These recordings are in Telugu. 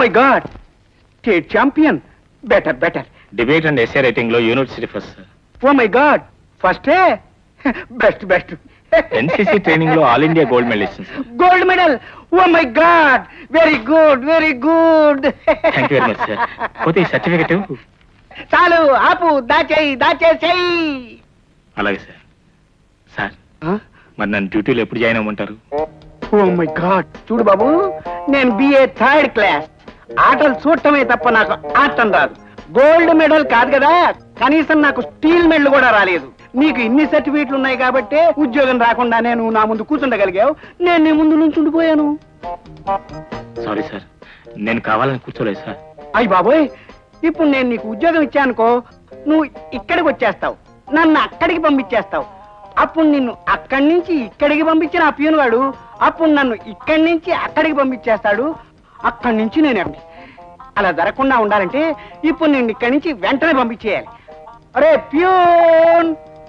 My god state champion better better debate and essay writing లో university first oh my god ఫస్టే బెస్ట్ బెస్ట్ ఎన్సీసీ ట్రైనింగ్ లో ఆల్ ఇండియా గోల్డ్ మెడల్ ఇస్తుంది sir gold medal oh my god very good very good thank you very much sir పోతే ఈ సర్టిఫికెట్ చాలు ఆపు దాచేయి దాచేసేయి అలాగే సార్ సార్ మరి నన్ను డ్యూటీలో ఎప్పుడు జాయిన్ అవ్వమంటారు ఓ మై గాడ్ చూడు బాబు నేను బిఏ థర్డ్ క్లాస్ ఆటలు చూడటమే తప్ప నాకు ఆడటం రాదు గోల్డ్ మెడల్ కాదు కదా కనీసం నాకు స్టీల్ మెడల్ కూడా రాలేదు నీకు ఇన్ని సర్టిఫికెట్లు ఉన్నాయి కాబట్టి ఉద్యోగం రాకుండా నేను నా ముందు కూర్చుండగలిగావు నేను నీ ముందు నుంచి ఉండిపోయాను సారీ సార్ నేను కావాలని కూర్చోలేదు సార్ అయ్యి బాబోయ్ ఇప్పుడు నేను నీకు ఉద్యోగం ఇచ్చానుకో నువ్వు ఇక్కడికి వచ్చేస్తావు నన్ను అక్కడికి పంపించేస్తావు అప్పుడు నిన్ను అక్కడి నుంచి ఇక్కడికి పంపించిన ఆ ప్యూన్ వాడు అప్పుడు నన్ను ఇక్కడి నుంచి అక్కడికి పంపించేస్తాడు అక్కడి నుంచి నేను ఎక్కడికి. అలా జరగకుండా ఉండాలంటే ఇప్పుడు నేను ఇక్కడి నుంచి వెంటనే పంపించేయాలి అరే ప్యూన్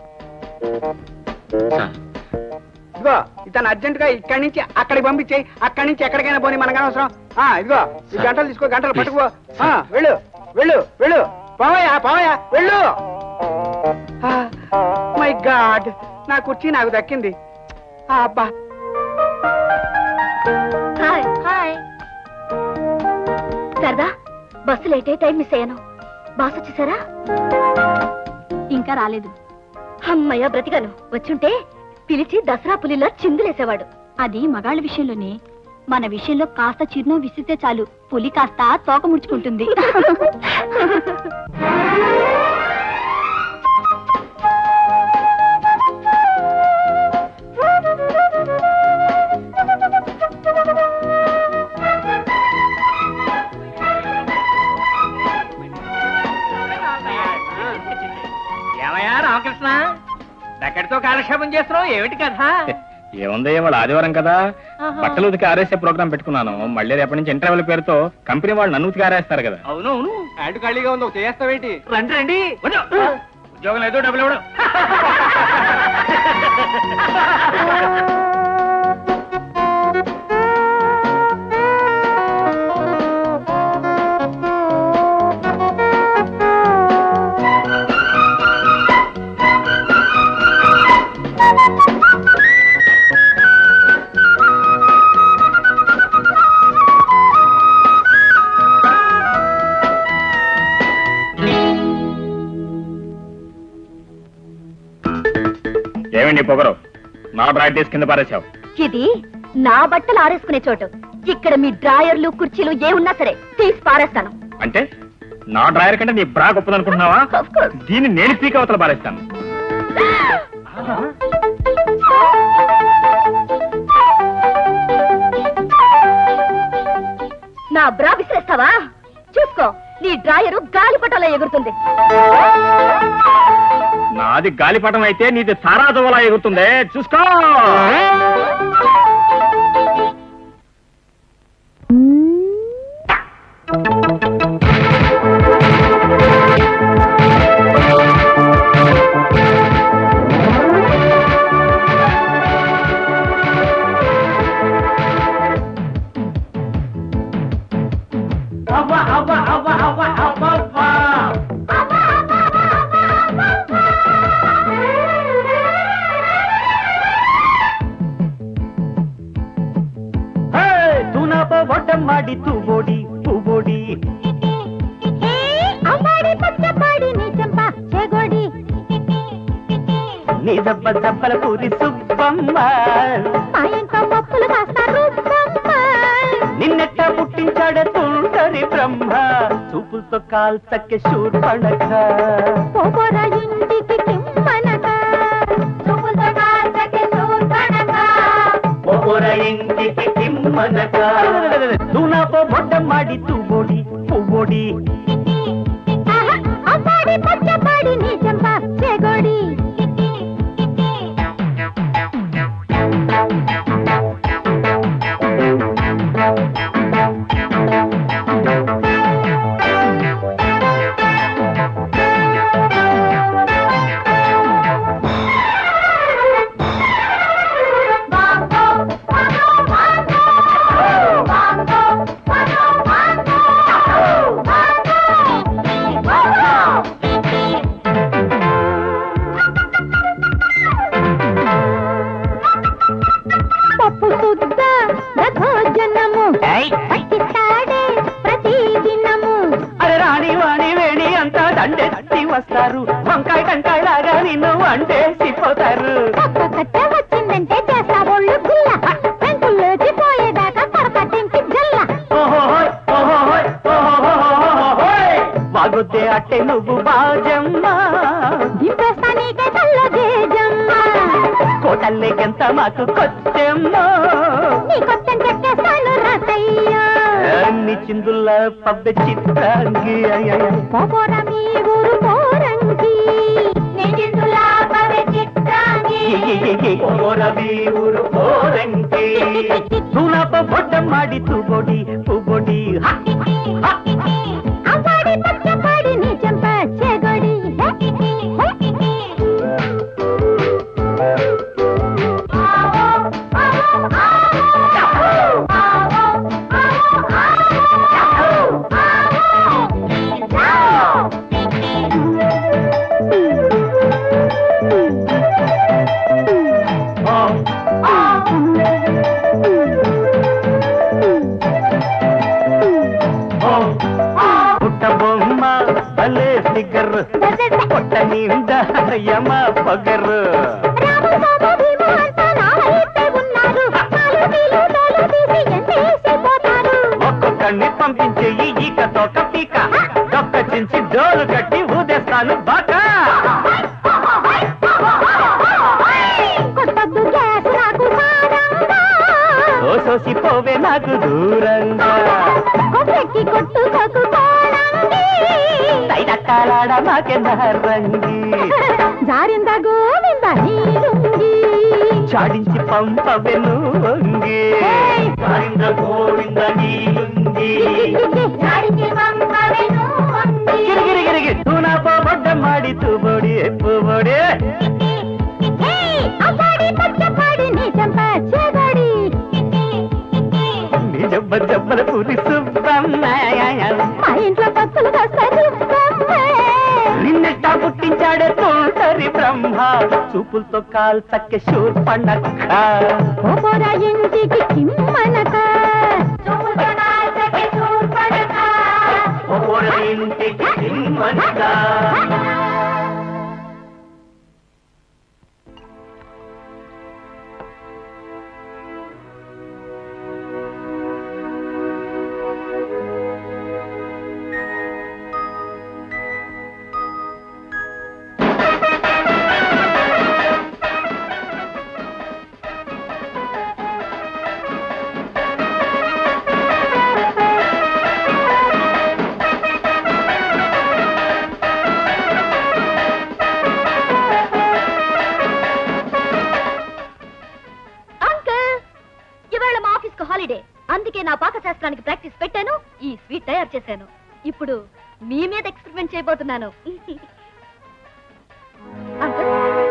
సార్ ఇదిగో ఇతను అర్జెంట్ గా ఇక్కడి నుంచి అక్కడికి పంపించేయి అక్కడి నుంచి ఎక్కడికైనా పోనీ మనకు అనవసరం ఆ ఇదిగో ఈ సార్. గంటలు తీసుకో గంటలు ప్లీజ్. పట్టుకో ఆ, సార్. వెళ్ళు వెళ్ళు వెళ్ళు పోవయ్యా పోవయ్యా వెళ్ళు మై గాడ్ నా కుర్చీ నాకు దక్కింది ఆ, అబ్బా హాయ్ హాయ్ సరదా బస్సు లేట్ అయి టైం మిస్ అయ్యాను బాస్ వచ్చేసారా ఇంకా రాలేదు అమ్మయ్య బ్రతికాను వచ్చుంటే పిలిచి దసరా పులిలో చిందులేసేవాడు అది మగాళ్ళ విషయంలోనే మన విషయంలో కాస్త చిరునవ్వు విసిరితే చాలు పులి కాస్త తోక ముడుచుకుంటుంది ఏమయ్యా రామకృష్ణ ఎక్కడితో కాలక్షేపం చేస్తున్నావు ఏమిటి కథ ఏముందయ్యా వాళ్ళు ఆదివారం కదా బట్టలు ఉతికి ఆరేసే ప్రోగ్రామ్ పెట్టుకున్నాను మళ్ళీ రేపటి నుంచి ఇంటర్వెల్ పేరుతో కంపెనీ వాళ్ళు నన్ను ఉతికి ఆరేస్తారు కదా అవును అవును హ్యాండ్ ఖాళీగా ఉందో చేస్తావేంటి రండి రండి వద్దు. ఉద్యోగం లేదు డబ్బులు ఇవ్వడం ఏమండి ఈ పొగరు నా ప్రాక్టీస్ కింద పారేశావు ఇది నా బట్టలు ఆరేసుకునే చోటు ఇక్కడ మీ డ్రాయర్లు కుర్చీలు ఏ ఉన్నా సరే తీసి పారేస్తాను అంటే నా డ్రైవర్ కంటే నీ బ్రా గొప్పదనుకుంటున్నావా Of course. దీన్ని నేను పీక్ అవతల పారేస్తాను నా బ్రా విసిరేస్తావా చూసుకో నీ డ్రాయరు గాలిపటంలో ఎగురుతుంది నాది గాలిపటం అయితే నీది సారా దువలా ఎగురుతుందే చూసుకో అవ్వ అవ్వ అవ్వ అవ్వ అవ్వ అవ్వ ತುನಪ ಒಡ್ಡ ಮಾಡಿ ತೂಬೋಡಿ ತೂಬೋಡಿ నీ దెబ్బ దెబ్బల పూరి సుబ్బమ్మ నిన్నెట్ట పుట్టించాడే తుంటరి బ్రహ్మ చూపులతో కాల్చక్కె శూర్పణక ಒಬ್ಬರ ಇಂಟಿಗೆ ತಿಮ್ಮನಕ ತುನಪ ಒಡ್ಡ ಮಾಡಿ ತೂಬೋಡಿ ತೂಬೋಡಿ Bongo, bongo, bongo, bongo, bongo, bongo. మండేసిపోతారు కొత్త కట్టె వచ్చిందంటే చేస్తా ఒళ్ళు గుల్ల పెంకుల్లోకి పోయేదాకా కరకట్టించి జల్ల ఓహోహోయ్, ఓహోహోయ్, ఓహోహోహోహోయ్. వాగొద్దే అట్టే నువ్వు బాజమ్మ దింపేస్తా నీకే తల్ల జేజమ్మ కోటల్లెకెంత మాకు కొత్తెమ్మ నీ కొత్త చెక్కేస్తాను రసయ్యా అన్ని చిందుల పబ్బ చిత్రాంగి అయ్యయ్య. పోపోరా మీ ఊరు పోరంగి నిందిందులా పవె చిత్రాంగి పోరవి ఊరు పోరంగి తూలాప బొడ్డం ಮಾಡಿ తూబొడి పుబొడి హ, హ. అవ్వాడి పచ్చపాడి నీ చెంప చెగొడి పుట్ట బొమ్మ భలే ఫిగర్ పొట్ట నిండా యమ పగరు ఒక్కొక్కడిని పంపించే ఈ ఈక తోక పీక దొక్క చించి డోలు కట్టి ఊదేస్తాను బాకా ఓ సోసి పోవే నాకు దూరంగా తైదట్టాలాడ మాకే రంగి జారింద గోవింద నీలుంగి చాడించి పంపవే నువ్వంగి ఏయ్! చాడింద గోవింద నీలుంగి జాడించి పంపవెను వంగి. గిరిగిరిగిరిగి తూనా పోబడ్డ మాడి తూబొడి ఎప్పుబొడి ఏయ్, అవ్వాడి పచ్చపాడి నీ చెంప చెగొడి నీ జబ్బ జబ్బల పూరి సుబ్బమ్మ మా ఇంట్లో పక్కులు వస్తారు నిన్నెట్టా పుట్టించాడే తోటరి బ్రహ్మ చూపులతో కాల్ చక్కె షూర్ పండక్క పోపోరా ఇంటికి కిమ్మనక ఒవ్వొరు ఇంటికి దిమ్మనక. అంకుల్ ఇవాళ మా ఆఫీస్ కు హాలిడే అందుకే నా పాకశాస్త్రానికి ప్రాక్టీస్ పెట్టాను ఈ స్వీట్ తయారు చేశాను ఇప్పుడు మీ మీద ఎక్స్పెరిమెంట్ చేయబోతున్నాను అంకుల్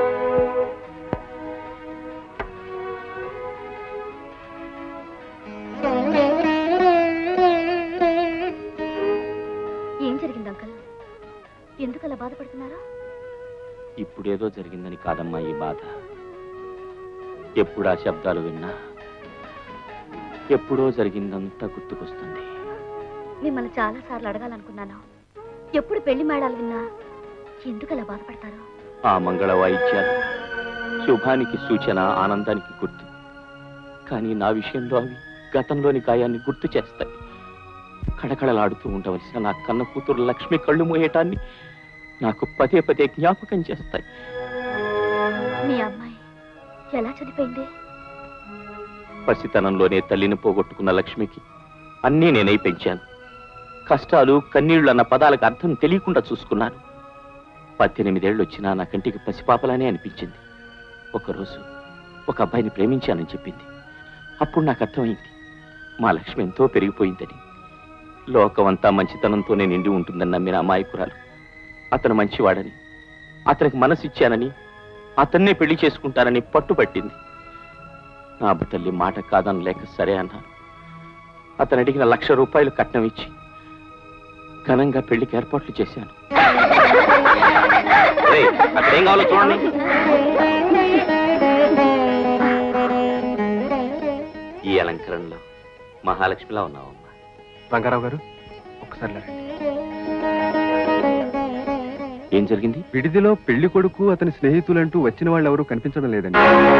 ఏం జరిగింది అంకుల్ ఎందుకు అలా బాధపడుతున్నారా ఇప్పుడేదో జరిగిందని కాదమ్మా ఈ బాధ ఎప్పుడు ఆ శబ్దాలు విన్నా ఎప్పుడో జరిగిందంతా గుర్తుకొస్తుంది మిమ్మల్ని చాలా సార్లు అడగాలనుకున్నాను ఎప్పుడు పెళ్లి మేడాలు విన్నా ఎందుకు అలా బాధపడతారు ఆ మంగళ వాయిద్యాలు శుభానికి సూచన ఆనందానికి గుర్తు కానీ నా విషయంలో అవి గతంలోని గాయాన్ని గుర్తు చేస్తాయి కడకడలాడుతూ ఉండవలసిన నా కన్న కూతురు లక్ష్మి కళ్ళు మోయటాన్ని నాకు పదే పదే జ్ఞాపకం చేస్తాయి మీ అమ్మాయి ఎలా చనిపోయింది పసితనంలోనే తల్లిని పోగొట్టుకున్న లక్ష్మికి అన్నీ నేనై పెంచాను కష్టాలు కన్నీళ్లు అన్న పదాలకు అర్థం తెలియకుండా చూసుకున్నాను పద్దెనిమిదేళ్ళు వచ్చినా నా కంటికి పసిపాపలానే అనిపించింది ఒకరోజు ఒక అబ్బాయిని ప్రేమించానని చెప్పింది అప్పుడు నాకు అర్థమైంది మా లక్ష్మి ఎంతో పెరిగిపోయిందని లోకమంతా మంచితనంతోనే నిండి ఉంటుందని నమ్మిన అమాయకురాలు అతను మంచివాడని అతనికి మనసిచ్చానని అతన్నే పెళ్లి చేసుకుంటానని పట్టుబట్టింది నా తల్లి మాట కాదని లేక సరే అన్నాను అతను అడిగిన లక్ష రూపాయలు కట్నం ఇచ్చి ఘనంగా పెళ్లికి ఏర్పాట్లు చేశాను రేయ్, అక్కడ ఏం కావాలో చూడండి ఈ అలంకరణలో మహాలక్ష్మిలా ఉన్నావమ్మా రంగారావు గారు ఒక్కసారి లేరండి. ఏం జరిగింది విడిదిలో పెళ్లి కొడుకు అతని స్నేహితులంటూ వచ్చిన వాళ్ళు ఎవరూ కనిపించడం లేదండి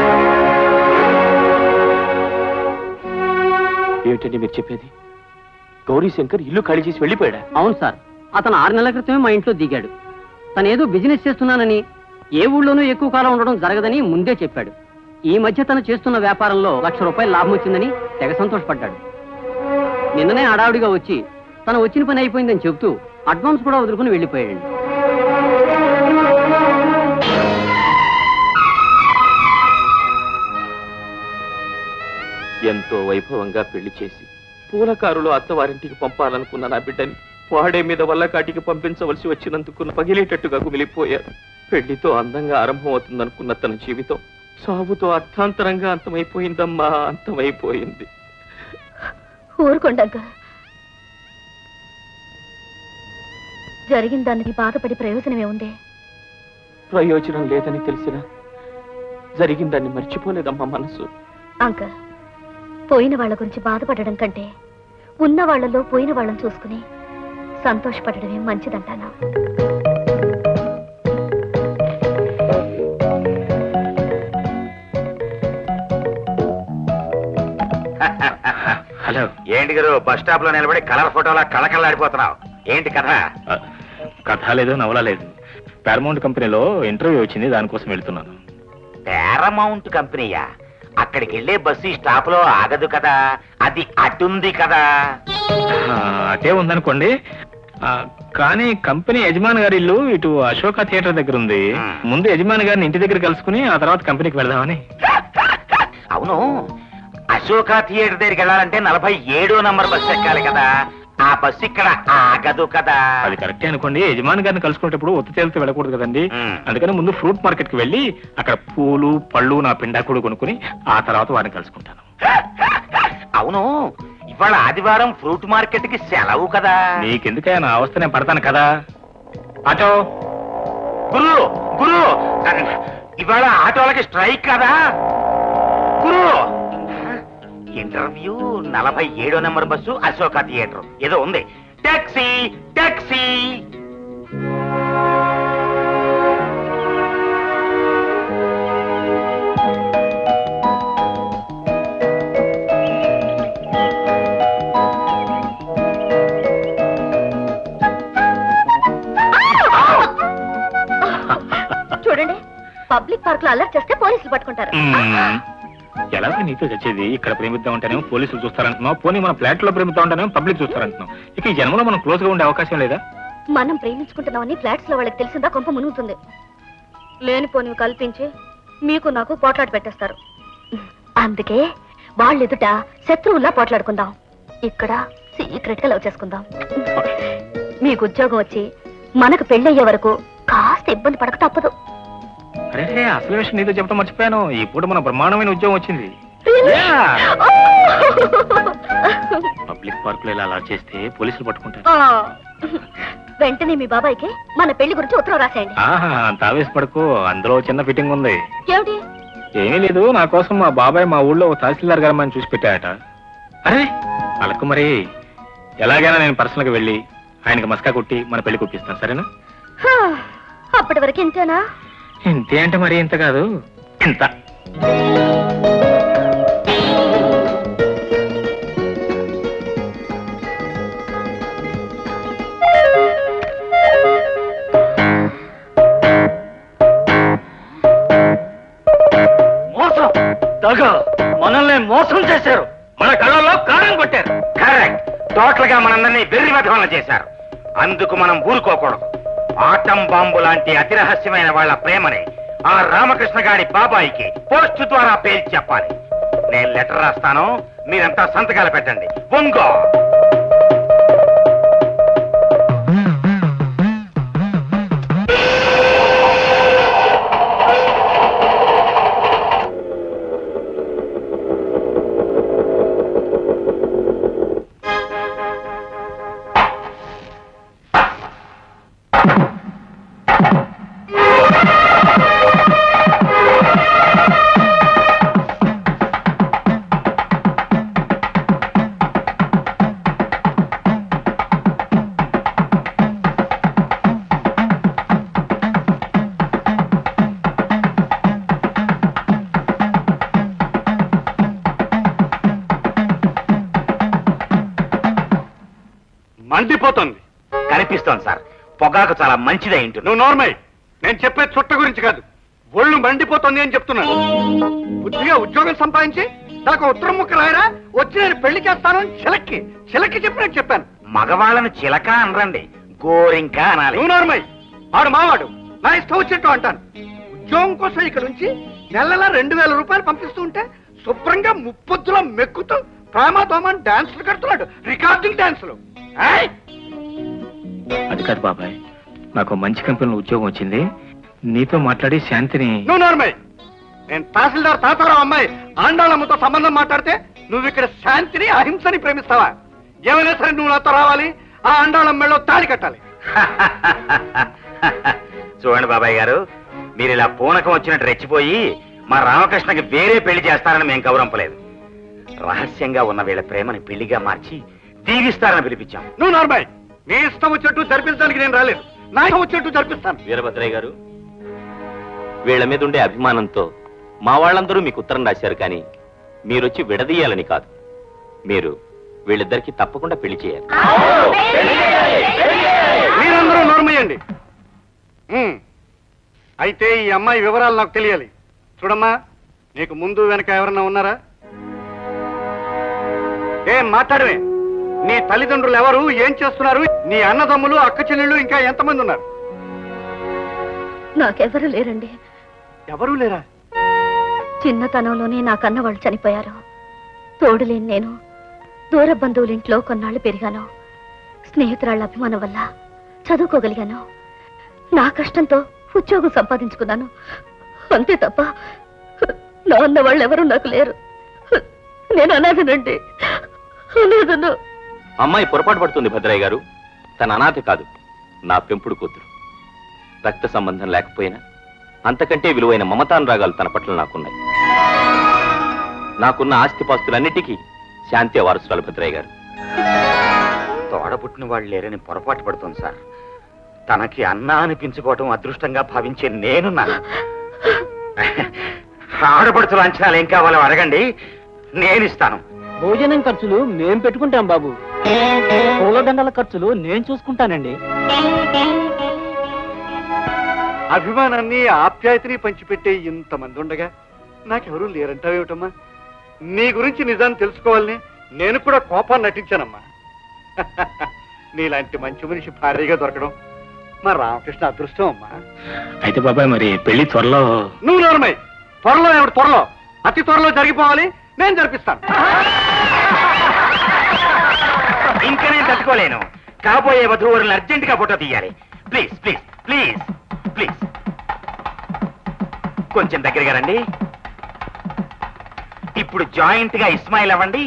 ఏమిటండి మీరు చెప్పేది గౌరీ శంకర్ ఇల్లు ఖాళీ చేసి వెళ్ళిపోయాడా అవును సార్ అతను ఆరు నెలల క్రితమే మా ఇంట్లో దిగాడు తను ఏదో బిజినెస్ చేస్తున్నానని ఏ ఊళ్ళోనూ ఎక్కువ కాలం ఉండడం జరగదని ముందే చెప్పాడు ఈ మధ్య తను చేస్తున్న వ్యాపారంలో లక్ష రూపాయలు లాభం వచ్చిందని తెగ సంతోషపడ్డాడు నిన్ననే హడావుడిగా వచ్చి తను వచ్చిన పని అయిపోయిందని చెబుతూ అడ్వాన్స్ కూడా వదులుకుని వెళ్ళిపోయాడు ఎంతో వైభవంగా పెళ్లి చేసి పూలకారులో అత్తవారింటికి పంపాలనుకున్న నా బిడ్డని వాడే మీద వల్ల కాటికి పంపించవలసి వచ్చినందుకు పగిలేటట్టుగా కుమిలిపోయారు పెళ్లితో అందంగా ఆరంభం అవుతుందనుకున్న తన జీవితం సాగుతో అర్థాంతరంగా అంతమైపోయిందమ్మా అంతమైపోయింది ఊరుకోండి అంకుల్ జరిగిన దానికి బాధపడి ప్రయోజనమే ఉంది ప్రయోజనం లేదని తెలిసినా జరిగిందాన్ని మర్చిపోలేదమ్మా మనసు అంకుల్ పోయిన వాళ్ళ గురించి బాధపడడం కంటే ఉన్న వాళ్ళలో పోయిన వాళ్ళని చూసుకుని సంతోషపడడమే మంచిదంటాను హలో ఏంటి గారు బస్ స్టాప్ లో నిలబడి కలర్ ఫోటోలా కళకళలాడిపోతున్నావు ఏంటి కథ ఆ, కథ లేదు నవల లేదు పారమౌంట్ కంపెనీలో ఇంటర్వ్యూ వచ్చింది దానికోసం వెళ్తున్నాను పారమౌంట్ కంపెనీయా అక్కడికి వెళ్ళే బస్సు ఈ స్టాప్ లో ఆగదు కదా అది అటుంది కదా ఆ, అటే ఉందనుకోండి ఆ, కానీ కంపెనీ యజమాని గారి ఇల్లు ఇటు అశోక థియేటర్ దగ్గర ఉంది ముందు యజమాని గారిని ఇంటి దగ్గర కలుసుకుని ఆ తర్వాత కంపెనీకి వెళదామని అవును అశోక థియేటర్ దగ్గరికి వెళ్ళాలంటే నలభై ఏడో నంబర్ బస్సు ఎక్కాలి కదా ఆ బస్సు ఇక్కడ ఆగదు కదా అది కరెక్టే అనుకోండి యజమాని గారిని కలుసుకునేటప్పుడు ఒత్తి తేలితో వెళ్ళకూడదు కదండి మ్. అందుకని ముందు ఫ్రూట్ మార్కెట్ కి వెళ్ళి అక్కడ పూలు పళ్ళు నా పిండాకుడు కొనుక్కుని ఆ తర్వాత వారిని కలుసుకుంటాను అవును ఇవాళ ఆదివారం ఫ్రూట్ మార్కెట్ కి సెలవు కదా నీకెందుకయ్యా నా అవస్థ నేను పడతాను కదా ఆటో గురు గురు ఇవాళ ఆటోలకి స్ట్రైక్ కదా గురు ఇంటర్వ్యూ నలభై ఏడో నెంబర్ బస్సు అశోక థియేటర్ ఏదో ఉంది టాక్సీ టాక్సీ చూడండి పబ్లిక్ పార్క్ లో అలర్ట్ చేస్తే పోలీసులు పట్టుకుంటారు మ్మ్. ఎలాగో నీతో చచ్చేది ఇక్కడ ప్రేమిద్దాం అంటేనేమో పోలీసులు చూస్తారంటున్నావు పోనీ మన ఫ్లాట్ లో ప్రేమిద్దాం అంటేనేమో పబ్లిక్ చూస్తారంటున్నావు ఇక ఈ జన్మలో మనం క్లోజ్ గా ఉండే అవకాశం లేదా మనం ప్రేమించుకుంటున్నామని ఫ్లాట్స్ లో వాళ్ళకి తెలిసిందా కొంప మునుగుతుంది లేనిపోనివి కల్పించి మీకు నాకు పోట్లాట పెట్టేస్తారు అందుకే వాళ్ళ ఎదుట శత్రువుల్లా పోట్లాడుకుందాం ఇక్కడ సీక్రెట్ గా లవ్ చేసుకుందాం మీకు ఉద్యోగం వచ్చి మనకు పెళ్ళయ్యే వరకు కాస్త ఇబ్బంది పడక తప్పదు అరే అసలు విషయం నీతో చెప్పడం మర్చిపోయాను ఈ పూట మన బ్రహ్మాండమైన ఉద్యోగం వచ్చింది Yeah. పబ్లిక్ పార్క్ లో ఇలా అలా చేస్తే పోలీసులు పట్టుకుంటారు ఆ. వెంటనే మీ బాబాయ్కి మన పెళ్లి గురించి ఉత్తరం రాసేయండి ఆహా అంత ఆవేశపడకు అందులో చిన్న ఫిట్టింగ్ ఉంది ఏమిటి ఏమీ లేదు నా కోసం మా బాబాయ్ మా ఊళ్ళో ఓ తహసీల్దార్ గారు మనం చూసి పెట్టాట అరే అలకు మరి ఎలాగైనా నేను పర్సనల్ గా వెళ్ళి ఆయనకి మస్కా కొట్టి మన పెళ్లి కుప్పిస్తాను సరేనా హా, అప్పటి వరకు ఇంతేనా ఇంతే అంటే మరి ఇంత కాదు ఇంత మోసం దగ మనల్ని మోసం చేశారు మన కళ్ళల్లో కారం కొట్టారు కరెక్ట్ టోటల్ గా మనందరినీ వెర్రి విధవన చేశారు అందుకు మనం ఊరుకోకూడదు ఆటం బాంబు లాంటి అతి రహస్యమైన వాళ్ళ ప్రేమని ఆ రామకృష్ణ గారి బాబాయికి పోస్ట్ ద్వారా పేల్చి చెప్పాలి నేను లెటర్ రాస్తాను మీరంతా సంతకాలు పెట్టండి ఒంగో మండిపోతుంది కనిపిస్తోంది సార్ పొగాకు చాలా మంచిదే ఇంటు నువ్వు నోర్మై నేను చెప్పే చుట్ట గురించి కాదు ఒళ్ళు మండిపోతుంది అని చెప్తున్నాను బుద్ధిగా ఉద్యోగం సంపాదించి నాకు ఉత్తరం ముక్క రాయరా వచ్చి నేను పెళ్లి చేస్తాను అని చిలక్కి చిలక్కి చెప్పినట్టు చెప్పాను మగవాళ్ళను చిలక అనరండి గోరింక అనాలి నువ్వు నోర్మై ఆడు మావాడు నా ఇష్టం వచ్చినట్టు అంటాను ఉద్యోగం కోసం ఇక్కడ నుంచి నెలలా రెండు వేల రూపాయలు పంపిస్తూ ఉంటే శుభ్రంగా ముప్పొద్దులో మెక్కుతూ ప్రేమ దోమని డాన్సులు కడుతున్నాడు రికార్డింగ్ డాన్సులు ఏయ్! అది కాదు బాబాయ్ నాకు మంచి కంపెనీలో ఉద్యోగం వచ్చింది నీతో మాట్లాడి శాంతిని నువ్వు నోర్మై నేను తహసీల్దార్ తాతారావు అమ్మాయి ఆండాళమ్మతో సంబంధం మాట్లాడితే నువ్వు ఇక్కడ శాంతిని అహింసని ప్రేమిస్తావా ఏమైనా సరే నువ్వు నాతో రావాలి ఆ ఆండాళం మెళ్ళో తాళి కట్టాలి చూడండి బాబాయ్ గారు మీరు ఇలా పూనకం వచ్చినట్టు రెచ్చిపోయి మా రామకృష్ణకి వేరే పెళ్లి చేస్తారని మేము గౌరవింపలేదు రహస్యంగా ఉన్న వీళ్ళ ప్రేమని పెళ్లిగా మార్చి దీవిస్తారని పిలిపించాం నువ్వు నార్మల్ నీ ఇష్టం వచ్చినట్టు జరిపించడానికి నేను రాలేదు నా ఇష్టం వచ్చినట్టు జరిపిస్తాను వీరభద్రయ్య గారు వీళ్ళ మీద ఉండే అభిమానంతో మా వాళ్ళందరూ మీకు ఉత్తరం రాశారు కానీ మీరొచ్చి విడదీయాలని కాదు మీరు వీళ్ళిద్దరికి తప్పకుండా పెళ్లి చేయాలి మీరందరూ నోర్మయ్యండి ఉమ్. అయితే ఈ అమ్మాయి వివరాలు నాకు తెలియాలి చూడమ్మా నీకు ముందు వెనక ఎవరన్నా ఉన్నారా ఏం మాట్లాడమే నీ తల్లిదండ్రులు ఎవరు ఏం చేస్తున్నారు నీ అన్నదమ్ములు అక్క చెల్లెళ్ళు ఇంకా ఎంతమంది ఉన్నారు నాకెవరూ లేరండి ఎవరూ లేరా చిన్నతనంలోనే నా కన్న వాళ్ళు చనిపోయారు తోడులేని నేను దూర బంధువులింట్లో కొన్నాళ్ళు పెరిగాను స్నేహితురాళ్ళ అభిమానం వల్ల చదువుకోగలిగాను నా కష్టంతో ఉద్యోగం సంపాదించుకున్నాను అంతే తప్ప నా అన్న వాళ్ళు ఎవరు నాకు లేరు నేను అనాథనండి అనాథను అమ్మాయి పొరపాటు పడుతుంది భద్రయ్య గారు తన అనాథ కాదు నా పెంపుడు కూతురు రక్త సంబంధం లేకపోయినా అంతకంటే విలువైన మమతానురాగాలు తన పట్ల నాకున్నాయి నాకున్న ఆస్తిపాస్తులన్నిటికీ శాంతి వారసురాలు భద్రయ్య గారు తోడబుట్టిన వాళ్ళు లేరని పొరపాటు పడుతుంది సార్ తనకి అన్న అనిపించుకోవటం అదృష్టంగా భావించే నేనున్నా ఆడపడుతుల అంచనాలు ఏం కావాలో అడగండి నేను ఇస్తాను భోజనం ఖర్చులు మేం పెట్టుకుంటాం బాబు పూలదండల ఖర్చులు నేను చూసుకుంటానండి అభిమానాన్ని ఆప్యాయతని పంచిపెట్టే ఇంతమంది ఉండగా నాకెవరూ లేరంటావేమిటమ్మా నీ గురించి నిజాన్ని తెలుసుకోవాలని నేను కూడా కోపాన్ని నటించానమ్మా నీలాంటి మంచి మనిషి భార్యగా దొరకడం మా రామకృష్ణ అదృష్టం అమ్మా అయితే బాబాయ్ మరి పెళ్లి త్వరలో నువ్వు నోరమై త్వరలో ఏమిటి త్వరలో అతి త్వరలో జరిగిపోవాలి నేను జరిపిస్తాను ఇంకా నేను తట్టుకోలేను కాబోయే వధువులను అర్జెంట్ గా ఫోటో తీయాలి ప్లీజ్ ప్లీజ్ ప్లీజ్ ప్లీజ్ కొంచెం దగ్గరగా రండి ఇప్పుడు జాయింట్ గా ఇస్మాయిల్ అవ్వండి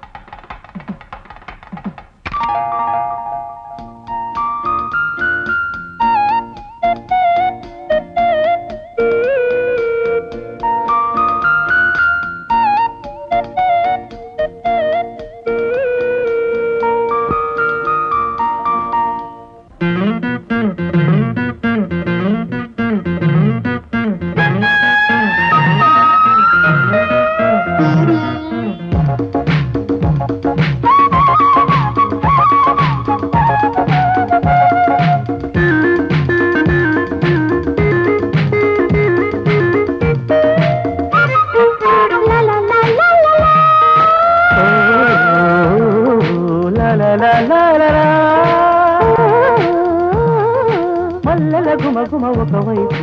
మల్లెల గుమ గుమ ఒకవైపు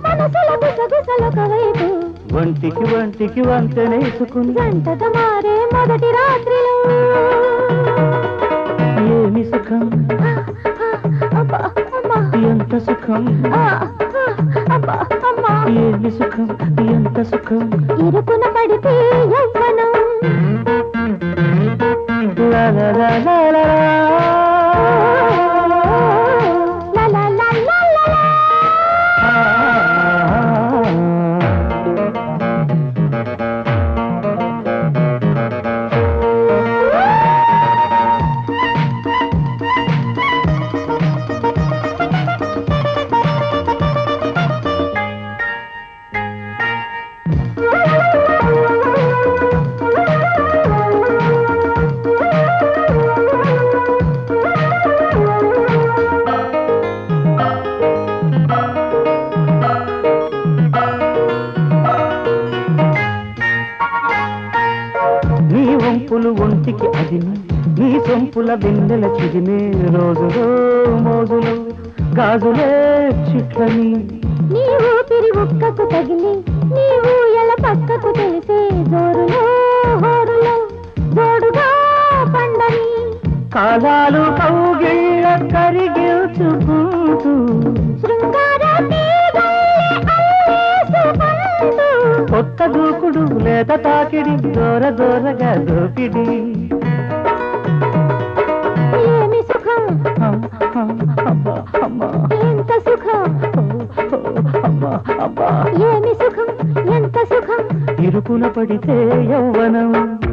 వంటికి వంటికి వంతెనేసుకుని గంటత మారే మొదటి రాత్రిలో ఏమి సుఖం అబ్బా, అమ్మా, ఎంత సుఖం ఆ, అబ్బా, అమ్మా. ఏమి సుఖం ఎంత సుఖం ఇరుకున పడితే యవ్వనం లా లా లా లా లా లా. లా, లా, లా, లా, లా, లా. వంపులు ఒంటికి అదిమి నీ సొంపుల వెన్నెల చిదిమే రోజులో మోజులో గాజులే చిట్లని నీ ఊపిరి ఉక్కకు తగిలి నీ ఊయల పక్కకు తెలిసే జోరులో హోరులో జోడుగా పండని కాలాలు కౌగిళ్ళ కరిగిల్చుకుంటూ శృంగార తీగల్లే అల్లేసుకుంటూ కొత్త దూకుడు లేత తాకిడి దూర దూరగా దోపిడి ఏమి సుఖం అబ్బా అమ్మా ఎంత సుఖం అబ్బా అబ్బా ఏమి సుఖం ఎంత సుఖం ఇరుకున పడితే యౌవనం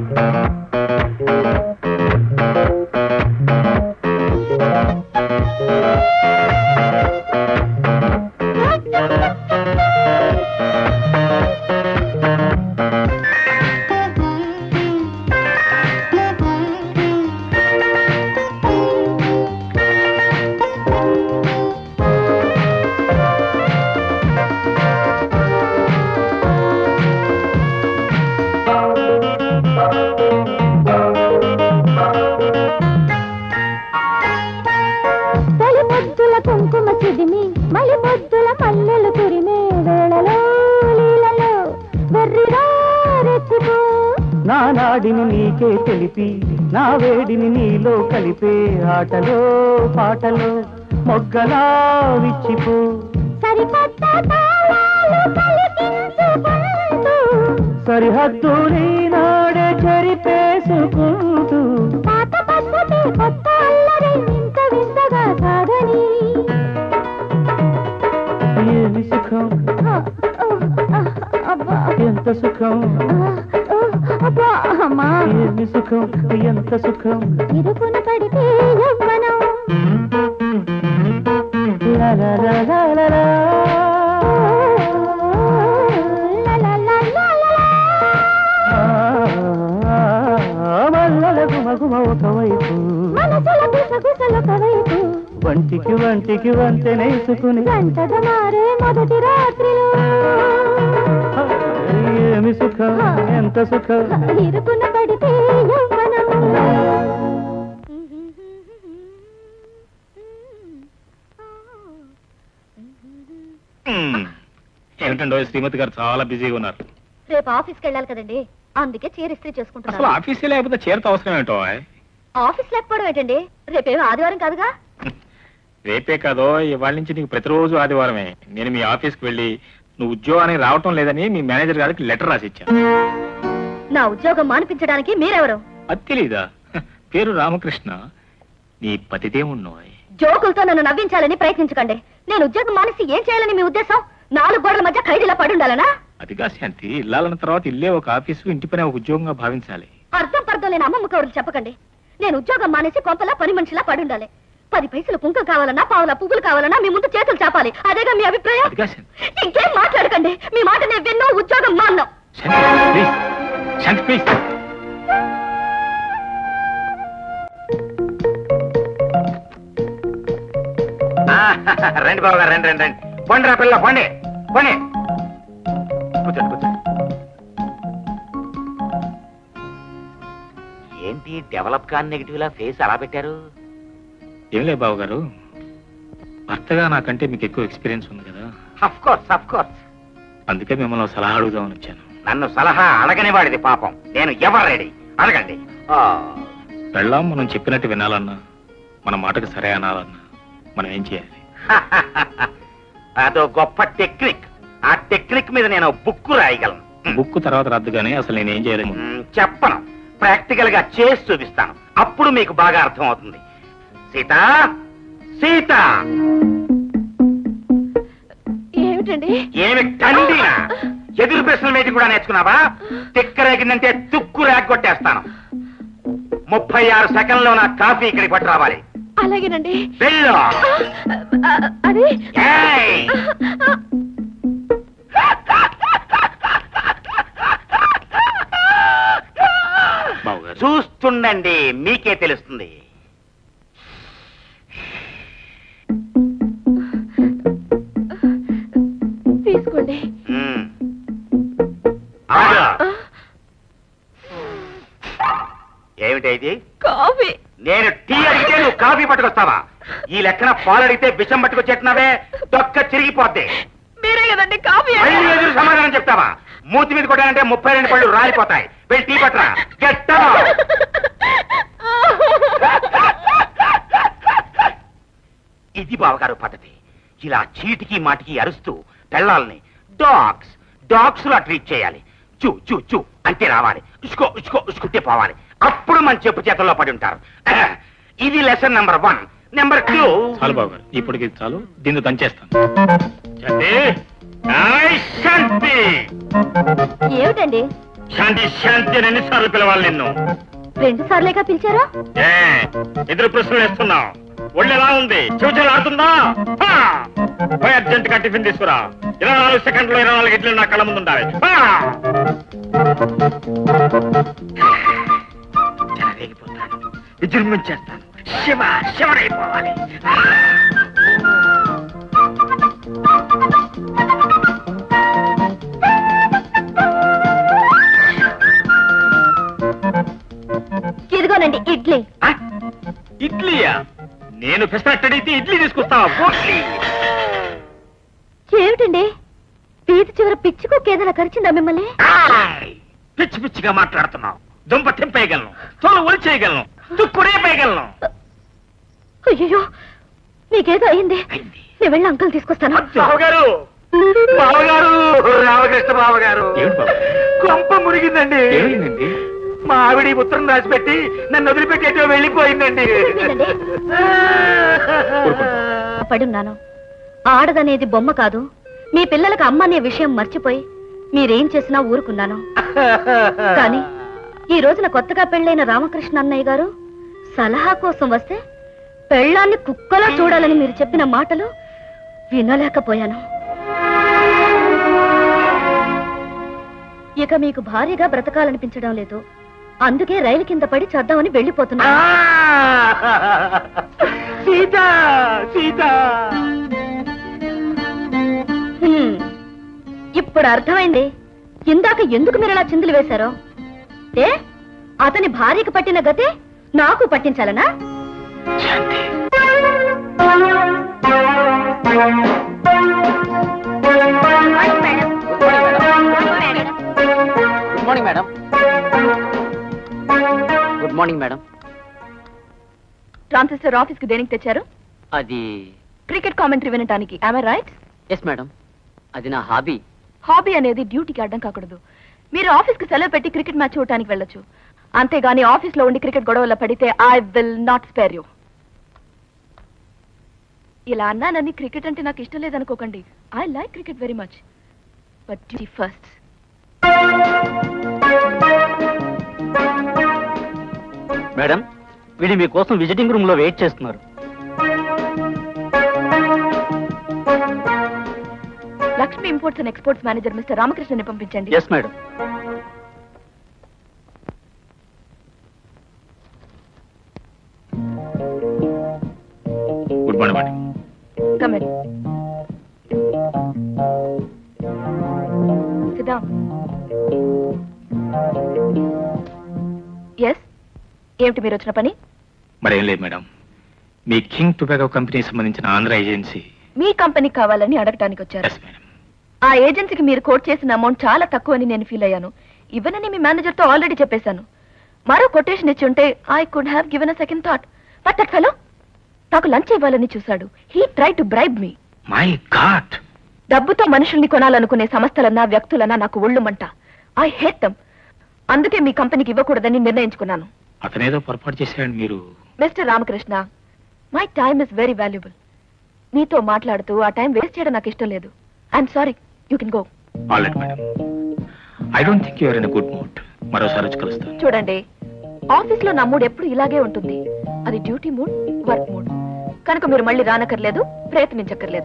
తొలి ముద్దుల కుంకుమ చిదిమి మలి ముద్దుల మల్లెలు కురిమే వేళలో లీలలో వెర్రిగా రెచ్చిపో నా నాడిని నీకే తెలిపి నా వేడిని నీలో కలిపే ఆటలో పాటలో మొగ్గలా విచ్చిపో సరికొత్త తాళాలు పలికించుకుంటూ సరిహద్దు నాడే చెరిపేసుకుంటూ పాత పద్ధతి కొత్త అల్లరి వింత వింతగా సాగని ఏమి సుఖం ఆ, ఓ, ఆ, అబ్బా ఎంత సుఖం ఆ, ఓ, అబ్బా అమ్మా ఏమి సుఖం ఎంత సుఖం ఇరుకున పడితే యవ్వనం లా లా లా లా లా లా. లా, లా, లా, లా, లా, లా. ఆ, మల్లెల గుమగుమ ఒకవైపు మనసుల గుసగుసలొక వైపు వంటికి వంటికి వంతెనేసుకుని గంటగా మారే మొదటి రాత్రిలో ఏమి సుఖం ఎంత సుఖం ఇరుకున పడితే యవ్వనం ఏమిటండో శ్రీమతి గారు చాలా బిజీగా ఉన్నారు రేపు ఆఫీస్కి వెళ్ళాలి కదండి అందుకే చీర ఇస్త్రీ అసలు చేసుకుంటున్నాను ఆఫీసే లేకపోతే చేరత అవసరం ఏంటో ఆఫీస్ లేకపోవడం ఏంటండి రేపేమో ఆదివారం కాదుగా రేపే కాదో ఇవాళ నుంచి నీకు ప్రతిరోజు ఆదివారమే నేను మీ ఆఫీస్కి వెళ్ళి నువ్వు ఉద్యోగానికి రావటం లేదని మీ మేనేజర్ గారికి లెటర్ రాసి ఇచ్చాను నా ఉద్యోగం మానిపించడానికి మీరెవరు అది తెలీదా హ, పేరు రామకృష్ణ నీ పతిదేమున్నోయ్ జోకులతో నన్ను నవ్వించాలని ప్రయత్నించకండి నేను ఉద్యోగం మానేసి ఏం చేయాలని మీ ఉద్దేశం నాలుగు గోడల మధ్య ఖైదీలా పడి ఉండాలనా అదిగా శాంతి ఇల్లాలన్న తర్వాత ఇల్లే ఒక ఆఫీసు ఇంటి పైన ఒక ఉద్యోగంగా భావించాలి అర్థం పర్థం లేని అమ్మమ్మ కౌరులు చెప్పకండి నేను ఉద్యోగం మానేసి కొంపలా పని మనిషిలా పడి ఉండాలి పది పైసలు కుంకం కావాలన్నా పావుల పువ్వులు కావాలన్నా మీ ముందు చేతులు చాపాలి అదేగా మీ అభిప్రాయం అదిగా శాంతి ఇంకేం మాట్లాడకండి మీ మాట నేను విన్నో ఉద్యోగం మాన్నాం శాంతి ప్లీజ్ శాంతి ప్లీజ్ ఆ, రండి బాబు గారు రండి రండి రండి పండి రా పిల్ల పండి పండి కూర్చోండి కూర్చోండి ఏంటి డెవలప్ కాని నెగిటివ్ లా ఫేస్ అలా పెట్టారు ఏం లే బాబు గారు భర్తగా నాకంటే మీకు ఎక్కువ ఎక్స్పీరియన్స్ ఉంది కదా అఫ్ కోర్స్ అఫ్ కోర్స్ అందుకే మిమ్మల్ని ఒక సలహా అడుగుదామని వచ్చాను నన్ను సలహా అడగని వాడిది పాపం నేను ఎవరు రెడీ అడగండి ఆ, పెళ్ళాం మనం చెప్పినట్టు వినాలన్నా మన మాటకు సరే అనాలన్నా మనం ఏం చేయాలి అదో గొప్ప టెక్నిక్ ఆ టెక్నిక్ మీద నేను బుక్ రాయగలను బుక్ తర్వాత రద్దు కానీ అసలు నేను ఏం చేయలేము మ్, చెప్పను ప్రాక్టికల్ గా చేసి చూపిస్తాను అప్పుడు మీకు బాగా అర్థం అవుతుంది సీత సీత ఏమిటండి ఏమి తండినా ఎదురు ప్రశ్నలు వేటి కూడా నేర్చుకున్నావా తిక్కరేగిందంటే తుక్కు రేగొట్టేస్తాను ముప్పై ఆరు సెకండ్లో నా కాఫీ ఇక్కడికి పట్టు రావాలి అలాగేనండి వెళ్ళు ఆ, అది ఏయ్! బాబు గారు చూస్తుండండి మీకే తెలుస్తుంది తీసుకోండి మ్. 嗯 음. 啊 ఆగు. 啊 ఆ, 啊 아. ఏమిటే ఇది కాఫీ నేను టీ అడిగితే నువ్వు కాఫీ పట్టుకొస్తావా ఈ లెక్కన పాలు అడిగితే విషం పట్టుకొచ్చేస్తున్నావే తొక్క చిరిగిపోద్ది మీరే కదండి కాఫీ మళ్ళీ ఎదురు సమాధానం చెప్తావా మూతి మీద కొట్టాలంటే ముప్పై రెండు పళ్ళు రాలిపోతాయి వెళ్ళి టీ పట్టరా గెట్ ఇది బావగారు పద్ధతి ఇలా చీటికి మాటికి అరుస్తూ పెళ్ళాలని డాగ్స్ డాగ్స్ లా ట్రీట్ చేయాలి చూ చూ చూ అంతే రావాలి ఉసుకో ఉసుకో ఉసుకుంటే పోవాలి అప్పుడు మన చెప్పు చేతుల్లో పడి ఉంటారు ఇది lesson number one number two చాలు బాబు గారు ఇప్పటికి ఇది చాలు దీన్ని దంచేస్తాను శాంతి ఆయ్ శాంతి ఏమిటండి శాంతి శాంతి అని ఎన్నిసార్లు పిలవాలి నిన్ను రెండు సార్లేగా పిలిచారా ఏ ఎదురు ప్రశ్నలు వేస్తున్నావు ఒళ్ళు ఎలా ఉంది చూచలు ఆడుతుందా హా! పోయి అర్జెంట్ గా టిఫిన్ తీసుకురా ఇరవై నాలుగు సెకండ్లు ఇరవై నాలుగు ఇడ్లు నా కళ్ళ ముందు ఉండాలి హా! చెలరేగిపోతాను విజృంభించేస్తాను శివ శివరైపోవాలి ఇదిగోనండి ఇడ్లీ ఆ? ఇడ్లీయా నేను పెసరట్టు అడిగితే ఇడ్లీ తీసుకొస్తావా పోట్లీ ఏమిటండి వీధి చివర పిచ్చి కుక్క ఏదైనా కరిచిందా మిమ్మల్ని ఆయ్! పిచ్చి పిచ్చిగా మాట్లాడుతున్నావు దుంప తెంపేయగలను తోలు ఒలి చేయగలను తుక్కుడే పేయగలను అయ్యో మీకేదో అయింది అయింది. నేను వెళ్ళి అంకుల్ తీసుకొస్తాను బావగారు బావగారు రామకృష్ణ బావగారు ఏమిటి బాబు? కొంప మురిగిందండి ఏమైందండి మా ఆవిడ ఈ ఉత్తరం రాసిపెట్టి నన్ను వదిలిపెట్టి ఎటో వెళ్ళిపోయిందండి ఏంటండి? పడున్నాను ఆడదనేది బొమ్మ కాదు మీ పిల్లలకు అమ్మ అనే విషయం మర్చిపోయి మీరేం చేసినా ఊరుకున్నాను కానీ ఈ రోజున కొత్తగా పెళ్ళైన రామకృష్ణ అన్నయ్య గారు సలహా కోసం వస్తే పెళ్ళాన్ని కుక్కలా చూడాలని మీరు చెప్పిన మాటలు వినలేకపోయాను ఇక మీకు భారీగా బ్రతకాలనిపించడం లేదు అందుకే రైలు కింద పడి చద్దామని వెళ్ళిపోతున్నా సీత సీత హ్మ్. ఇప్పుడు అర్థమైంది ఇందాక ఎందుకు మీరు ఇలా చిందులు వేశారో ఏ అతని భార్యకు పట్టిన గతే నాకు పట్టించాలనా good morning madam good morning madam transistor office కి దేనికి తెచ్చారు అది క్రికెట్ కామెంటరీ వినటానికి ఐ రైట్ ఎస్ మేడం అది నా హాబీ హాబీ అనేది డ్యూటీకి అడ్డం కాకూడదు మీరు ఆఫీస్ కి సెలవు పెట్టి క్రికెట్ మ్యాచ్ చూడటానికి వెళ్ళొచ్చు అంతేగాని ఆఫీస్ లో ఉండి క్రికెట్ గొడవలో పడితే I will not spare you ఇలా అన్నానని క్రికెట్ అంటే నాకు ఇష్టం లేదనుకోకండి I like cricket very much but duty first madam వీళ్ళు మీకోసం విజిటింగ్ రూమ్ లో వెయిట్ చేస్తున్నారు Lakshmi imports and exports manager mister రామకృష్ణని పంపించండి yes madam good morning madam Come in. Sit down. Yes ఏమిటి మీరు వచ్చిన పని మరేం లేదు మేడం మీ కింగ్ టొబాకో కంపెనీకి సంబంధించిన ఆంధ్ర ఏజెన్సీ మీ కంపెనీకి కావాలని అడగటానికి వచ్చారు ఎస్ మేడం ఆ ఏజెన్సీకి మీరు కోట్ చేసిన అమౌంట్ చాలా తక్కువ అని నేను ఫీల్ అయ్యాను ఇవ్వనని మీ మేనేజర్ తో ఆల్రెడీ చెప్పేశాను మరో కొటేషన్ ఇచ్చి ఉంటే I could have given a second thought but that fellow నాకు లంచ్ ఇవ్వాలని చూశాడు he try to bribe me my god డబ్బుతో మనుషుల్ని కొనాలనుకునే సంస్థలన్నా వ్యక్తులన్నా నాకు ఒళ్ళుమంట ఐ హేట్ దమ్ అందుకే మీ కంపెనీకి ఇవ్వకూడదని నిర్ణయించుకున్నాను అతనేదో పొరపాటు చేశాడు మీరు mister Ramakrishna my time is very valuable మీతో మాట్లాడుతూ ఆ టైం వేస్ట్ చేయడం నాకు ఇష్టం లేదు I'm sorry you can go all right madam I don't think you're in good mood మరోసారి వచ్చి కలుస్తాను చూడండి ఆఫీస్ లో నా మూడ్ ఎప్పుడు ఇలాగే ఉంటుంది అది డ్యూటీ మూడ్ వర్క్ మూడ్ కనుక మీరు మళ్ళీ రానక్కర్లేదు ప్రయత్నించక్కర్లేదు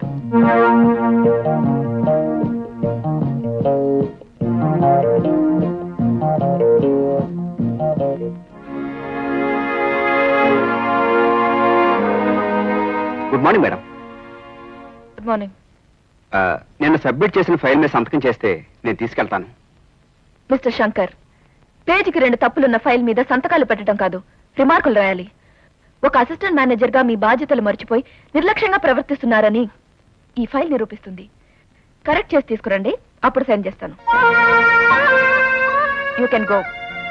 good morning madam good morning నేను సబ్మిట్ చేసిన ఫైల్ మీద సంతకం చేస్తే నేను తీసుకెళ్తాను మిస్టర్ శంకర్ పేజీకి రెండు తప్పులున్న ఫైల్ మీద సంతకాలు పెట్టడం కాదు రిమార్కులు రాయాలి ఒక అసిస్టెంట్ మేనేజర్ గా మీ బాధ్యతలు మర్చిపోయి నిర్లక్ష్యంగా ప్రవర్తిస్తున్నారని ఈ ఫైల్ నిరూపిస్తుంది కరెక్ట్ చేసి తీసుకురండి అప్పుడు సెండ్ చేస్తాను యూ కెన్ గో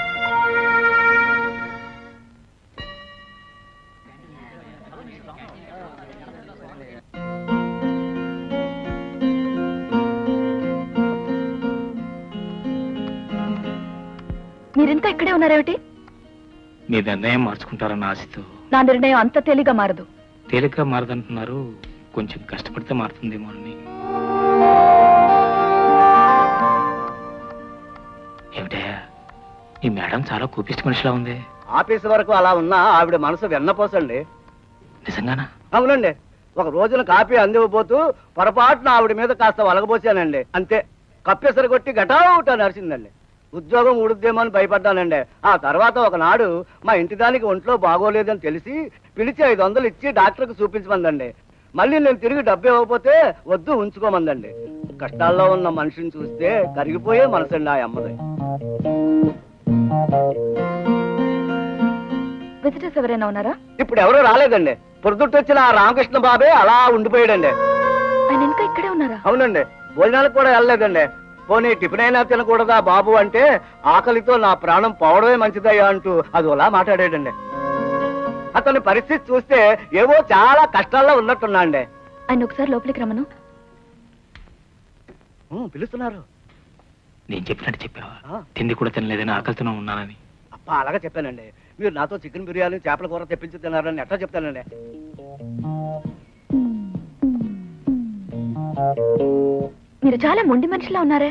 మీరింకా ఇక్కడే ఉన్నారేమిటి మీ నిర్ణయం మార్చుకుంటారన్న ఆశతో నా నిర్ణయం అంత తేలిగా మారదు తేలిగ్గా మారదంటున్నారు కొంచెం కష్టపడితే మారుతుందేమో అని ఏమిటే ఈ మేడం చాలా కూపిష్టి మనిషిలా ఉంది ఆఫీస్ వరకు అలా ఉన్నా ఆవిడ మనసు వెన్నపోసండి నిజంగానా అవునండి ఒక రోజున కాపీ అందివ్వబోతూ పొరపాటున ఆవిడ మీద కాస్త వలగబోసానండి అంతే కప్పెసరు కొట్టి గటావుట నరిచిందండి ఉద్యోగం ఉడుద్దేమో అని భయపడ్డానండి ఆ తర్వాత ఒకనాడు మా ఇంటి దానికి ఒంట్లో బాగోలేదని తెలిసి పిలిచి ఐదు వందలు ఇచ్చి డాక్టర్కి చూపించమందండి మళ్ళీ నేను తిరిగి డబ్బు ఇవ్వకపోతే వద్దు ఉంచుకోమందండి కష్టాల్లో ఉన్న మనిషిని చూస్తే కరిగిపోయే మనసండి ఆ అమ్మది విజిటర్స్ ఎవరైనా ఉన్నారా ఇప్పుడు ఎవరు రాలేదండి పొద్దుట్టొచ్చిన ఆ రామకృష్ణ బాబే అలా ఉండిపోయాడండి ఆయన ఇంకా ఇక్కడే ఉన్నారా అవునండి భోజనాలకు కూడా వెళ్ళలేదండి పోనీ టిఫిన్ అయినా తినకూడదా బాబు అంటే ఆకలితో నా ప్రాణం పోవడమే మంచిదయ్యా అంటూ అది అలా మాట్లాడాడండి అతని పరిస్థితి చూస్తే ఏవో చాలా కష్టాల్లో ఉన్నట్టున్నా అండి ఆయన ఒకసారి లోపలికి రమ్మను ఉం, పిలుస్తున్నారు నేను చెప్పినట్టు చెప్పావా ఆ. తిండి కూడా తినలేదని ఆకలితోనే ఉన్నానని అప్ప అలాగా చెప్పానండి మీరు నాతో చికెన్ బిర్యానీ చేపల కూర తెప్పించి తిన్నారని ఎట్లా చెప్తానండి మీరు చాలా మొండి మనిషిలా ఉన్నారే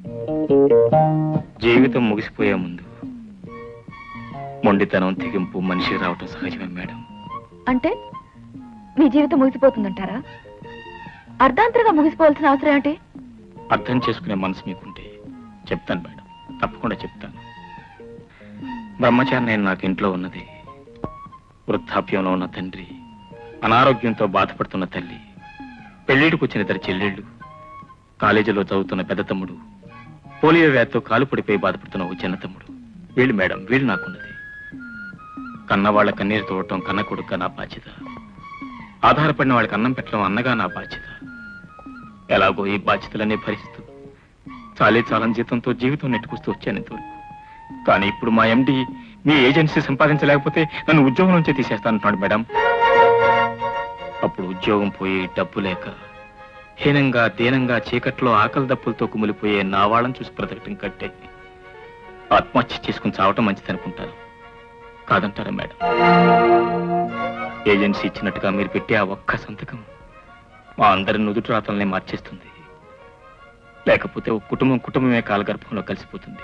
జీవితం ముగిసిపోయే ముందు మొండితనం తెగింపు మనిషి రావటం సహజమే మేడం అంటే మీ జీవితం ముగిసిపోతుందంటారా అర్ధాంతరంగా ముగిసిపోవాల్సిన అవసరం ఏంటి అర్థం చేసుకునే మనసు మీకుంటే చెప్తాను మేడం తప్పకుండా చెప్తాను బ్రహ్మచారి నేను నాకు ఇంట్లో ఉన్నది వృద్ధాప్యంలో ఉన్న తండ్రి అనారోగ్యంతో బాధపడుతున్న తల్లి పెళ్లిడికి వచ్చిన ఇద్దరు చెల్లెళ్ళు కాలేజీలో చదువుతున్న పెద్ద తమ్ముడు పోలియో వ్యాధితో కాలు పడిపోయి బాధపడుతున్న ఒక చిన్న తమ్ముడు వీళ్ళు మేడం వీళ్ళు నాకున్నది కన్నవాళ్ల కన్నీరు తోడటం కన్న కొడుక నా బాధ్యత ఆధారపడిన వాళ్ళకి అన్నం పెట్టడం అన్నగా నా బాధ్యత ఎలాగో ఈ బాధ్యతలన్నీ భరిస్తూ చాలే చాలని జీతంతో జీవితం నెట్టుకొస్తూ వచ్చాను ఇంతవరకు కానీ ఇప్పుడు మా ఎండి మీ ఏజెన్సీ సంపాదించలేకపోతే నన్ను ఉద్యోగం నుంచే తీసేస్తానంటున్నాడు మేడం అప్పుడు ఉద్యోగం పోయి డబ్బు లేక హీనంగా దీనంగా చీకట్లో ఆకలి దప్పులతో కుమిలిపోయే నా వాళ్ళని చూసి బ్రతకటం కట్టే ఆత్మహత్య చేసుకుని చావటం మంచిదనుకుంటాను కాదంటారా మేడం ఏజెన్సీ ఇచ్చినట్టుగా మీరు పెట్టే ఆ ఒక్క సంతకం మా అందరి నుదుటి రాతల్ని మార్చేస్తుంది లేకపోతే ఒక కుటుంబం కుటుంబమే కాలగర్భంలో కలిసిపోతుంది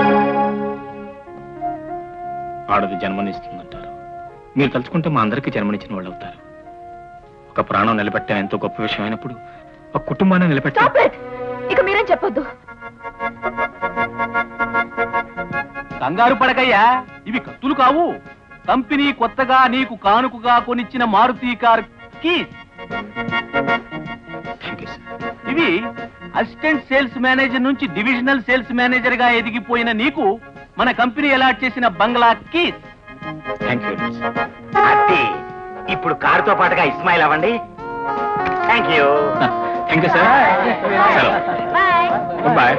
ఆడది జన్మనిస్తుందంటారు మీరు తలుచుకుంటే మా అందరికీ జన్మనిచ్చిన వాళ్ళు అవుతారు ఒక ప్రాణం నిలబెట్టడం ఎంతో గొప్ప విషయం అయినప్పుడు ఒక కుటుంబాన్ని నిలబెట్ట Stop it! ఇక మీరేం చెప్పొద్దు కంగారు పడకయ్యా ఇవి కత్తులు కావు కంపెనీ కొత్తగా నీకు కానుకగా కొనిచ్చిన మారుతి కార్ కీస్ ఇవి అసిస్టెంట్ సేల్స్ మేనేజర్ నుంచి డివిజనల్ సేల్స్ మేనేజర్ గా ఎదిగిపోయిన నీకు మన కంపెనీ అలాట్ చేసిన బంగ్లా కీస్ థ్యాంక్ యూ అది ఇప్పుడు కారుతో పాటుగా ఇస్మాయిల్ అవ్వండి thank you thank you sir good boy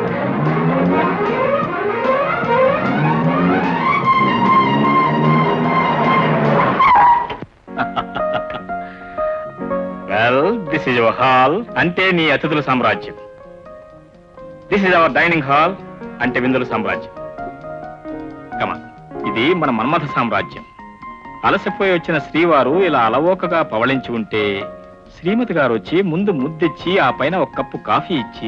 well this is your hall అంటే నీ అతిథుల సామ్రాజ్యం this is our dining hall అంటే విందుల సామ్రాజ్యం కమా ఇది మన మన్మథ సామ్రాజ్యం అలసిపోయి వచ్చిన శ్రీవారు ఇలా అలవోకగా పవళించి ఉంటే శ్రీమతి గారు వచ్చి ముందు ముద్దిచ్చి ఆ పైన ఒక కప్పు కాఫీ ఇచ్చి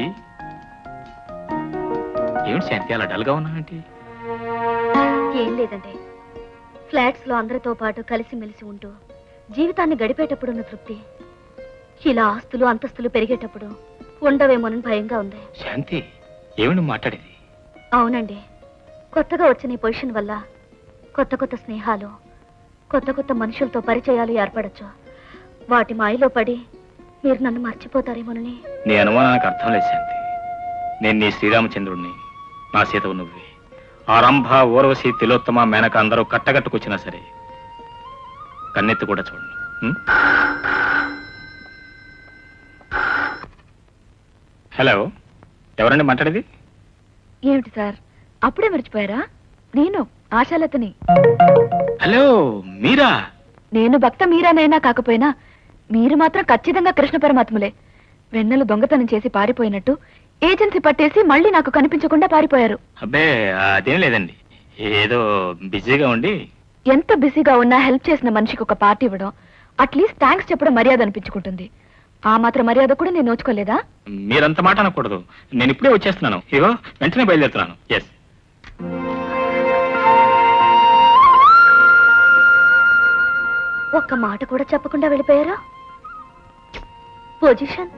ఏమిటి శాంతి అలా డల్గా ఉన్నావేంటి ఏం లేదండి ఫ్లాట్స్ లో అందరితో పాటు కలిసిమెలిసి ఉంటూ జీవితాన్ని గడిపేటప్పుడున్న తృప్తి ఇలా ఆస్తులు అంతస్తులు పెరిగేటప్పుడు ఉండవేమోనని భయంగా ఉంది శాంతి ఏమిటి మాట్లాడేది అవునండి కొత్తగా వచ్చిన ఈ పొజిషన్ వల్ల కొత్త కొత్త స్నేహాలు కొత్త కొత్త మనుషులతో పరిచయాలు ఏర్పడచ్చు వాటి మాయలో పడి మీరు నన్ను మర్చిపోతారేమోనని నీ అనుమానానికి అర్థం లేదు శాంతి నేను నీ శ్రీరామచంద్రుడిని నా సీతవు నువ్వే ఆ రంభ ఊర్వశి తిలోత్తమ మేనక అందరూ కట్టగట్టుకొచ్చినా సరే కన్నెత్తి కూడా చూడండి ఉం? హలో ఎవరండి మాట్లాడేది ఏమిటి సార్ అప్పుడే మర్చిపోయారా నేను ఆశాలతని హలో మీరా నేను భక్త మీరానైనా కాకపోయినా మీరు మాత్రం ఖచ్చితంగా కృష్ణ పరమాత్ములే వెన్నెలు దొంగతనం చేసి పారిపోయినట్టు ఏజెన్సీ పట్టేసి మళ్ళీ నాకు కనిపించకుండా పారిపోయారు అబ్బే అదేం లేదండి ఏదో బిజీగా ఉండి ఎంత బిజీగా ఉన్నా హెల్ప్ చేసిన మనిషికి ఒక పార్టీ ఇవ్వడం అట్లీస్ట్ థ్యాంక్స్ చెప్పడం మర్యాద అనిపించుకుంటుంది ఆ మాత్రం మర్యాద కూడా నేను నోచుకోలేదా మీరంత మాట అనకూడదు నేను ఇప్పుడే వచ్చేస్తున్నాను ఇగో వెంటనే బయలుదేరుతున్నాను ఎస్ ఒక్క మాట కూడా చెప్పకుండా వెళ్ళిపోయారా పొజిషన్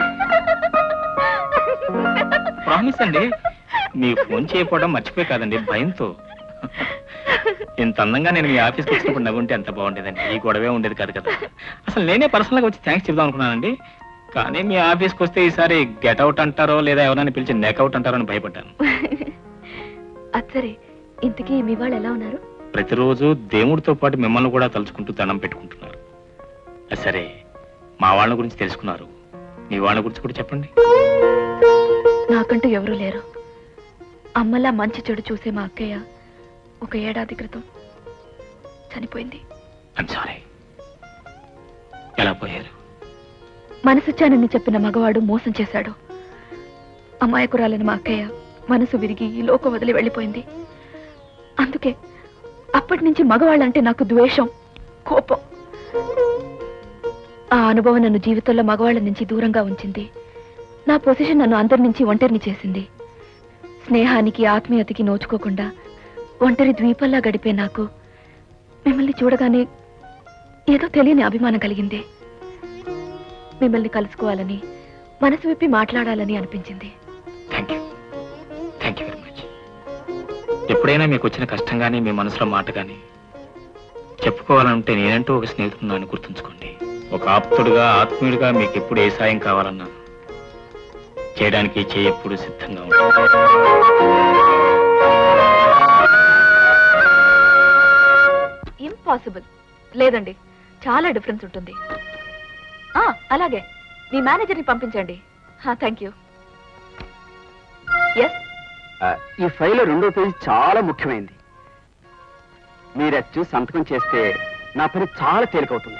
ప్రామిస్ అండి మీ ఫోన్ చేయకపోవడం మర్చిపోయి కాదండి భయంతో ఇంత అందంగా నేను మీ ఆఫీస్కి వచ్చినప్పుడు నవ్వుంటే ఎంత బాగుండేదండి ఈ గొడవే ఉండేది కాదు కదా అసలు నేనే పర్సనల్ గా వచ్చి థ్యాంక్స్ చెప్దాం అనుకున్నానండి కానీ మీ ఆఫీస్కి వస్తే ఈసారి గెట్ అవుట్ అంటారో లేదా ఎవరైనా పిలిచి నెక్ అవుట్ అంటారో అని భయపడ్డాను అది సరే ఇంతకీ మీ వాళ్ళు ఎలా ఉన్నారు ప్రతిరోజు దేవుడితో పాటు మిమ్మల్ని కూడా తలుచుకుంటూ దండం పెట్టుకుంటున్నారు అది సరే మా వాళ్ళ గురించి తెలుసుకున్నారు మీ వాళ్ళ గురించి కూడా చెప్పండి నాకంటూ ఎవరూ లేరు అమ్మలా మంచి చెడు చూసే మా అక్కయ్య ఒక ఏడాది క్రితం చనిపోయింది ఐమ్ సారీ ఎలా పోయారు మనసిచ్చానని చెప్పిన మగవాడు మోసం చేశాడు అమాయకురాలని మా అక్కయ్య మనసు విరిగి ఈ లోకం వదిలి వెళ్ళిపోయింది అందుకే అప్పటి నుంచి మగవాళ్ళంటే నాకు ద్వేషం కోపం ఆ అనుభవం నన్ను జీవితంలో మగవాళ్ళ నుంచి దూరంగా ఉంచింది నా పొజిషన్ నన్ను అందరి నుంచి ఒంటరిని చేసింది స్నేహానికి ఆత్మీయతకి నోచుకోకుండా ఒంటరి ద్వీపంలా గడిపే నాకు మిమ్మల్ని చూడగానే ఏదో తెలియని అభిమానం కలిగింది మిమ్మల్ని కలుసుకోవాలని మనసు విప్పి మాట్లాడాలని అనిపించింది thank you thank you very much ఎప్పుడైనా మీకు వచ్చిన కష్టం కానీ మీ మనసులో మాట కానీ చెప్పుకోవాలంటే నేనంటూ ఒక స్నేహితుడున్నాను గుర్తుంచుకోండి ఒక ఆప్తుడుగా ఆత్మీయుడిగా మీకు ఎప్పుడు ఏ సాయం కావాలన్నా చేయడానికి చేయి ఎప్పుడు సిద్ధంగా ఉంటుంది ఇంపాసిబుల్ లేదండి చాలా డిఫరెన్స్ ఉంటుంది ఆ, అలాగే మీ మేనేజర్ని పంపించండి థ్యాంక్ యూ ఎస్ ఈ ఫైల్ రెండో పేజీ చాలా ముఖ్యమైనది మీరు అది చూసి సంతకం చేస్తే నా పని చాలా తేలికవుతుంది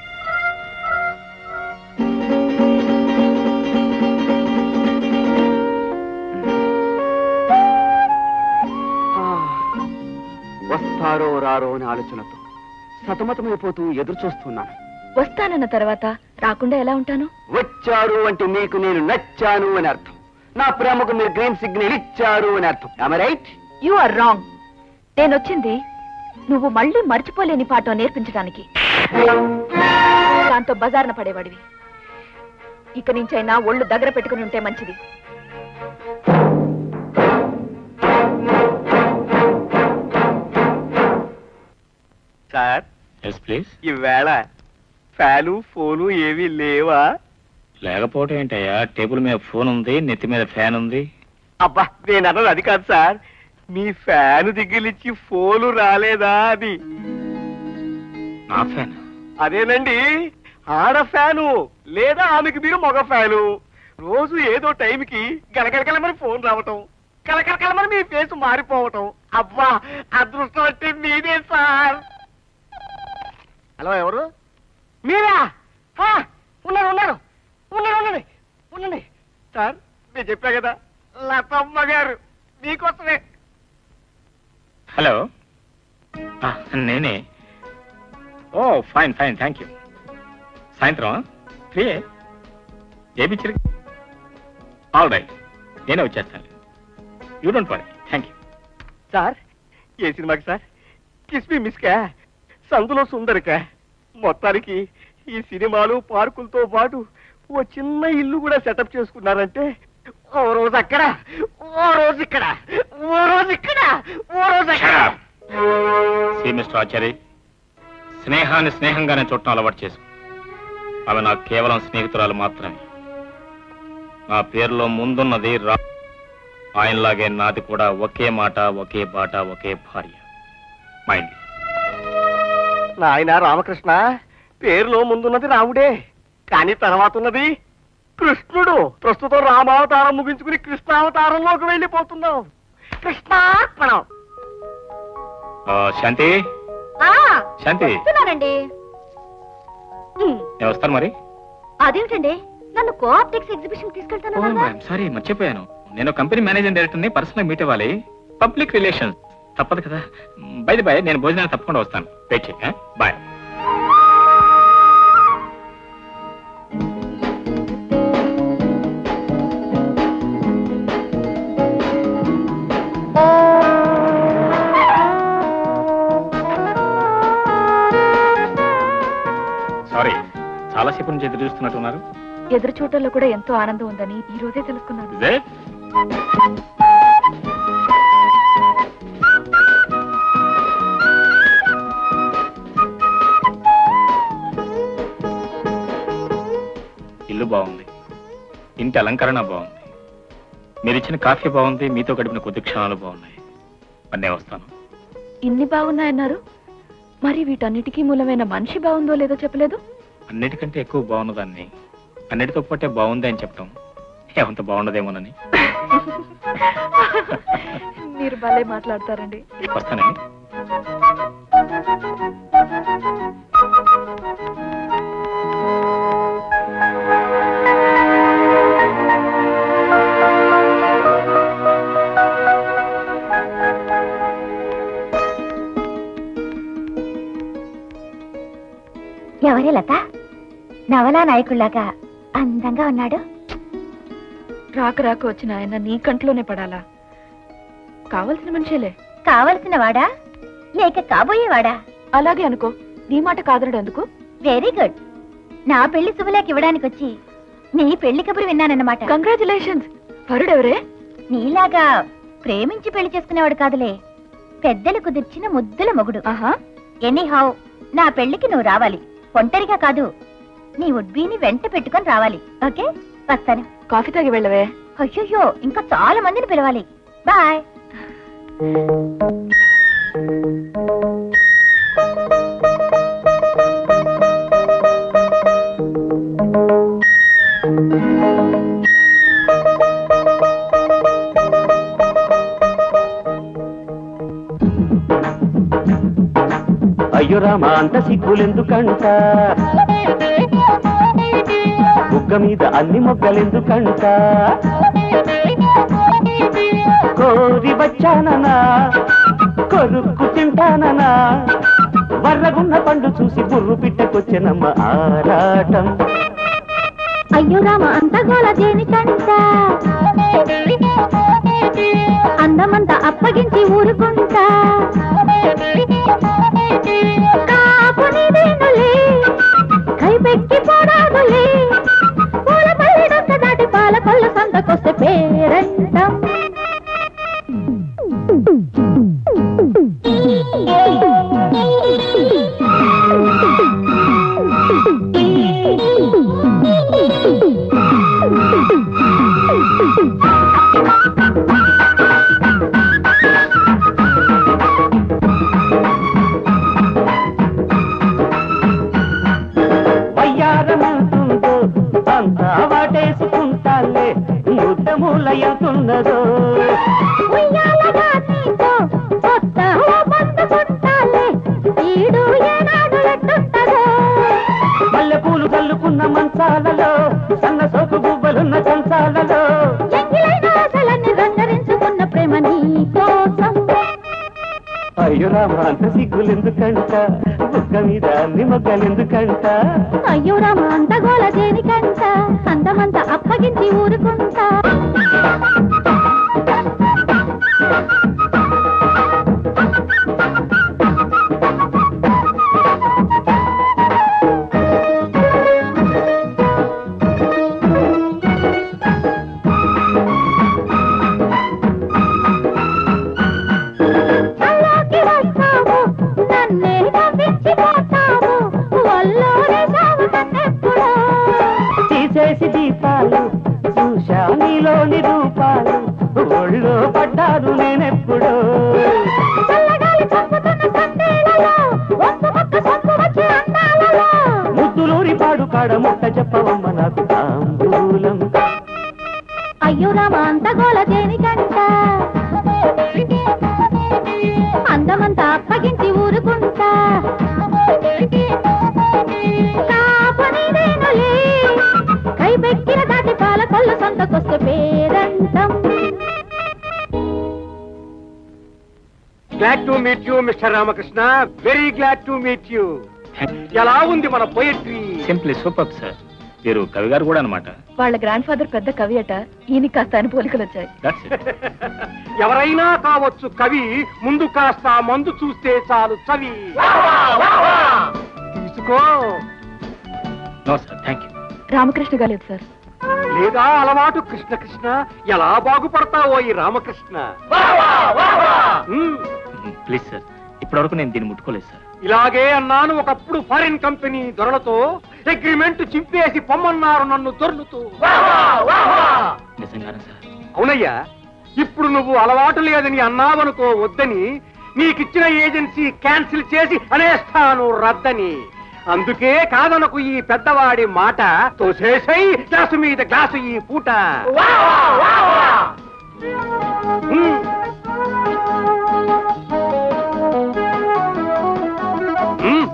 ఆ, వస్తారో రారో అని ఆలోచనతో సతమతమైపోతూ ఎదురు చూస్తున్నాను వస్తానన్న తర్వాత రాకుండా ఎలా ఉంటాను వచ్చారు అంటే మీకు నేను నచ్చాను అని అర్థం నా ప్రేమకు మీరు గ్రీన్ సిగ్నల్ ఇచ్చారు అని అర్థం రైట్ యు ఆర్ రాంగ్ నేను వచ్చింది నువ్వు మళ్ళీ మర్చిపోలేని పాఠం నేర్పించడానికి దాంతో బజార్న పడేవాడివి ఇక నుంచైనా ఒళ్ళు దగ్గర పెట్టుకుని ఉంటే మంచిది సార్ ఎస్ ప్లీజ్ ఈవేళ ఫ్యాను ఫోను ఏమీ లేవా లేకపోవటం ఏంటయ్యా టేబుల్ మీద ఫోన్ ఉంది నెత్తి మీద ఫ్యాన్ ఉంది అబ్బా నేను అన్నది అది కాదు సార్ మీ ఫ్యాను దిగిలిచ్చి ఫోను రాలేదా అని నా ఫ్యాన్ అదేనండి ఆడ ఫ్యాను లేదా ఆమెకి మీరు మగ ఫ్యాను రోజు ఏదో టైంకి గలగలగలమని ఫోన్ రావటం కలకలకలమని మీ ఫేస్ మారిపోవటం అబ్బా అదృష్టం అంటే మీదే సార్ హలో ఎవరు మీరా ఆ, ఉన్నారు ఉన్నారు ఉన్నారు ఉండండి ఉండండి సార్ నేను చెప్పా కదా లతమ్మ గారు మీకోసమే హలో ఆ, నేనే oh fine fine thank you సాయంత్రం ఫ్రీ ఏ పిక్చర్ ఆల్ రైట్ నేనే వచ్చేస్తాను you don't worry thank you sir ఏ సినిమాకి సార్ కిస్మి మిస్కా సందులో సుందరికా మొత్తానికి ఈ సినిమాలు పార్కులతో పాటు ఓ చిన్న ఇల్లు కూడా సెటప్ చేసుకున్నారంటే ఓ రోజు అక్కడ ఓ రోజు ఇక్కడ ఓ రోజు ఇక్కడ ఓ రోజు అక్కడ సి మిస్టర్ ఆచారి స్నేహాన్ని స్నేహంగానే చూడటం అలవాటు చేసు ఆమె నాకు కేవలం స్నేహితురాలు మాత్రమే నా పేరులో ముందున్నది రా ఆయనలాగే నాది కూడా ఒకే మాట ఒకే బాట ఒకే భార్య మైండ్ నాయన రామకృష్ణ పేరులో ముందున్నది రాముడే కానీ తర్వాత ఉన్నది కృష్ణుడు ప్రస్తుతం రామావతారం ముగించుకుని కృష్ణావతారంలోకి వెళ్ళిపోతున్నాం కృష్ణార్పణం శాంతి ఆ, శాంతి వస్తున్నానండి ఉమ్, నేను వస్తాను మరి అదేమిటండి నన్ను కోఆప్టెక్స్ ఎగ్జిబిషన్ తీసుకెళ్తాను సారీ మర్చిపోయాను నేను కంపెనీ మేనేజింగ్ డైరెక్టర్ని పర్సనల్ మీట్ ఇవ్వాలి పబ్లిక్ రిలేషన్స్ తప్పదు కదా బై బాయ్ నేను భోజనానికి తప్పకుండా వస్తాను వెయిట్ చేయ బాయ్ సారీ చాలాసేపు నుంచి ఎదురు చూస్తున్నట్టున్నారు ఎదురు చూడటంలో కూడా ఎంతో ఆనందం ఉందని ఈ రోజే తెలుసుకున్నాను Is it? ఇల్లు బాగుంది ఇంటి అలంకరణ బాగుంది మీరు ఇచ్చిన కాఫీ బాగుంది మీతో గడిపిన కొద్ది క్షణాలు బాగున్నాయి అన్నీ వస్తాను ఇన్ని బాగున్నాయన్నారు మరి వీటన్నిటికీ మూలమైన మనిషి బాగుందో లేదో చెప్పలేదు అన్నిటికంటే ఎక్కువ బాగున్నదాన్ని అన్నిటితో పాటే బాగుంది అని చెప్పడం ఏమంత బాగుండదేమోనని మీరు భలే మాట్లాడతారండి వస్తానండి ఎవరే లత నవలా నాయకుల్లాగా అందంగా ఉన్నాడు రాక రాక వచ్చిన ఆయన నీ కంట్లోనే పడాలా కావలసిన మనిషేలే కావలసిన వాడా లేక కాబోయేవాడా అలాగే అనుకో నీ మాట కాదనడు ఎందుకు వెరీ గుడ్ నా పెళ్లి శుభలేఖ ఇవ్వడానికి వచ్చి నీ పెళ్లి కబురు విన్నానన్నమాట కంగ్రాచులేషన్స్ వరుడెవరే నీలాగా ప్రేమించి పెళ్లి చేసుకునేవాడు కాదులే పెద్దలు కుదిర్చిన ముద్దుల మొగుడు ఆహా ఎనీహౌ నా పెళ్లికి నువ్వు రావాలి ఒంటరిగా కాదు నీ ఉడ్బీని వెంట పెట్టుకొని రావాలి ఓకే వస్తాను కాఫీ తాగి వెళ్ళవే అయ్యో ఇంకా చాలా మందిని పిలవాలి బాయ్ అయ్యో రామ అంత సిగ్గులెందుకంట బుగ్గ మీద అన్ని మొగ్గలెందుకంట కోరి వచ్చాననా కొరుక్కు తింటాననా వర్రగున్న పండు చూసి బుర్రు పిట్టకొచ్చెనమ్మ ఆరాటం అయ్యో రామ అంత గోల దేనికంట అందమంతా అప్పగించి ఊరుకుంటా కాపు నీదేనులే, కైపెక్కి పోరాదులే పూల పల్లి డొక్క దాటి పాల పళ్ళు సంతకొస్తే పేరంటం వయ్యారమంటుందో అంతా వాటేసుకుంటాలే ముద్దములయ్యుతున్నదో ఉయ్యాలగా నీతో కొత్త ఓ పొందుకుంటాలే ఈడు ఏనాడు ఎట్టుంటదో మల్లె పూలు చల్లుకున్న మంచాలలో సన్న సోకు గువ్వలున్న కంచాలలో ఎంగిలైన ఆశలన్నీ రంగరించుకున్న ప్రేమ నీ కోసం అయ్యో రామ అంత సిగ్గులెందుకంట బుక్క మీద అన్ని మొగ్గలెందుకంట అయ్యో రామ అంత గోల దేనికంట అందమంతా అప్పగించి ఊరుకుంటా అల్లాకి వస్తావు నన్నే నవ్వించిపోతావు వల్లోనే సాగు నన్నెప్పుడో తీసేసి దీపాలు చూశా నీలోని రూపాలు ఒళ్ళో glad to meet you mister Ramakrishna very glad to meet you ఎలా ఉంది మన పోయట్రీ సింప్లీ సూపర్ సార్ మీరు కవి గారు కూడా అనమాట వాళ్ళ గ్రాండ్ ఫాదర్ పెద్ద కవి అట ఈయన కాస్త అని పోలికలు వచ్చాయి దట్స్ ఇట్ ఎవరైనా కావచ్చు కవి ముందు కాస్త మందు చూస్తే చాలు చవి తీసుకో no sir thank you Ramakrishna గాలేదు సార్ లేదా అలవాటు కృష్ణ కృష్ణ ఎలా బాగుపడతావో ఈ రామకృష్ణ మ్మ్. ప్లీజ్ సార్ ఇప్పటివరకు నేను దీన్ని ముట్టుకోలేదు సార్ ఇలాగే అన్నాను ఒకప్పుడు ఫారిన్ కంపెనీ దొరలతో అగ్రిమెంట్ చింపేసి పొమ్మన్నారు నన్ను దొర్లుతూ నిజంగానే సార్ అవునయ్యా ఇప్పుడు నువ్వు అలవాటు లేదని అన్నావనుకో వద్దని నీకిచ్చిన ఏజెన్సీ క్యాన్సిల్ చేసి అనేస్తాను రద్దని అందుకే కాదనకు ఈ పెద్దవాడి మాట తోసేసై గ్లాసు మీద గ్లాసు ఈ పూట ఉమ్. ఉమ్.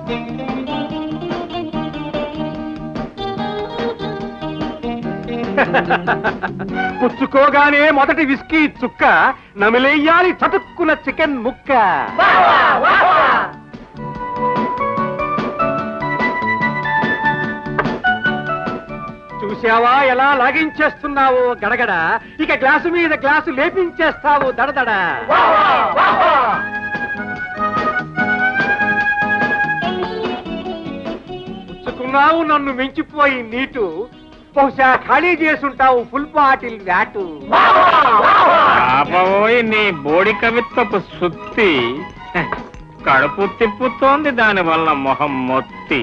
పుచ్చుకోగానే మొదటి విస్కీ చుక్క నమిలేయాలి చటుక్కున చికెన్ ముక్క చూసావా ఎలా లాగించేస్తున్నావో గడగడ ఇక గ్లాసు మీద గ్లాసు లేపించేస్తావు దడదడ పుచ్చుకున్నావు నన్ను మించిపోయి నీటు బహుశా ఖాళీ చేసుంటావు ఫుల్ బాటిల్ వ్యాటు పాపబోయి నీ బోడి కవిత్వపు సుత్తి కడుపు తిప్పుతోంది దాని వల్ల మొహం మొత్తి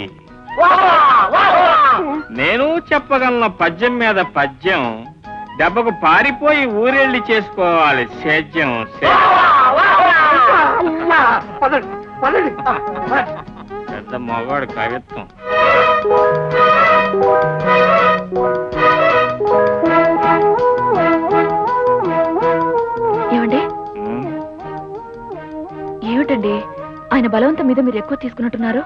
నేను చెప్పగలను పద్యం మీద పద్యం దెబ్బకు పారిపోయి ఊరెళ్ళి చేసుకోవాలి సేద్యం సేద్యం. అమ్మా! పదండి, పదండి. పెద్ద మగవాడు కవిత్వం ఏమండి ఉమ్, ఏమిటండి ఆయన బలవంతం మీద మీరు ఎక్కువ తీసుకున్నట్టున్నారు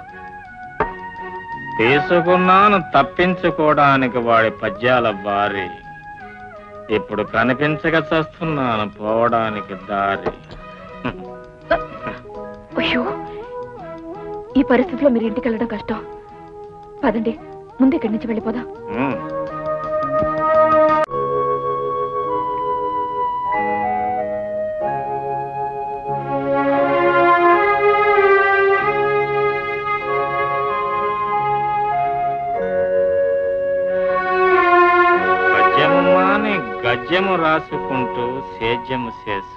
తీసుకున్నాను తప్పించుకోవడానికి వాడి పద్యాల బారి ఇప్పుడు కనిపించక చస్తున్నాను పోవడానికి దారి అయ్యో ఈ పరిస్థితిలో మీరు ఇంటికి వెళ్ళడం కష్టం పదండి ముందు ఇక్కడి నుంచి వెళ్ళిపోదాం ఉమ్. పద్యము మాని గద్యము రాసుకుంటూ సేద్యము చేసు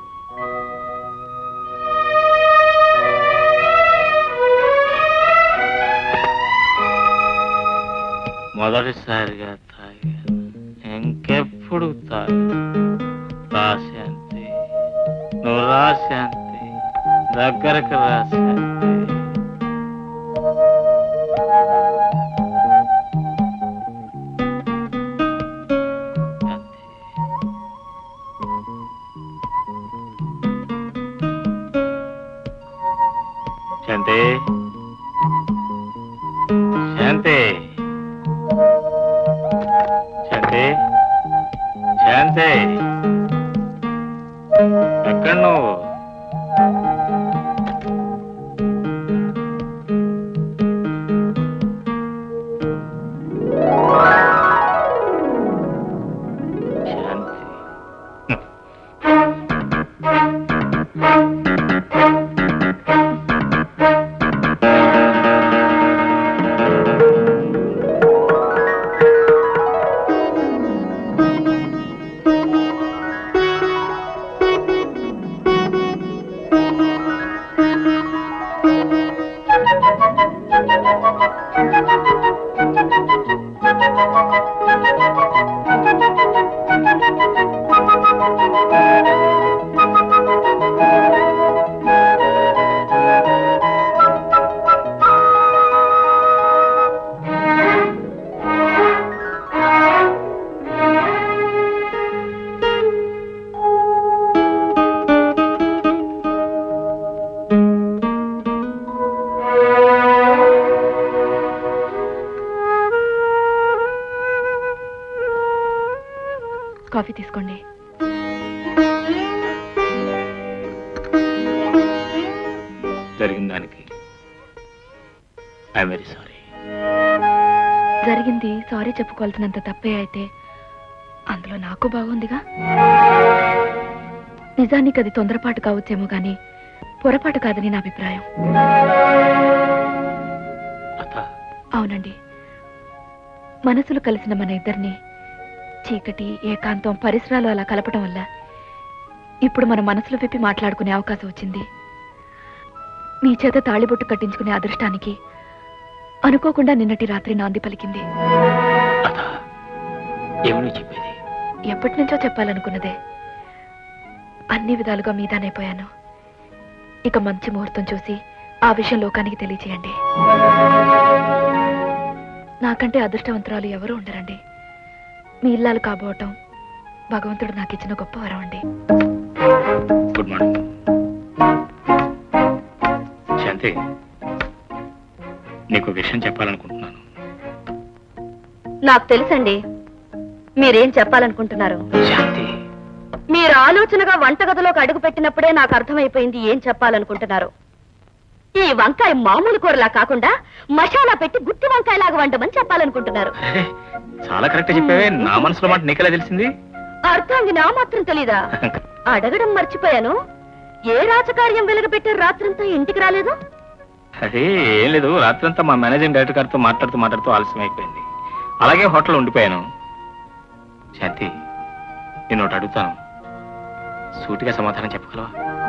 మొదటిసారిగా తాగాను ఇంకెప్పుడు తాగా రాశాంతి నువ్వు రాశాంతి దగ్గరకు రాశాంతి శాంతి శాంతి శాంతి శాంతి ఎక్కడ నువ్వు శాంతి కాఫీ తీసుకోండి జరిగిన దానికి ఐఎమ్ వెరీ సారీ జరిగింది సారీ చెప్పుకోవాల్సినంత తప్పే అయితే అందులో నాకు బాగుందిగా నిజానికి అది తొందరపాటు కావచ్చేమో కానీ పొరపాటు కాదని నా అభిప్రాయం లత అవునండి మనసులు కలిసిన మన ఇద్దరిని చీకటి ఏకాంతం పరిసరాలు అలా కలపడం వల్ల ఇప్పుడు మన మనసులు విప్పి మాట్లాడుకునే అవకాశం వచ్చింది మీ చేత తాళిబొట్టు కట్టించుకునే అదృష్టానికి అనుకోకుండా నిన్నటి రాత్రి నాంది పలికింది లత ఏమని చెప్పేది ఎప్పటి నుంచో చెప్పాలనుకున్నదే అన్ని విధాలుగా మీదానైపోయాను ఇక మంచి ముహూర్తం చూసి ఆ విషయం లోకానికి తెలియచేయండి నాకంటే అదృష్టవంతురాలు ఎవరు ఉండరండి మీ ఇల్లాలు కాబోవటం భగవంతుడు నాకు ఇచ్చిన గొప్ప వరం అండి గుడ్ మార్నింగ్ శాంతి నీకు విషయం చెప్పాలనుకుంటున్నాను నాకు తెలుసండి మీరేం చెప్పాలనుకుంటున్నారు శాంతి మీరు ఆలోచనగా వంటగదిలోకి అడుగు పెట్టినప్పుడే నాకు అర్థమైపోయింది ఏం చెప్పాలనుకుంటున్నారు ఈ వంకాయ మామూలు కూరలా కాకుండా మసాలా పెట్టి గుత్తి వంకాయలాగా వండమని చెప్పాలనుకుంటున్నారు అరే, చాలా కరెక్ట్ చెప్పావే నా మనసులో మాట నీకెలా తెలిసింది అర్థాంగి నా మాత్రం తెలీదా అడగడం మర్చిపోయాను ఏ రాజకార్యం వెలగబెట్టారు రాత్రంతా ఇంటికి రాలేదు అదే ఏం లేదు రాత్రంతా మా మేనేజింగ్ డైరెక్టర్ గారితో మాట్లాడుతూ మాట్లాడుతూ ఆలస్యం అయిపోయింది అలాగే హోటల్ ఉండిపోయాను శాంతి నేను ఒకటి అడుగుతాను సూటిగా సమాధానం చెప్పగలవా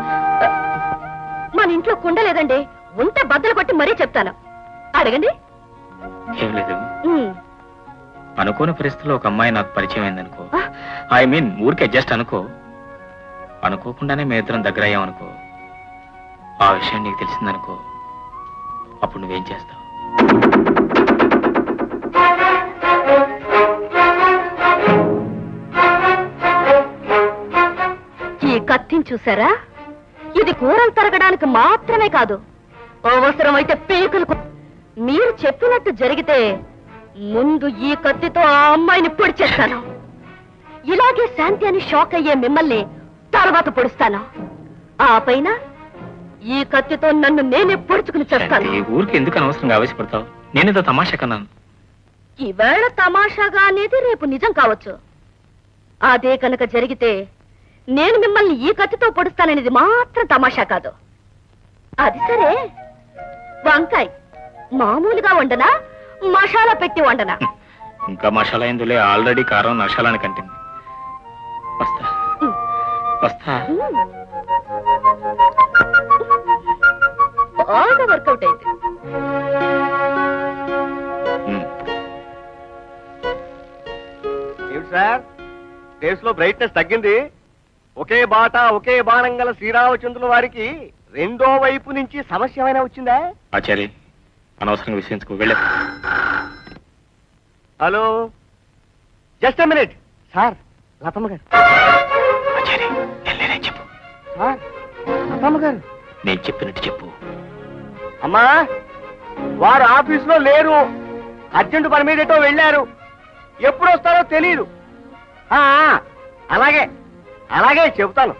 మన ఇంట్లో కుండ లేదండి ఉంటే బద్దలు కొట్టి మరీ చెప్తాను అడగండి ఏం లేదు ఉమ్. అనుకోని పరిస్థితుల్లో ఒక అమ్మాయి నాకు పరిచయం అయిందనుకో ఐ మీన్ ఊరికే జస్ట్ అనుకో అనుకోకుండానే మీ ఇద్దరం దగ్గర అయ్యాం అనుకో ఆ విషయం నీకు తెలిసిందనుకో అప్పుడు నువ్వేం చేస్తావు ఈ కత్తిని చూసారా ఇది కూరలు తరగడానికి మాత్రమే కాదు అవసరమైతే పీకలు కు- మీరు చెప్పినట్టు జరిగితే ముందు ఈ కత్తితో ఆ అమ్మాయిని పొడి చేస్తాను ఇలాగే శాంతి అని షాక్ అయ్యే మిమ్మల్ని తర్వాత పొడుస్తాను ఆ పైన ఈ కత్తితో నన్ను నేనే పొడుచుకుని చేస్తాను ఈ ఊరికి ఎందుకు అనవసరంగా ఆవేశపడతావు నేనేదో తమాషా కన్నాను ఈవేళ తమాషాగా అనేది రేపు నిజం కావచ్చు అదే కనుక జరిగితే నేను మిమ్మల్ని ఈ కత్తితో పొడుస్తాననేది మాత్రం తమాషా కాదు అది సరే వంకాయ్ మామూలుగా వండనా మసాలా పెట్టి వండనా ఇంకా మసాలా ఎందులే ఆల్రెడీ కారం నషాలని కంటింది వస్తా వస్తా బాగా వర్కౌట్ అయింది ఉమ్. ఏమిటి సార్ ఫేస్ లో బ్రైట్నెస్ తగ్గింది ఒకే బాట ఒకే బాణం గల శ్రీరామచంద్రుల వారికి రెండో వైపు నుంచి సమస్య ఏమైనా వచ్చిందా ఆచారి అనవసరంగా విషయించుకో వెళ్ళే హలో జస్ట్ మినిట్ సార్ లతమ్మ గారు ఆచారి వెళ్ళేనే చెప్పు సార్ లతమ్మ గారు నేను చెప్పినట్టు చెప్పు అమ్మా వారు ఆఫీసులో లేరు అర్జెంట్ పని మీద ఎటో వెళ్ళారు ఎప్పుడు వస్తారో తెలియదు ఆ, ఆ, అలాగే అలాగే చెబుతాను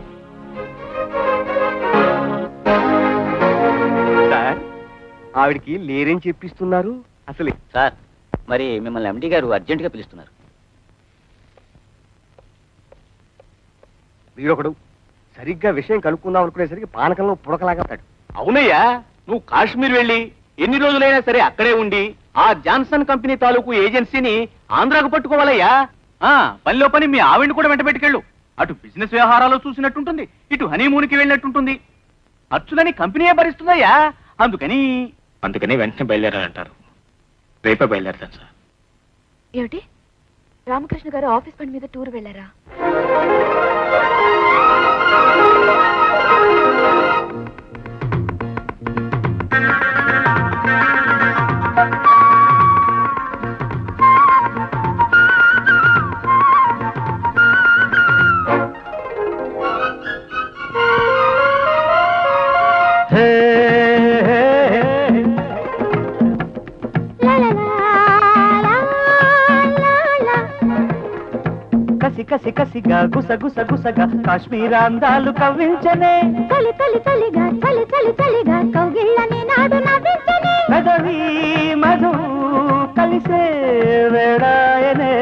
సార్ ఆవిడికి లేరని చెప్పిస్తున్నారు అసలు సార్ మరి మిమ్మల్ని ఎండి గారు అర్జెంట్ గా పిలుస్తున్నారు వీడొకడు సరిగ్గా విషయం కనుక్కుందాం అనుకునేసరికి పానకంలో పుడకలాగా ఉంటాడు అవునయ్యా నువ్వు కాశ్మీర్ వెళ్ళి ఎన్ని రోజులైనా సరే అక్కడే ఉండి ఆ జాన్సన్ కంపెనీ తాలూకు ఏజెన్సీని ఆంధ్రాకు పట్టుకోవాలయ్యా ఆ పనిలో పని మీ ఆవిడ్ని కూడా వెంట పెట్టుకెళ్ళు అటు బిజినెస్ వ్యవహారాలు చూసినట్టుంటుంది ఇటు హనీమూన్కి వెళ్ళినట్టుంటుంది ఖర్చులని కంపెనీయే భరిస్తుందయ్యా అందుకని అందుకని వెంటనే బయలుదేరాలంటారు రేపే బయలుదేరతాను సార్ ఏమిటి రామకృష్ణ గారు ఆఫీస్ పని మీద టూర్ వెళ్ళారా కసి కసి కసిగా గుస గుస గుసగా కాశ్మీర అందాలు కవ్వించనే తొలి తొలి తొలిగా చలి చలి చలిగా కౌగిళ్ళని నాడు నవ్వించని పెదవి మధు కలిసే వేడాయనే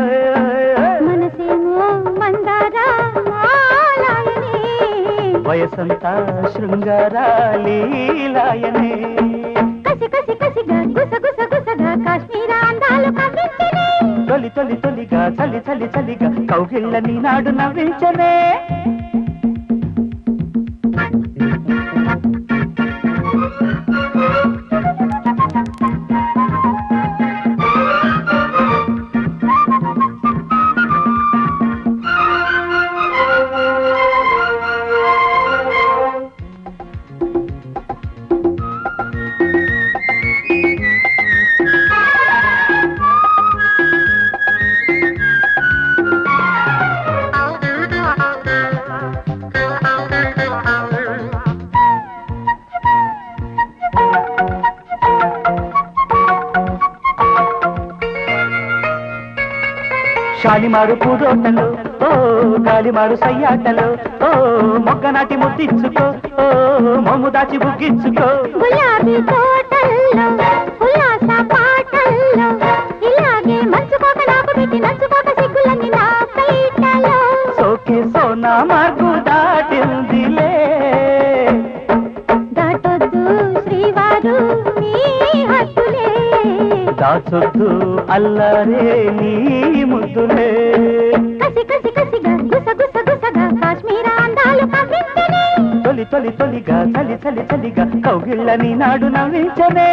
మనసేమో మందారా మాలాయని వయసంతా శృంగారాలీలాయనే కసి కసి కసిగా గుస గుస గుసగా కాశ్మీర అందాలు కవ్వించని తొలి తొలి తొలిగా చలి చలి చలిగా కౌగిళ్ళని నాడు నవ్వించనే శాలిమారు పూదోటలు ఓ గాలిమారు సయ్యాటలు ఓ మొగ్గనాటి ముద్దిచ్చుకో ఓ మొమ్ము దాచి బుగ్గిచ్చుకో గులాబీ తోటల్లో ఉల్లాస పాటల్లో ఇలాగే మంచుకోక నాకు పెట్టి నచ్చుకోక సిగ్గులని నా పైటలో సోకే సోనా మార్గు దాటిందిలే దాటొద్దు శ్రీవారు మీ హద్దులే దాచొద్దు అల్లరే నీ ముద్దులే కసి కసి కసిగా గుస గుస గుసగా కాశ్మీర అందాలు కవ్వించని తొలి తొలి తొలిగా చలి చలి చలిగా కౌగిళ్ళని నాడు నవ్వించనే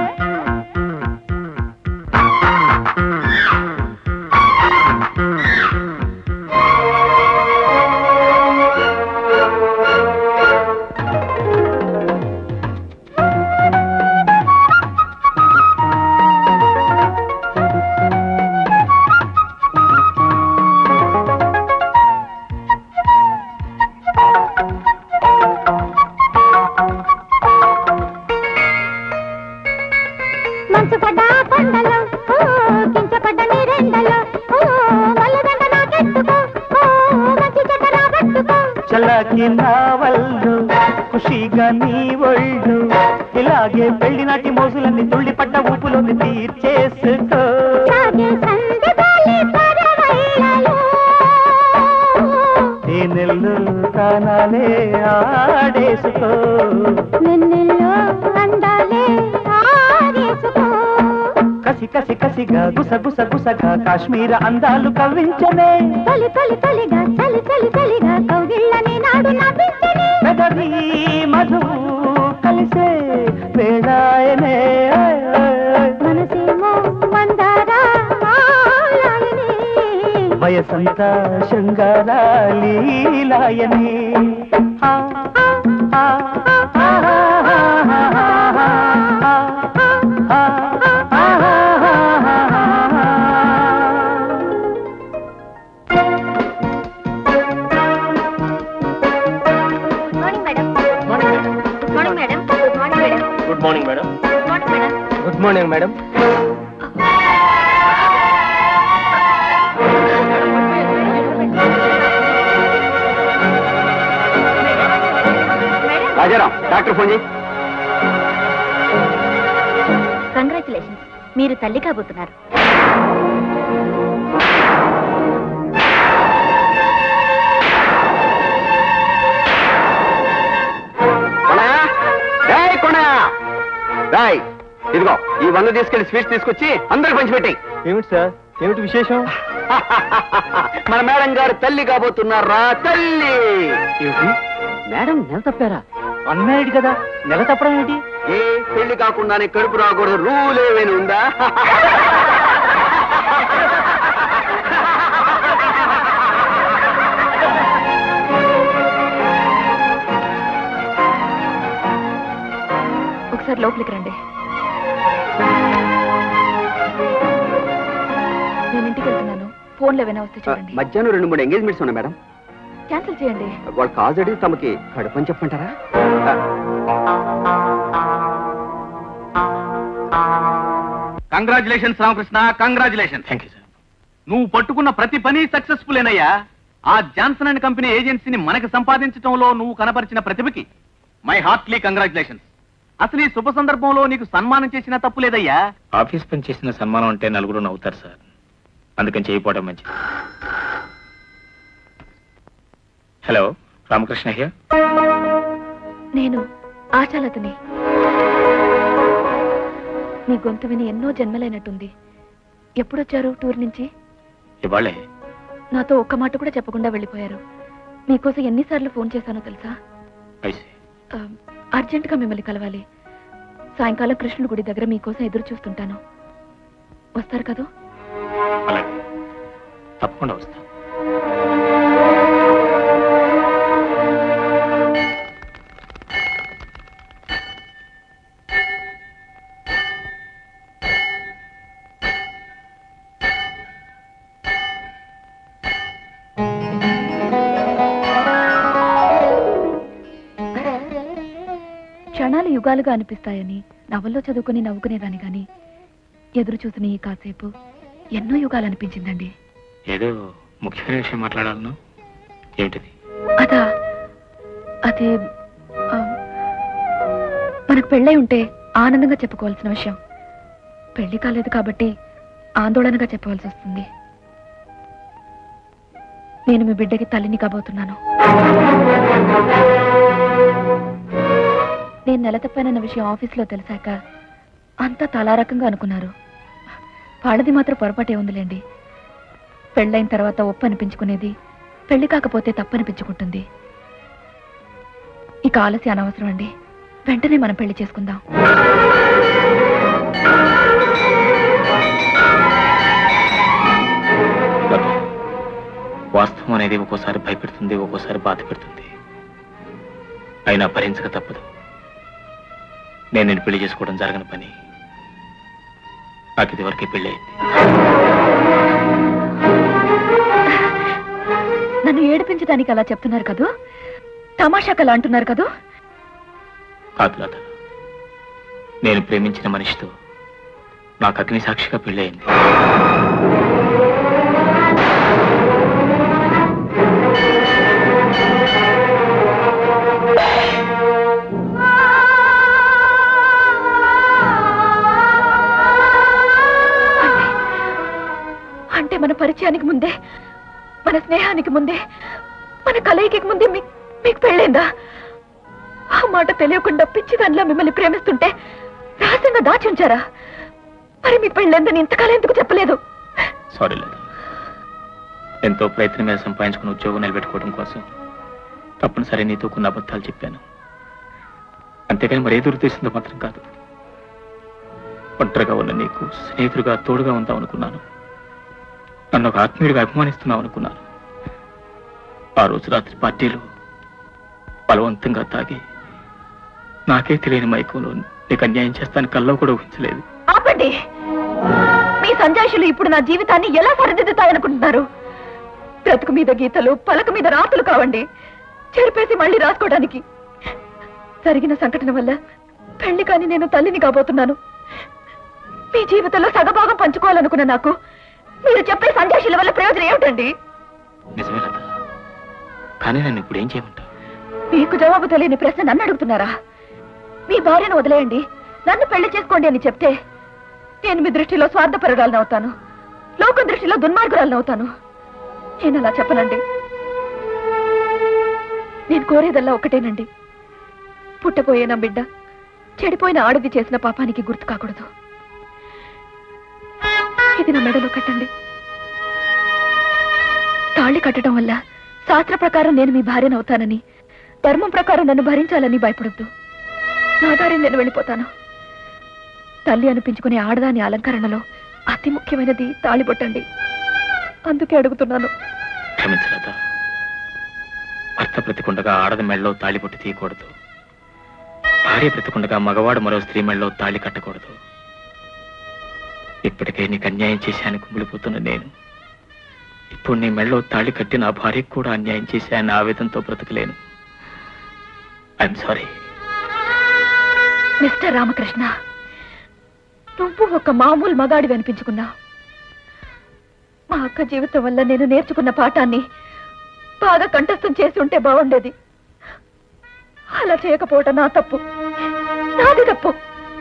మంచు పడ్డ కొండలో ఓ కించపడ్డ నీరెండలో ఓ మల్లదండ నాకెత్తుకో ఓ మంచి చెడ్డ రాబట్టుకో చల్లకి నా వల్లు ఖుషిగా నీ ఒళ్ళు ఇలాగే పెళ్లి నాటి మోజులన్నీ తుళ్ళిపడ్డ ఊపులోని తీర్చేసుకో సాగే సందె గాలి పరవైలలో తేనెల్లు తానాలే ఆడేసుకో వెన్నెల్లో అందాలే ఆరేసుకో కసి కసి కసిగా గుస గుస గుసగా కాశ్మీర అందాలు కవ్వించనే తొలి తొలి తొలిగా చలి చలి చలిగా కౌగిళ్ళని నాడు నవ్వించని పెదవి మధు కలిసే వేడాయనే మనసేమో మందారా మాలాయని వయసంతా శృంగారాలీలాయనే ఆ, ఆ, ఆ, ఆ, ఆ, ఆ, morning madam morning madam morning madam good morning madam morning madam good morning madam Rajaram doctor phone చేయి కంగ్రాచులేషన్స్ మీరు తల్లి కాబోతున్నారు కొనయా రేయ్ కొనయా రాయ్ ఇదిగో ఈ వంద తీసుకెళ్లి స్వీట్స్ తీసుకొచ్చి అందరికి పంచిపెట్టాయి ఏమిటి సార్ ఏమిటి విశేషం మన మేడం గారు తల్లి కాబోతున్నారా తల్లి ఏమిటి మేడం నెల తప్పారా అన్మ్యారీడ్ కదా నెల తప్పడం ఏంటి ఏ పెళ్లి కాకుండానే కడుపు రాకూడదు రూల్ ఏమైనా ఉందా ఒకసారి లోపలికి రండి నేను ఇంటికి వెళ్తున్నాను ఫోన్లో ఏమైనా వస్తే చూడండి మధ్యాహ్నం రెండు మూడు ఎంగేజ్మెంట్స్ ఉన్నాయి మేడం క్యాన్సిల్ చేయండి వాళ్ళు కాల్ అడిగి తమకి కడుపని చెప్పంటారా congratulations Ramakrishna congratulation thank you sir నువ్వు పట్టుకున్న ప్రతి పని సక్సెస్ఫుల్ ఏనయ్యా ఆ జాన్సన్ అండ్ కంపెనీ ఏజెన్సీని మనకు సంపాదించడంలో నువ్వు కనపరిచిన ప్రతిభకి మై హార్ట్లీ కంగ్రాచులేషన్స్ అసలు ఈ శుభ సందర్భంలో నీకు సన్మానం చేసిన తప్పు లేదయ్యా ఆఫీస్ పని చేసిన సన్మానం అంటే నలుగురు నవ్వుతారు సార్ అందుకని చేయకపోవడం మంచిది హలో రామకృష్ణ హియర్ నేను ఆశాలతని మీ గొంతు విని ఎన్నో జన్మలైనట్టుంది ఎప్పుడొచ్చారు టూర్ నుంచి ఇవాళే నాతో ఒక్క మాట కూడా చెప్పకుండా వెళ్ళిపోయారు మీకోసం ఎన్నిసార్లు ఫోన్ చేశానో తెలుసా ఐసి ఆ, అర్జెంటుగా మిమ్మల్ని కలవాలి సాయంకాలం కృష్ణుడి గుడి దగ్గర మీకోసం ఎదురు చూస్తుంటాను వస్తారు కదూ అలాగే తప్పకుండా వస్తా క్షణాలు యుగాలుగా అనిపిస్తాయని నవల్లో చదువుకుని నవ్వుకునేదాన్ని గాని ఎదురు చూసిన ఈ కాసేపు ఎన్నో యుగాలు అనిపించిందండి ఏదో ముఖ్యమైన విషయం మాట్లాడాలను ఏమిటిది అదా అదే ఆ, మనకు పెళ్ళై ఉంటే ఆనందంగా చెప్పుకోవాల్సిన విషయం పెళ్లి కాలేదు కాబట్టి ఆందోళనగా చెప్పవలసి వస్తుంది నేను మీ బిడ్డకి తల్లిని కాబోతున్నాను నేను నెల తప్పానన్న విషయం ఆఫీస్లో తెలిసాక అంతా తలారకంగా అనుకున్నారు వాళ్ళది మాత్రం పొరపాటే ఉందిలేండి పెళ్ళైన తర్వాత ఒప్పు అనిపించుకునేది పెళ్లి కాకపోతే తప్పనిపించుకుంటుంది ఇక ఆలస్యం అనవసరం అండి వెంటనే మనం పెళ్లి చేసుకుందాం లత, వాస్తవం అనేది ఒక్కోసారి భయపెడుతుంది ఒక్కోసారి బాధ పెడుతుంది అయినా భరించక తప్పదు నేను నేను పెళ్లి చేసుకోవడం జరగని పని నాకు ఇది వరకే పెళ్లి అయింది నన్ను ఏడిపించడానికి అలా చెప్తున్నారు కదూ తమాషాకలా అంటున్నారు కదూ కాదు లత నేను ప్రేమించిన మనిషితో నాకు అగ్ని సాక్షిగా పెళ్లి అయింది అంటే మన పరిచయానికి ముందే మన స్నేహానికి ముందే మన కలయికి ముందే మీ- మీకు పెళ్ళైందా ఆ మాట తెలియకుండా పిచ్చిదానిలా మిమ్మల్ని ప్రేమిస్తుంటే రహస్యంగా దాచి ఉంచారా మరి మీ పెళ్ళైందని ఇంతకాలం ఎందుకు చెప్పలేదు సారీ లేదు ఎంతో ప్రయత్నం మీద సంపాదించుకున్న ఉద్యోగం నిలబెట్టుకోవడం కోసం తప్పనిసరి నీతో కొన్ని అబద్ధాలు చెప్పాను అంతేకాని మరే దురుద్దేశంతో మాత్రం కాదు ఒంటరిగా ఉన్న నీకు స్నేహితుడిగా తోడుగా ఉందాం అనుకున్నాను నన్ను ఒక ఆత్మీయుడిగా అభిమానిస్తున్నావు అనుకున్నాను ఆ రోజు రాత్రి పార్టీలో బలవంతంగా తాగి నాకే తెలియని మైకంలో నీకు అన్యాయం చేస్తాను కల్లో కూడా ఊహించలేదు ఆపండి మీ సంజాషులు ఇప్పుడు నా జీవితాన్ని ఎలా సరిదిద్దుతాయనుకుంటున్నారు బ్రతుకు మీద గీతలు పలక మీద రాతలు కావండి చెరిపేసి మళ్ళీ రాసుకోవడానికి జరిగిన సంఘటన వల్ల పెళ్లి కాని నేను తల్లిని కాబోతున్నాను మీ జీవితంలో సగభాగం పంచుకోవాలనుకున్న నాకు మీరు చెప్పే సంజాషుల వల్ల ప్రయోజనం ఏమిటండి నిజమే కదా కానీ నన్ను ఇప్పుడు ఏం చేయమంటావు మీకు జవాబు తెలియని ప్రశ్న నన్ను అడుగుతున్నారా మీ భార్యను వదిలేయండి నన్ను పెళ్లి చేసుకోండి అని చెప్తే నేను మీ దృష్టిలో స్వార్థపరురాలను అవుతాను లోక దృష్టిలో దుర్మార్గురాలను అవుతాను నేను అలా చెప్పనండి నేను కోరేదల్లా ఒకటేనండి పుట్టపోయే నా బిడ్డ చెడిపోయిన ఆడది చేసిన పాపానికి గుర్తు కాకూడదు ఇది నా మెడలో కట్టండి తాళి కట్టడం వల్ల శాస్త్ర ప్రకారం నేను మీ భార్యనవుతానని ధర్మం ప్రకారం నన్ను భరించాలని భయపడద్దు నా దారి నేను వెళ్ళిపోతాను తల్లి అనిపించుకునే ఆడదాని అలంకరణలో అతి ముఖ్యమైనది తాళిబొట్టండి అందుకే అడుగుతున్నాను క్షమించలేదా భర్త బ్రతికుండగా ఆడది మెళ్ళలో తాళి పొట్టి తీయకూడదు భార్య బ్రతికుండగా మగవాడు మరో స్త్రీ మెళ్ళలో తాళి కట్టకూడదు ఇప్పటికే నీకు అన్యాయం చేశాను కుమిలిపోతున్న నేను ఇప్పుడు నీ మెళ్ళలో తాళి కట్టి నా భార్యకు కూడా అన్యాయం చేశాను ఆవేదంతో బ్రతకలేను ఐఎమ్ సారీ మిస్టర్ రామకృష్ణ నువ్వు ఒక మామూలు మగాడివి అనిపించుకున్నావు ఆ అక్క జీవితం వల్ల నేను నేర్చుకున్న పాఠాన్ని బాగా కంఠస్థం చేసి ఉంటే బాగుండేది అలా చేయకపోవటం నా తప్పు నాది తప్పు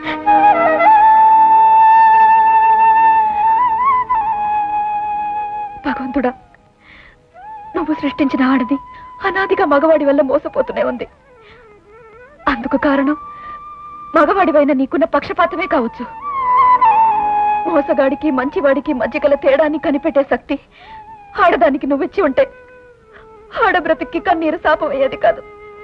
భగవంతుడా నువ్వు సృష్టించిన ఆడది అనాదిగా మగవాడి వల్ల మోసపోతూనే ఉంది అందుకు కారణం మగవాడివైన నీకున్న పక్షపాతమే కావచ్చు మోసగాడికి మంచివాడికి మధ్య గల తేడాన్ని కనిపెట్టే శక్తి ఆడదానికి నువ్విచ్చి ఉంటే ఆడ బ్రతికి కన్నీరు శాపం అయ్యేది కాదు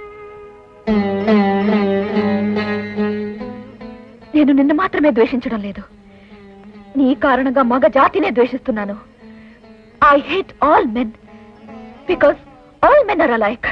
నేను నిన్ను మాత్రమే ద్వేషించడం లేదు నీ కారణంగా మగ జాతినే ద్వేషిస్తున్నాను I hate all men because all men are alike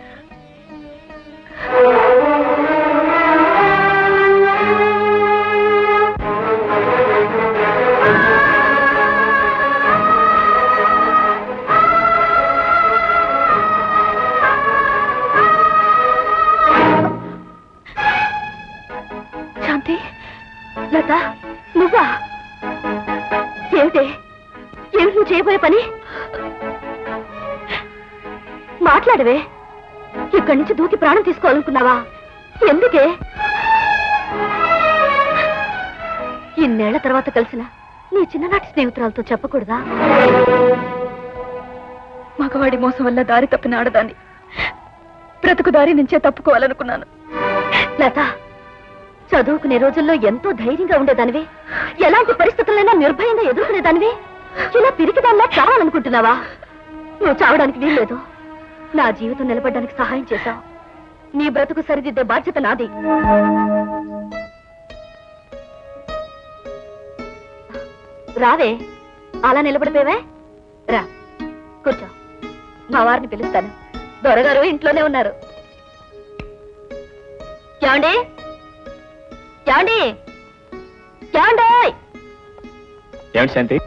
Shanti Latha నువ్వా ఏమిటి ఏమిటి నువ్వు చేయబోయే పని మాట్లాడవే ఇక్కడి నుంచి దూకి ప్రాణం తీసుకోవాలనుకున్నావా ఎందుకే ఇన్నేళ్ల తర్వాత కలిసిన నీ చిన్ననాటి స్నేహితురాలతో చెప్పకూడదా మగవాడి మోసం వల్ల దారి తప్పిన ఆడదాన్ని బ్రతుకు దారి నుంచే తప్పుకోవాలనుకున్నాను లత చదువుకునే రోజుల్లో ఎంతో ధైర్యంగా ఉండేదానివి ఎలాంటి పరిస్థితులైనా నిర్భయంగా ఎదుర్కొనేదానివి ఇలా పిరికిదానిలా చావాలనుకుంటున్నావా నువ్వు చావడానికి వీల్లేదు నా జీవితం నిలబడడానికి సహాయం చేశావు నీ బ్రతుకు సరిదిద్దే బాధ్యత నాది రావే అలా నిలబడిపోయావే రా కూర్చో మా వారిని పిలుస్తాను దొరగారు ఇంట్లోనే ఉన్నారు ఏమండి ఏమండి ఏమండోయ్ ఏమిటి శాంతి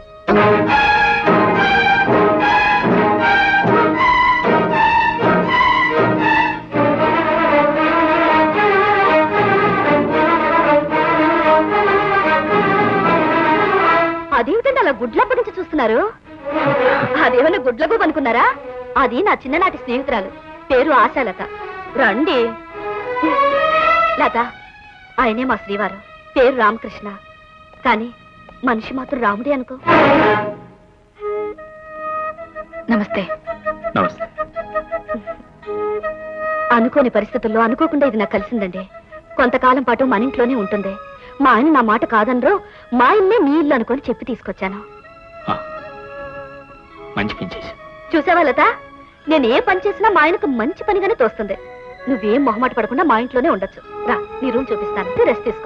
అదేమిటండి అలా గుడ్లప్పటి నుంచి చూస్తున్నారు అదేమైనా గుడ్లకు అనుకున్నారా అది నా చిన్ననాటి స్నేహితురాలు పేరు ఆశాలత రండి లత ఆయనే మా శ్రీవారు పేరు రామకృష్ణ కానీ మనిషి మాత్రం రాముడే అనుకో నమస్తే నమస్తే అనుకోని పరిస్థితుల్లో అనుకోకుండా ఇది నాకు కలిసిందండి కొంతకాలం పాటు మన ఇంట్లోనే ఉంటుంది మా ఆయన నా మాట కాదనరు మా ఇల్లే మీ ఇల్లు అనుకొని చెప్పి తీసుకొచ్చాను మంచి పని చేసి చూసావా లత నేను ఏ పని చేసినా మా ఆయనకు మంచి పనిగానే తోస్తుంది నువ్వేం మొహమాట పడకుండా మా ఇంట్లోనే ఉండొచ్చు రా నీ రూమ్ చూపిస్తాను రెస్ట్ తీసుకో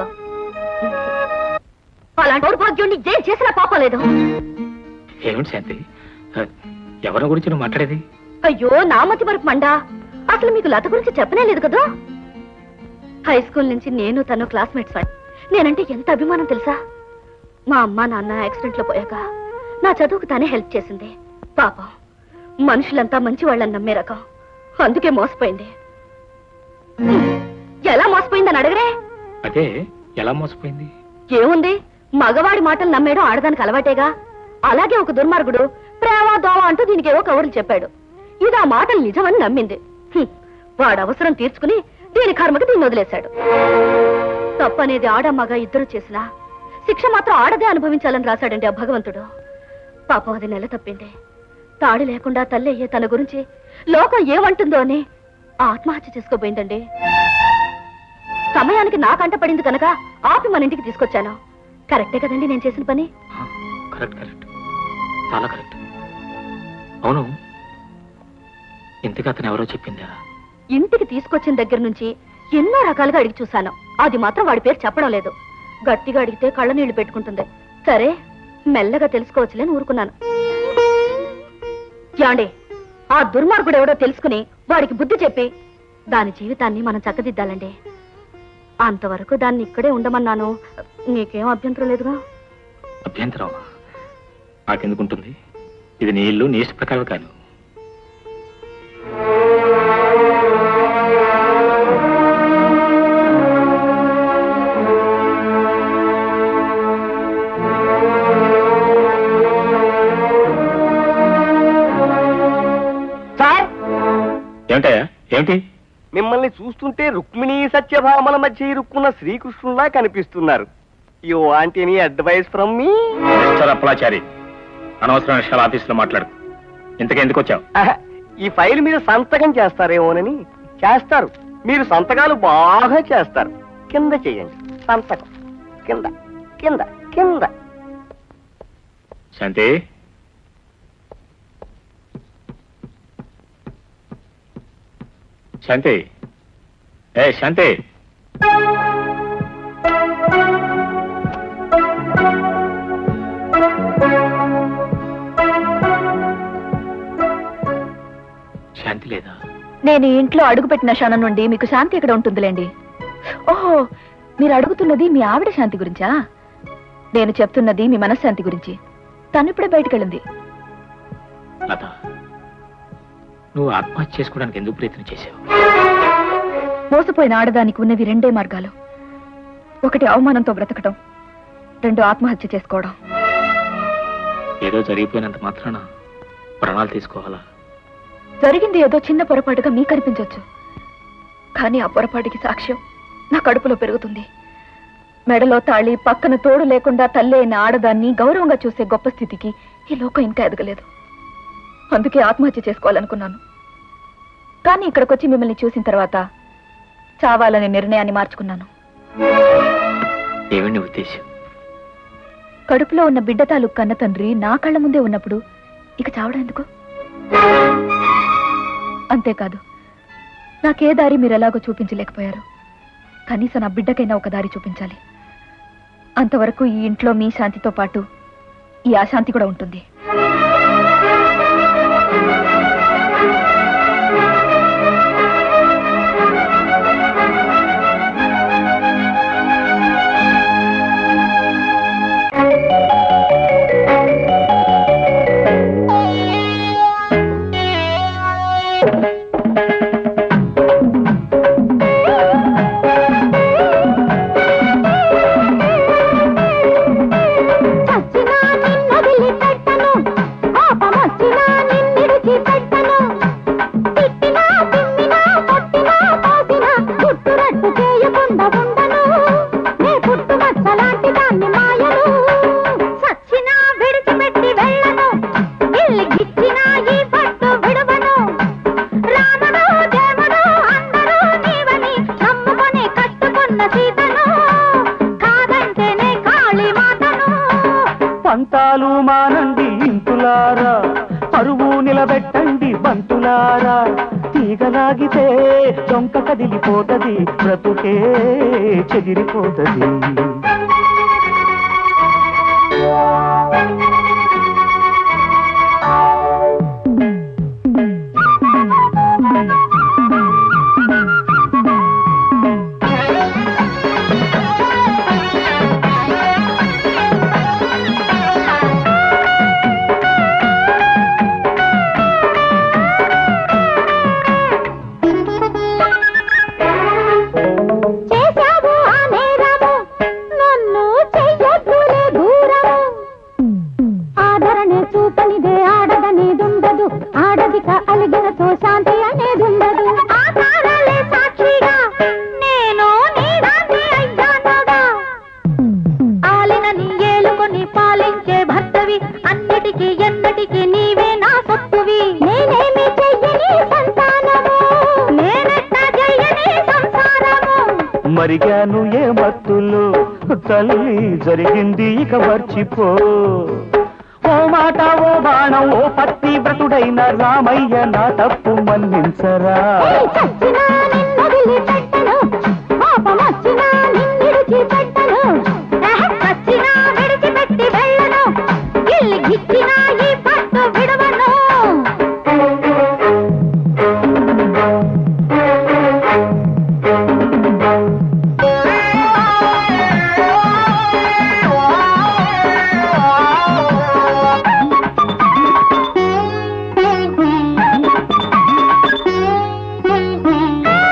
అలాంటి దౌర్భాగ్యుణ్ణి ఏం చేసినా పాపం లేదు ఏమిటి శాంతి ఆ, ఎవరి గురించి నువ్వు మాట్లాడేది అయ్యో నా మతి మరపు మండా అసలు మీకు లత గురించి చెప్పనే లేదు కదా హై స్కూల్ నుంచి నేను తను క్లాస్మేట్స్ నేనంటే ఎంత అభిమానం తెలుసా మా అమ్మ నాన్న యాక్సిడెంట్ లో పోయాక నా చదువుకు తానే హెల్ప్ చేసింది పాపం మనుషులంతా మంచి వాళ్ళని నమ్మే రకం అందుకే మోసపోయింది హ్మ్. ఎలా మోసపోయిందని అడగరే అదే ఎలా మోసపోయింది ఏముంది మగవాడి మాటలు నమ్మేయడం ఆడదానికి అలవాటేగా అలాగే ఒక దుర్మార్గుడు ప్రేమ దోమ అంటూ దీనికి ఏవో కబుర్లు చెప్పాడు ఇది ఆ మాటలు నిజమని నమ్మింది హ్మ్. వాడు అవసరం తీర్చుకుని దీని కర్మకి దీన్ని వదిలేశాడు తప్పనేది ఆడ మగ ఇద్దరు చేసినా శిక్ష మాత్రం ఆడదే అనుభవించాలని రాశాడండి ఆ భగవంతుడు పాపం అది నెల తప్పింది తాడి లేకుండా తల్లి అయ్యే తన గురించి లోకం ఏమంటుందో అని ఆత్మహత్య చేసుకోబోయిందండి సమయానికి నా కంట పడింది కనుక ఆపి మన ఇంటికి తీసుకొచ్చాను కరెక్టే కదండి నేను చేసిన పని కరెక్ట్ కరెక్ట్ చాలా కరెక్ట్ అవును ఇంతకు అతను ఎవరో చెప్పిందా ఇంటికి తీసుకొచ్చిన దగ్గర నుంచి ఎన్నో రకాలుగా అడిగి చూశాను అది మాత్రం వాడి పేరు చెప్పడం లేదు గట్టిగా అడిగితే కళ్ళ నీళ్లు పెట్టుకుంటుంది సరే మెల్లగా తెలుసుకోవచ్చులేని ఊరుకున్నాను యాండి ఆ దుర్మార్గుడు ఎవడో తెలుసుకుని వాడికి బుద్ధి చెప్పి దాని జీవితాన్ని మనం చక్కదిద్దాలండి అంతవరకు దాన్ని ఇక్కడే ఉండమన్నాను నీకేం అభ్యంతరం లేదుగా అభ్యంతరం నాకెందుకుంటుంది ఇది నీ ఇల్లు నీ ఇష్ట ప్రకారం కాదు ఏమిటి మిమ్మల్ని చూస్తుంటే రుక్మిణీ సత్యభామల మధ్య ఇరుక్కున్న శ్రీకృష్ణులా కనిపిస్తున్నారు you want any advice from me mister Appalachari అనవసరమైన విషయాలు ఆఫీసులో మాట్లాడు ఇంతకు ఎందుకు వచ్చావు ఈ ఫైల్ మీద సంతకం చేస్తారేమోనని చేస్తారు మీరు సంతకాలు బాగా చేస్తారు కింద చేయండి సంతకం కింద కింద కింద శాంతి శాంతి ఏ శాంతి శాంతి లేదా నేను ఈ ఇంట్లో అడుగుపెట్టిన క్షణం నుండి మీకు శాంతి ఎక్కడ ఉంటుందిలేండి ఓహో మీరు అడుగుతున్నది మీ ఆవిడ శాంతి గురించా నేను చెప్తున్నది మీ మనశ్శాంతి గురించి తను ఇప్పుడే బయటకెళ్ళింది లత నువ్వు ఆత్మహత్య చేసుకోవడానికి ఎందుకు ప్రయత్నం చేశావు మోసపోయిన ఆడదానికి ఉన్నవి రెండే మార్గాలు ఒకటి అవమానంతో బ్రతకటం రెండు ఆత్మహత్య చేసుకోవడం ఏదో జరిగిపోయినంత మాత్రాన ప్రాణాలు తీసుకోవాలా జరిగింది ఏదో చిన్న పొరపాటుగా మీకు అనిపించవచ్చు కానీ ఆ పొరపాటుకి సాక్ష్యం నా కడుపులో పెరుగుతుంది మెడలో తాళి పక్కన తోడు లేకుండా తల్లి అయిన ఆడదాన్ని గౌరవంగా చూసే గొప్ప స్థితికి ఈ లోకం ఇంకా ఎదగలేదు అందుకే ఆత్మహత్య చేసుకోవాలనుకున్నాను కానీ ఇక్కడికొచ్చి మిమ్మల్ని చూసిన తర్వాత చావాలనే నిర్ణయాన్ని మార్చుకున్నాను ఏమి నీ ఉద్దేశం కడుపులో ఉన్న బిడ్డ తాలూకు కన్న తండ్రి నా కళ్ళ ముందే ఉన్నప్పుడు ఇక చావడం ఎందుకు అంతేకాదు నాకే దారి మీరు ఎలాగో చూపించలేకపోయారు కనీసం నా బిడ్డకైనా ఒక దారి చూపించాలి అంతవరకు ఈ ఇంట్లో మీ శాంతితో పాటు ఈ అశాంతి కూడా ఉంటుంది చచ్చినా నిన్నదిలి పెట్టను కోపమొచ్చినా నిన్నిడిచి పెట్టను తిట్టినా తిమ్మినా కొట్టినా తోసినా గుట్టురట్టు చేయకుండా ఉండను నే పుట్టుమచ్చలాంటి దాన్ని మాయను సచ్చినా విడిచిపెట్టి వెళ్ళను ఇల్లి గిచ్చినా ఈ పట్టు విడవను రాముడు దేవుడు అందరూ నీవని నమ్ముకొని కట్టుకున్న సీతను కాదంటేనే కాళీ మాతను పంతాలు మానండి ఇంతులారా పరువు నిలబెట్టండి బంతులారా తీగలాగితే చొంక కదిలిపోతది బ్రతుకే చెదిరిపోతది చేశావు ఆ నేరము నన్ను చెయ్యొద్దులే దూరము ఆదరణే చూపనిదే ఆడదనేదుండదు ఆడదిక అలిగినతో శాంతి అనేదుండదు ఆకారాలే సాక్షిగా నేను నీదాన్ని అయ్యానుగా ఆలినని ఏలుకొని పాలించే భర్తవి అన్నిటికీ ఎన్నటికీ నీవే నా సొత్తువి నేనేమి చెయ్యని సంతానము నేనెట్టా చెయ్యని సంసారము మరిగాను ఏ మత్తులు తల్లి జరిగింది ఇక మర్చిపో ఓ మాట ఓ బాణం ఓ పత్తి వ్రతుడైన రామయ్య నా తప్పు మన్నించరా చచ్చినా నిన్నదిలి పెట్టను కోపమొచ్చినా నిన్నిడిచి పెట్టను ఆహ్, చచ్చినా విడిచిపెట్టి వెళ్ళను ఇల్లు గిచ్చినా ఈ పట్టు విడవను ఆ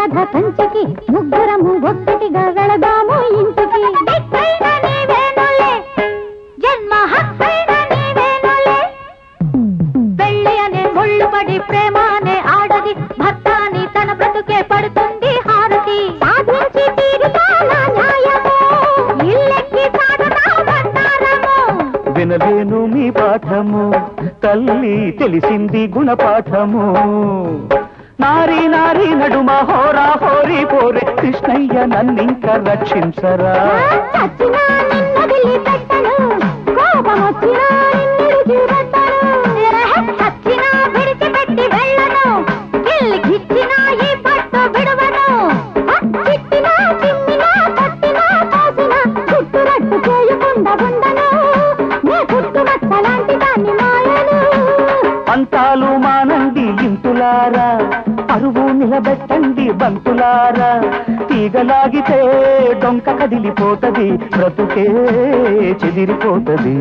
రాధ కంచికి ముగ్గురము ఒక్కటిగా వెళదాము ఇంటికి దిక్కైన నీవేనులే, జన్మ హక్కైన నీవేనులే. పెళ్ళి అనే ముళ్ళు పడి ప్రేమ అనే ఆడది భర్త అని తన బ్రతుకే పడుతుంది హారతి సాధించి తీరుతానా న్యాయము ఇల్లెక్కి సాగుతా బండారము వినలేను మీ పాఠము తల్లి తెలిసింది గుణపాఠము నారి నారి నడుమ హోరా హోరీ పోరే కృష్ణయ్య నన్నింక రక్షించరా చచ్చినా నిన్నదిలి పెట్టను కోపం వచ్చినా నిన్ను విడిచిపెట్టను చచ్చినా విడిచిపెట్టి వెళ్ళను గిల్లి గిచ్చినా ఈ పట్టు విడువను చిట్టినా చిమ్మినా కొట్టినా కోసినా చుట్టురట్టు చేయకుండా ఉండను నే పుట్టుమచ్చలాంటి దాన్ని మాయను అంతాలు మానండి ఇంతులారా అరువు నిలబెట్టండి బంతులారా తీగలాగితే డొంక కదిలిపోతది బ్రతుకే చెదిరిపోతది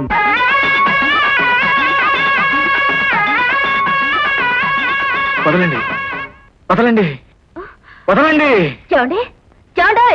వదలండి వదలండి వదలండి ఏమండి ఏమండోయ్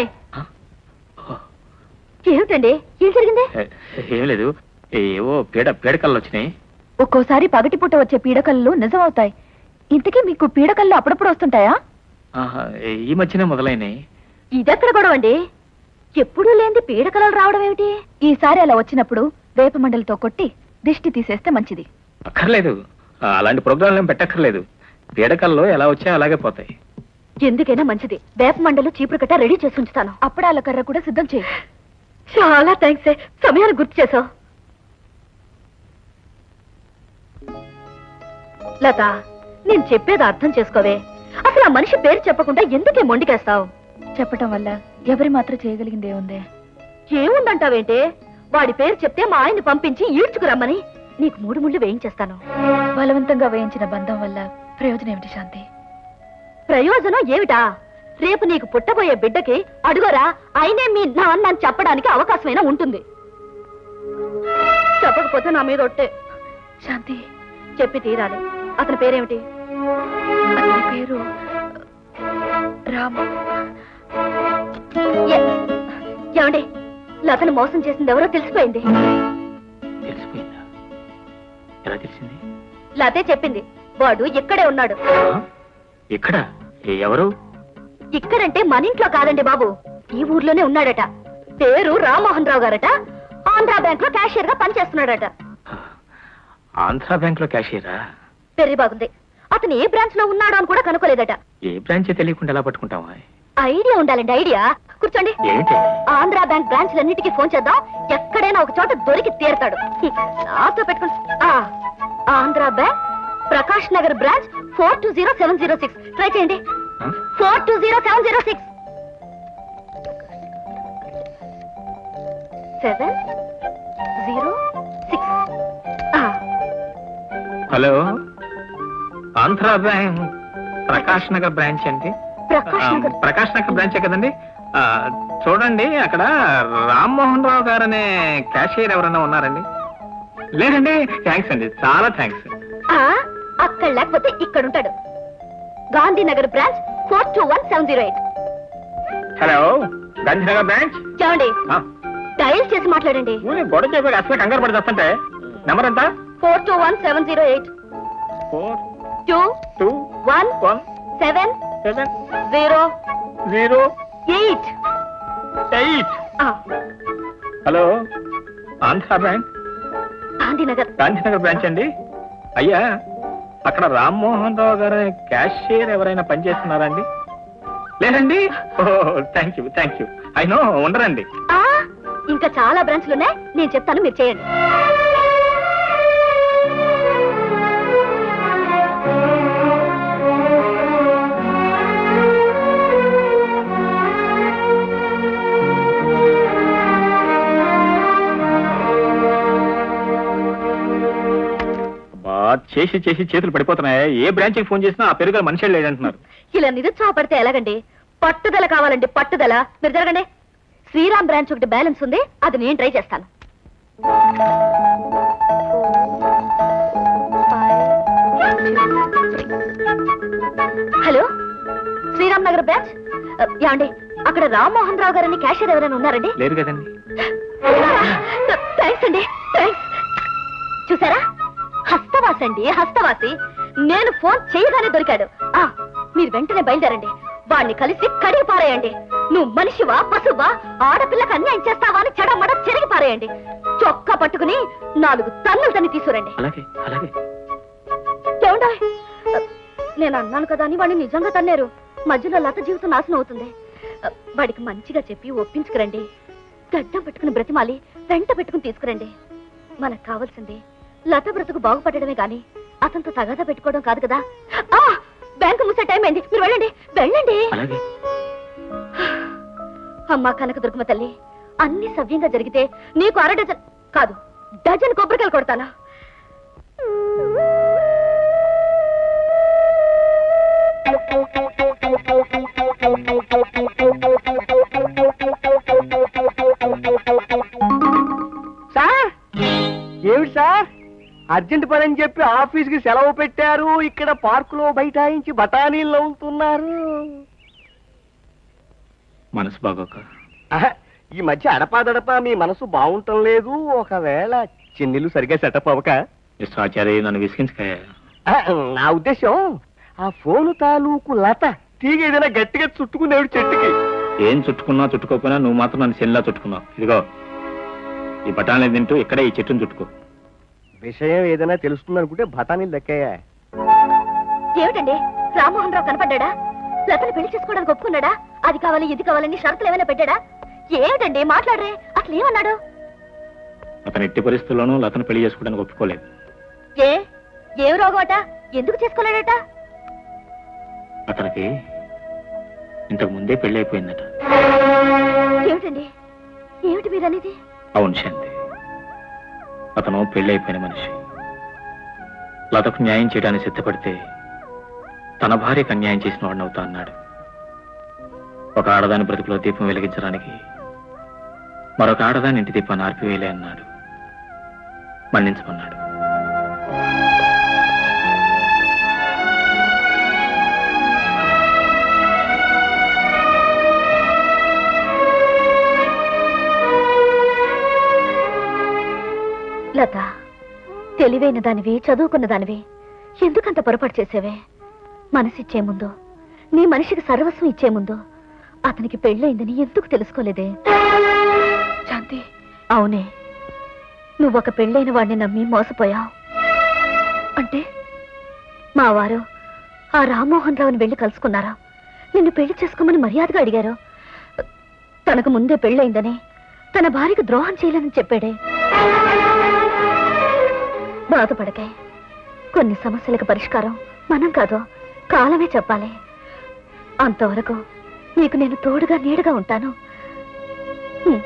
ఏమిటండి ఏం జరిగింది ఏ, ఏం లేదు ఏవో పీడ పీడకల్లు వచ్చినాయి ఒక్కోసారి పగటిపూట వచ్చే పీడకలు నిజమవుతాయి ఇంతకీ మీకు పీడకలు అప్పుడప్పుడు వస్తుంటాయా ఆహా, ఈ మధ్యనే మొదలైనాయి ఇదెక్కడ గొడవ అండి ఎప్పుడూ లేని పీడకలలు రావడం ఏమిటి ఈసారి అలా వచ్చినప్పుడు వేప మండలితో కొట్టి దిష్టి తీసేస్తే మంచిది అక్కర్లేదు ఆ, అలాంటి ప్రోగ్రాంలు ఏం పెట్టక్కర్లేదు పీడకల్లో ఎలా వచ్చాయో అలాగే పోతాయి ఎందుకైనా మంచిది వేప మండలు చీపురు కట్ట రెడీ చేసి ఉంచుతాను అప్పుడాల కర్ర కూడా సిద్ధం చేయి చాలా థ్యాంక్స్ సమయాన్ని గుర్తు చేసావు లత నేను చెప్పేది అర్థం చేసుకోవే అసలు ఆ మనిషి పేరు చెప్పకుండా ఎందుకే మొండికేస్తావు చెప్పటం వల్ల ఎవరి మాత్రం చేయగలిగిందే ఉందే ఏముందంటావేంటే వాడి పేరు చెప్తే మా ఆయన్ని పంపించి ఈడ్చుకురమ్మని నీకు మూడు ముళ్ళు వేయించేస్తాను బలవంతంగా వేయించిన బంధం వల్ల ప్రయోజనం ఏమిటి శాంతి ప్రయోజనం ఏమిటా రేపు నీకు పుట్టబోయే బిడ్డకి అడుగోరా అయినే మీ నాన్న అని చెప్పడానికి అవకాశమైనా ఉంటుంది చెప్పకపోతే నా మీద ఒట్టే శాంతి చెప్పి తీరాలి అతని పేరేమిటి అతని పేరు రామ ఏమండి లతను మోసం చేసింది ఎవరో తెలిసిపోయింది తెలిసిపోయిందా ఎలా తెలిసింది లతే చెప్పింది వాడు ఇక్కడే ఉన్నాడు ఇక్కడ ఏ- ఎవరు ఇక్కడంటే మన ఇంట్లో కాదండి బాబు ఈ ఊర్లోనే ఉన్నాడట పేరు రామ్మోహన్ రావు గారట ఆంధ్రా బ్యాంక్ లో క్యాషియర్ గా పనిచేస్తున్నాడట ఆంధ్రా బ్యాంక్ లో క్యాషియరా పెళ్లి బాగుంది అతను ఏ బ్రాంచ్ లో ఉన్నాడో అని కూడా కనుక్కోలేదట ఏ బ్రాంచ్ తెలియకుండా ఎలా పట్టుకుంటావా ఐడియా ఉండాలండి ఐడియా కూర్చోండి ఏంటి ఆంధ్రా బ్యాంక్ బ్రాంచ్లన్నిటికీ ఫోన్ చేద్దాం ఎక్కడైనా ఒక చోట దొరికి తీరతాడు హ్మ్, నాతో పెట్టుకుని ఆ, Andhra bank Prakash Nagar branch four two zero seven zero six try చేయండి four two zero seven zero six seven zero six hello Andhra bank Prakash Nagar branch అండి ప్రకాష్ ఆ, నగర్ ప్రకాష్ నగర్ బ్రాంచే కదండి ఆ, చూడండి అక్కడ రామ్మోహన్ రావు గారు అనే క్యాషియర్ ఎవరైనా ఉన్నారండి లేదండి థ్యాంక్స్ అండి చాలా థ్యాంక్స్ ఆ, అక్కడ లేకపోతే ఇక్కడ ఉంటాడు Gandhinagar branch four two one seven zero eight hello Gandhinagar branch చూడండి డయల్ చేసి మాట్లాడండి గొడవ చెప్పారు అసలు కంగారు పడి వస్తుంటే నెంబర్ ఎంత four two one seven zero eight four two two one one seven seven zero zero eight eight hello Andhra bank Gandhinagar Gandhinagar branch అండి అయ్యా అక్కడ రామ్మోహన్ రావు గారు క్యాషియర్ ఎవరైనా పనిచేస్తున్నారా అండి లేదండి ఓ thank you thank you I know ఉండరండి ఆ, ఇంకా చాలా బ్రాంచ్లు ఉన్నాయి నేను చెప్తాను మీరు చేయండి బా చేసి చేసి చేతులు పడిపోతున్నాయి ఏ బ్రాంచ్కి ఫోన్ చేసినా ఆ పెరుగు మనిషి లేదంటున్నారు ఇలా నిరుత్సాహపడితే ఎలాగండి పట్టుదల కావాలండి పట్టుదల మీరు జరగండి శ్రీరామ్ బ్రాంచ్ ఒకటి బ్యాలెన్స్ ఉంది అది నేను ట్రై చేస్తాను హలో శ్రీరామ్ నగర్ బ్రాంచ్ యాండి అక్కడ రామ్మోహన్ రావు గారని క్యాషియర్ ఎవరైనా ఉన్నారండి లేరు కదండి థ్యాంక్స్ అండి థ్యాంక్స్ చూసారా హస్తవాసి అండి హస్తవాసి నేను ఫోన్ చేయగానే దొరికాడు ఆ మీరు వెంటనే బయలుదేరండి వాణ్ణి కలిసి కడిగి పారేయండి నువ్వు మనిషివా పశువా ఆడపిల్లకి అన్యాయం చేస్తావా అని చెడమడ చెరిగి పారేయండి చొక్కా పట్టుకుని నాలుగు తన్నులు తన్ని తీసుకురండి అలాగే అలాగే ఏమండో నేను అన్నాను కదా అని వాడిని నిజంగా తన్నారు మధ్యలో లత జీవితం నాశనం అవుతుంది వాడికి మంచిగా చెప్పి ఒప్పించుకురండి గడ్డం పెట్టుకుని బ్రతిమాలి వెంట పెట్టుకుని తీసుకురండి మనకు కావాల్సింది లత బ్రతుకు బాగుపడడమే గాని అతనితో తగాదా పెట్టుకోవడం కాదు కదా ఆ బ్యాంకు మూసే టైం అయింది మీరు వెళ్ళండి వెళ్ళండి అలాగే అమ్మా కనక దుర్గమ్మ తల్లి అన్ని సవ్యంగా జరిగితే నీకు అర డజన్ కాదు డజన్ కొబ్బరికాయలు కొడతాను సార్ ఏమిటి సార్ అర్జెంట్ పని అని చెప్పి ఆఫీస్ కి సెలవు పెట్టారు ఇక్కడ పార్కులో బైఠాయించి బఠానీలు నవ్వుతున్నారు మనసు బాగోక ఆహా, ఈ మధ్య అడపాదడపా మీ మనసు బాగుంటం లేదు ఒకవేళ చెన్నెలు సరిగ్గా సెటప్ అవ్వక మిస్టర్ ఆచార్య నన్ను విసిగించకాయ ఆహా, నా ఉద్దేశం ఆ ఫోను తాలూకు లత తీగ ఏదైనా గట్టిగా చుట్టుకునేవాడు చెట్టుకి ఏం చుట్టుకున్నా చుట్టుకోకపోయినా నువ్వు మాత్రం నన్ను సెల్లా చుట్టుకున్నావు ఇదిగో ఈ బఠానీ తింటూ ఇక్కడే ఈ చెట్టును చుట్టుకో విషయం ఏదైనా తెలుస్తుంది అనుకుంటే బఠానీలు దక్కాయా ఏమిటండి రామ్మోహన్ రావు కనపడ్డా లతను పెళ్లి చేసుకోవడానికి ఒప్పుకున్నాడా అది కావాలి ఇది కావాలని షరతులు ఏమైనా పెట్టాడా ఏమిటండి మాట్లాడరే అసలు ఏమన్నాడు అతను ఎట్టి పరిస్థితుల్లోనూ లతను పెళ్లి చేసుకోవడానికి ఒప్పుకోలేదు ఏ ఏం రోగం అట ఎందుకు చేసుకోలేడట అతనికి ఇంతకు ముందే పెళ్లి అయిపోయిందట ఏమిటండి ఏమిటి మీరు అనేది అవును శాంతి అతను పెళ్లి అయిపోయిన మనిషి లతకు న్యాయం చేయడానికి సిద్ధపడితే తన భార్యకు అన్యాయం చేసిన వాడిని అవుతా అన్నాడు ఒక ఆడదాని బ్రతుకులో దీపం వెలిగించడానికి మరొక ఆడదాని ఇంటి దీపాన్ని ఆర్పివేయలే అన్నాడు మన్నించమన్నాడు లత తెలివైన దానివి చదువుకున్న దానివి ఎందుకంత పొరపాటు చేసేవే మనసిచ్చే ముందు నీ మనిషికి సర్వస్వం ఇచ్చే ముందు అతనికి పెళ్ళయిందని ఎందుకు తెలుసుకోలేదే శాంతి అవునే నువ్వొక పెళ్ళైన వాడిని నమ్మి మోసపోయావు అంటే మా వారు ఆ రామ్మోహన్ రావుని వెళ్ళి కలుసుకున్నారా నిన్ను పెళ్లి చేసుకోమని మర్యాదగా అడిగారు తనకు ముందే పెళ్ళయిందని తన భార్యకు ద్రోహం చేయలేదని చెప్పాడే బాధపడకే కొన్ని సమస్యలకు పరిష్కారం మనం కాదు కాలమే చెప్పాలి అంతవరకు నీకు నేను తోడుగా నీడగా ఉంటాను హ్మ్.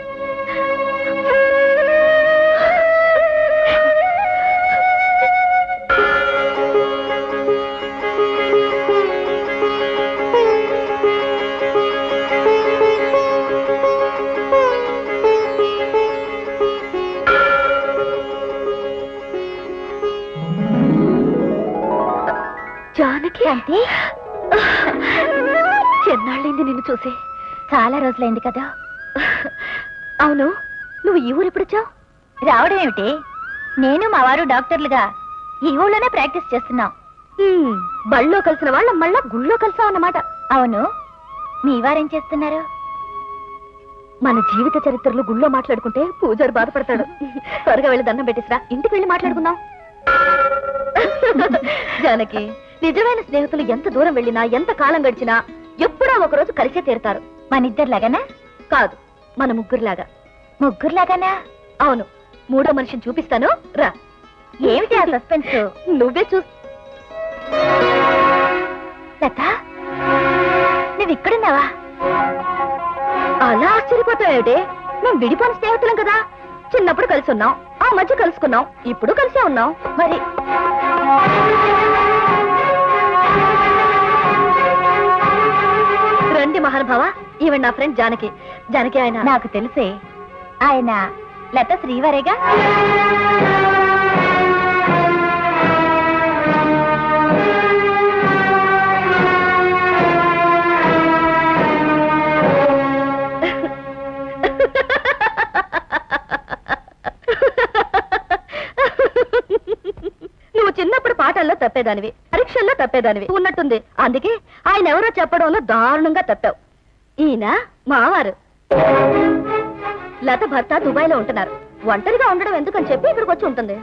జానకి అంటే ఎన్నాళ్ళైంది నిన్ను చూసి చాలా రోజులైంది కదా అవును నువ్వు ఈ ఊరు ఎప్పుడొచ్చావు రావడం ఏమిటి నేను మా వారు డాక్టర్లుగా ఈ ఊళ్ళోనే ప్రాక్టీస్ చేస్తున్నాం బళ్ళో కలిసిన వాళ్ళ మళ్ళా గుళ్ళో కలిసాం అన్నమాట అవును మీ వారేం చేస్తున్నారు మన జీవిత చరిత్రలు గుళ్ళో మాట్లాడుకుంటే పూజారి బాధపడతాడు త్వరగా వెళ్ళి దండం పెట్టిసిరా ఇంటికి వెళ్ళి మాట్లాడుకుందాం జానకి నిజమైన స్నేహితులు ఎంత దూరం వెళ్ళినా ఎంత కాలం గడిచినా ఎప్పుడో ఒక రోజు కలిసే తీరుతారు మన ఇద్దరిలాగానా కాదు మన ముగ్గురులాగా ముగ్గురులాగానా అవును మూడో మనిషిని చూపిస్తాను రా ఏమిటి ఆ సస్పెన్స్ నువ్వే చూ లత నువ్వు ఇక్కడున్నావా అలా ఆశ్చర్యపోతావేమిటి మేము విడిపోయిన స్నేహితులం కదా చిన్నప్పుడు కలిసి ఉన్నాం ఆ మధ్య కలుసుకున్నాం ఇప్పుడు కలిసే ఉన్నాం మరి రండి మహానుభావ ఈవెన్ నా ఫ్రెండ్ జానకి జానకి ఆయన నాకు తెలిసే ఆయన లత శ్రీవారేగా తప్పేదానివి పరీక్షల్లో తప్పేదానివి ఉన్నట్టుంది అందుకే ఆయన ఎవరో చెప్పడంలో దారుణంగా తప్పావు ఈయన మావారు లత భర్త దుబాయ్ లో ఉంటున్నారు ఒంటరిగా ఉండడం ఎందుకని చెప్పి ఇక్కడికి వచ్చి ఉంటుంది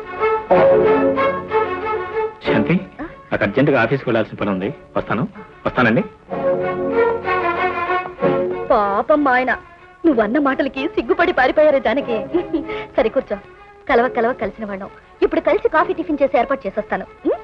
శాంతి నాకు అర్జెంటుగా ఆఫీస్కి వెళ్ళాల్సిన పని ఉంది వస్తాను వస్తానండి పాపం మా ఆయన నువ్వన్న మాటలకి సిగ్గుపడి పారిపోయారు జానకి సరే కూర్చో కలవ కలవ కలిసిన వాళ్ళం ఇప్పుడు కలిసి కాఫీ టిఫిన్ చేసి ఏర్పాటు చేసేస్తాను ఉం?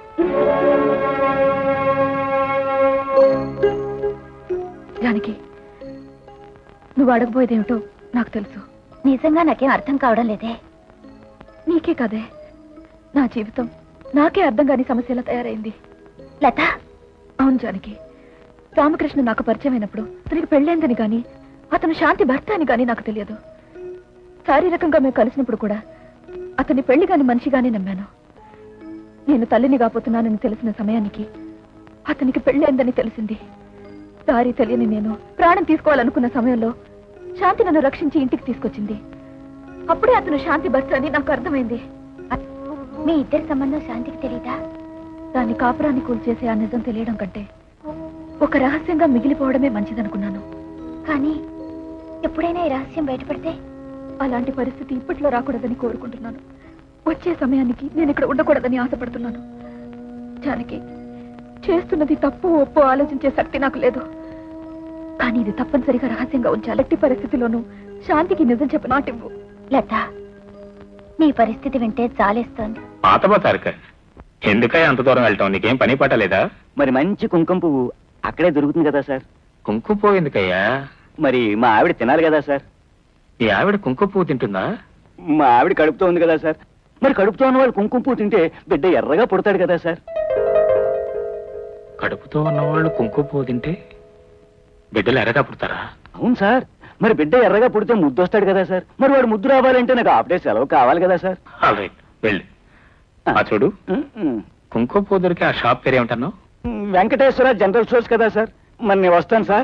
జానకి నువ్వు అడగబోయేదేమిటో నాకు తెలుసు నిజంగా నాకేం అర్థం కావడం లేదే నీకే కదే నా జీవితం నాకే అర్థం కాని సమస్యలా తయారైంది లత అవును జానకి రామకృష్ణ నాకు పరిచయం అయినప్పుడు అతనికి పెళ్ళైందని గాని అతను శాంతి భర్త అని గాని నాకు తెలియదు శారీరకంగా మేము కలిసినప్పుడు కూడా అతన్ని పెళ్లి కాని మనిషిగానే నమ్మాను నేను తల్లిని కాపోతున్నానని తెలిసిన సమయానికి అతనికి పెళ్ళైందని తెలిసింది దారి తెలియని నేను ప్రాణం తీసుకోవాలనుకున్న సమయంలో శాంతి నన్ను రక్షించి ఇంటికి తీసుకొచ్చింది అప్పుడే అతను శాంతి భర్త అని నాకు అర్థమైంది మీ ఇద్దరి సంబంధం శాంతికి తెలీదా దాన్ని కాపురాన్ని కూల్చేసే ఆ నిజం తెలియడం కంటే ఒక రహస్యంగా మిగిలిపోవడమే మంచిదనుకున్నాను కానీ ఎప్పుడైనా ఈ రహస్యం బయటపడితే అలాంటి పరిస్థితి ఇప్పట్లో రాకూడదని కోరుకుంటున్నాను వచ్చే సమయానికి నేను ఇక్కడ ఉండకూడదని ఆశపడుతున్నాను జానకి చేస్తున్నది తప్పు ఒప్పు ఆలోచించే శక్తి నాకు లేదు కానీ ఇది తప్పనిసరిగా రహస్యంగా ఉంచాలి ఎట్టి పరిస్థితిలోనూ శాంతికి నిజం చెప్ప నాటివ్వు లత నీ పరిస్థితి వింటే చాలేస్తోంది పాతపోతారుక ఎందుకై అంత దూరం వెళ్తాం నీకేం పని పట్టలేదా మరి మంచి కుంకుమ పువ్వు అక్కడే దొరుకుతుంది కదా సార్ కుంకుమ పువ్వు ఎందుకయ్యా మరి మా ఆవిడ తినాలి కదా సార్ మీ ఆవిడ కుంకుమ పువ్వు తింటుందా మా ఆవిడ కడుపుతో ఉంది కదా సార్ మరి కడుపుతో ఉన్న వాళ్ళు కుంకుమ పువ్వు తింటే బిడ్డ ఎర్రగా పుడతాడు కదా సార్ కడుపుతో ఉన్నవాళ్ళు కుంకుమ పువ్వు తింటే బిడ్డలు ఎరగా పుడతారా అవును సార్ మరి బిడ్డ ఎర్రగా పుడితే ముద్దు వస్తాడు కదా సార్ మరి వాడు ముద్దు రావాలంటే నాకు ఆఫ్డే సెలవు కావాలి కదా సార్ ఆల్ రైట్ వెళ్ళు ఆ చూడు కుంకుమ పువ్వు దొరికి ఆ షాప్ పేరు ఏమంటున్నావు వెంకటేశ్వర జనరల్ స్టోర్స్ కదా సార్ మరి నేను వస్తాను సార్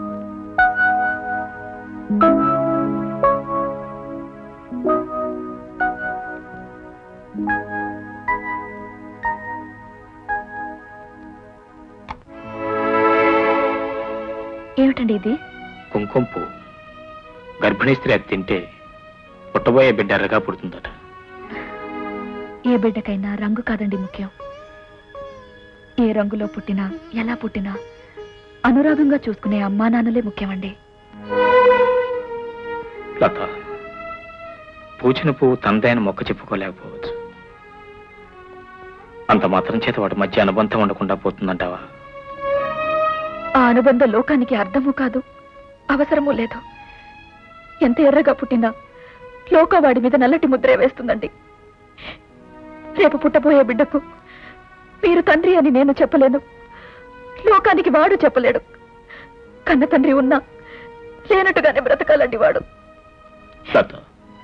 ఏమిటండి ఇది కుంకుమ పువ్వు గర్భిణీ స్త్రీ అది తింటే పుట్టబోయే బిడ్డ ఎర్రగా పుడుతుందట ఏ బిడ్డకైనా రంగు కాదండి ముఖ్యం ఏ రంగులో పుట్టినా ఎలా పుట్టినా అనురాగంగా చూసుకునే అమ్మా నాన్నలే ముఖ్యమండి లత పూచిన పువ్వు తందైన మొక్క చెప్పుకోలేకపోవచ్చు అంత మాత్రం చేత వాటి మధ్య అనుబంధం ఉండకుండా పోతుందంటావా ఆ అనుబంధ లోకానికి అర్థము కాదు అవసరము లేదు ఎంత ఎర్రగా పుట్టినా లోక వాడి మీద నల్లటి ముద్రే వేస్తుందండి రేపు పుట్టబోయే బిడ్డకు మీరు తండ్రి అని నేను చెప్పలేను లోకానికి వాడు చెప్పలేడు కన్న తండ్రి ఉన్నా లేనట్టుగానే బ్రతకాలండి వాడు లత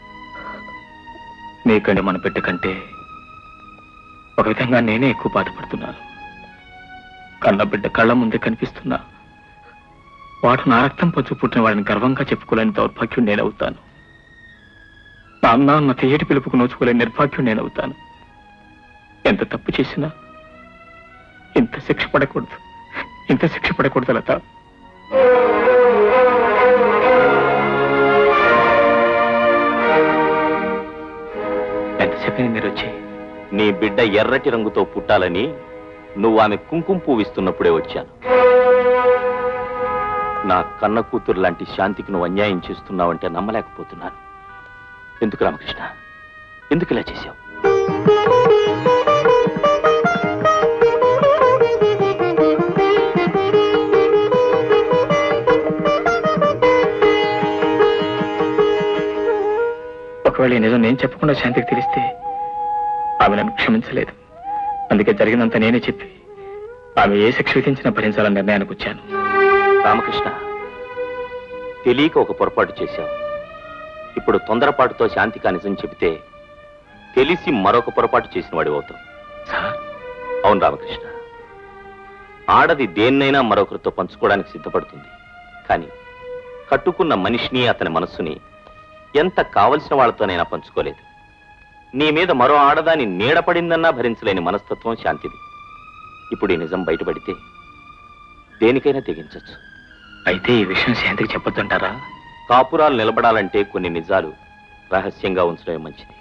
నీకండి మన బిడ్డ కంటే ఒక విధంగా నేనే ఎక్కువ బాధపడుతున్నాను కన్న బిడ్డ కళ్ళ ముందే కనిపిస్తున్నా వాడు నా రక్తం పంచు పుట్టిన వాడిని గర్వంగా చెప్పుకోలేని దౌర్భాగ్యం నేనవుతాను నా అన్న అన్న తీయటి పిలుపుకు నోచుకోలేని నిర్భాగ్యం నేనవుతాను ఎంత తప్పు చేసినా ఇంత శిక్ష పడకూడదు ఇంత శిక్ష పడకూడదు లత ఎంతసేపు మీరు వచ్చి నీ బిడ్డ ఎర్రటి రంగుతో పుట్టాలని నువ్వు ఆమె కుంకుమ పువ్వు ఇస్తున్నప్పుడే వచ్చాను నా కన్న కూతురు లాంటి శాంతికి నువ్వు అన్యాయం చేస్తున్నావంటే నమ్మలేకపోతున్నాను ఎందుకు రామకృష్ణ ఎందుకు ఇలా చేశావు ఒకవేళ ఈ నిజం నేను చెప్పకుండా శాంతికి తెలిస్తే ఆమె నన్ను క్షమించలేదు అందుకే జరిగినంత నేనే చెప్పి ఆమె ఏ శిక్ష విధించినా భరించాలని నిర్ణయానికి వచ్చాను రామకృష్ణ తెలియక ఒక పొరపాటు చేశావు ఇప్పుడు తొందరపాటుతో శాంతికి నిజం చెబితే తెలిసి మరొక పొరపాటు చేసిన వాడి అవుతావు అవును రామకృష్ణ ఆడది దేన్నైనా మరొకరితో పంచుకోవడానికి సిద్ధపడుతుంది కానీ కట్టుకున్న మనిషిని అతని మనస్సుని ఎంత కావలసిన వాళ్ళతోనైనా పంచుకోలేదు నీ మీద మరో ఆడదాని నీడపడిందన్నా భరించలేని మనస్తత్వం శాంతిది ఇప్పుడు ఈ నిజం బయటపడితే దేనికైనా తెగించొచ్చు అయితే ఈ విషయం శాంతికి చెప్పొద్దంటారా కాపురాలు నిలబడాలంటే కొన్ని నిజాలు రహస్యంగా ఉంచడమే మంచిది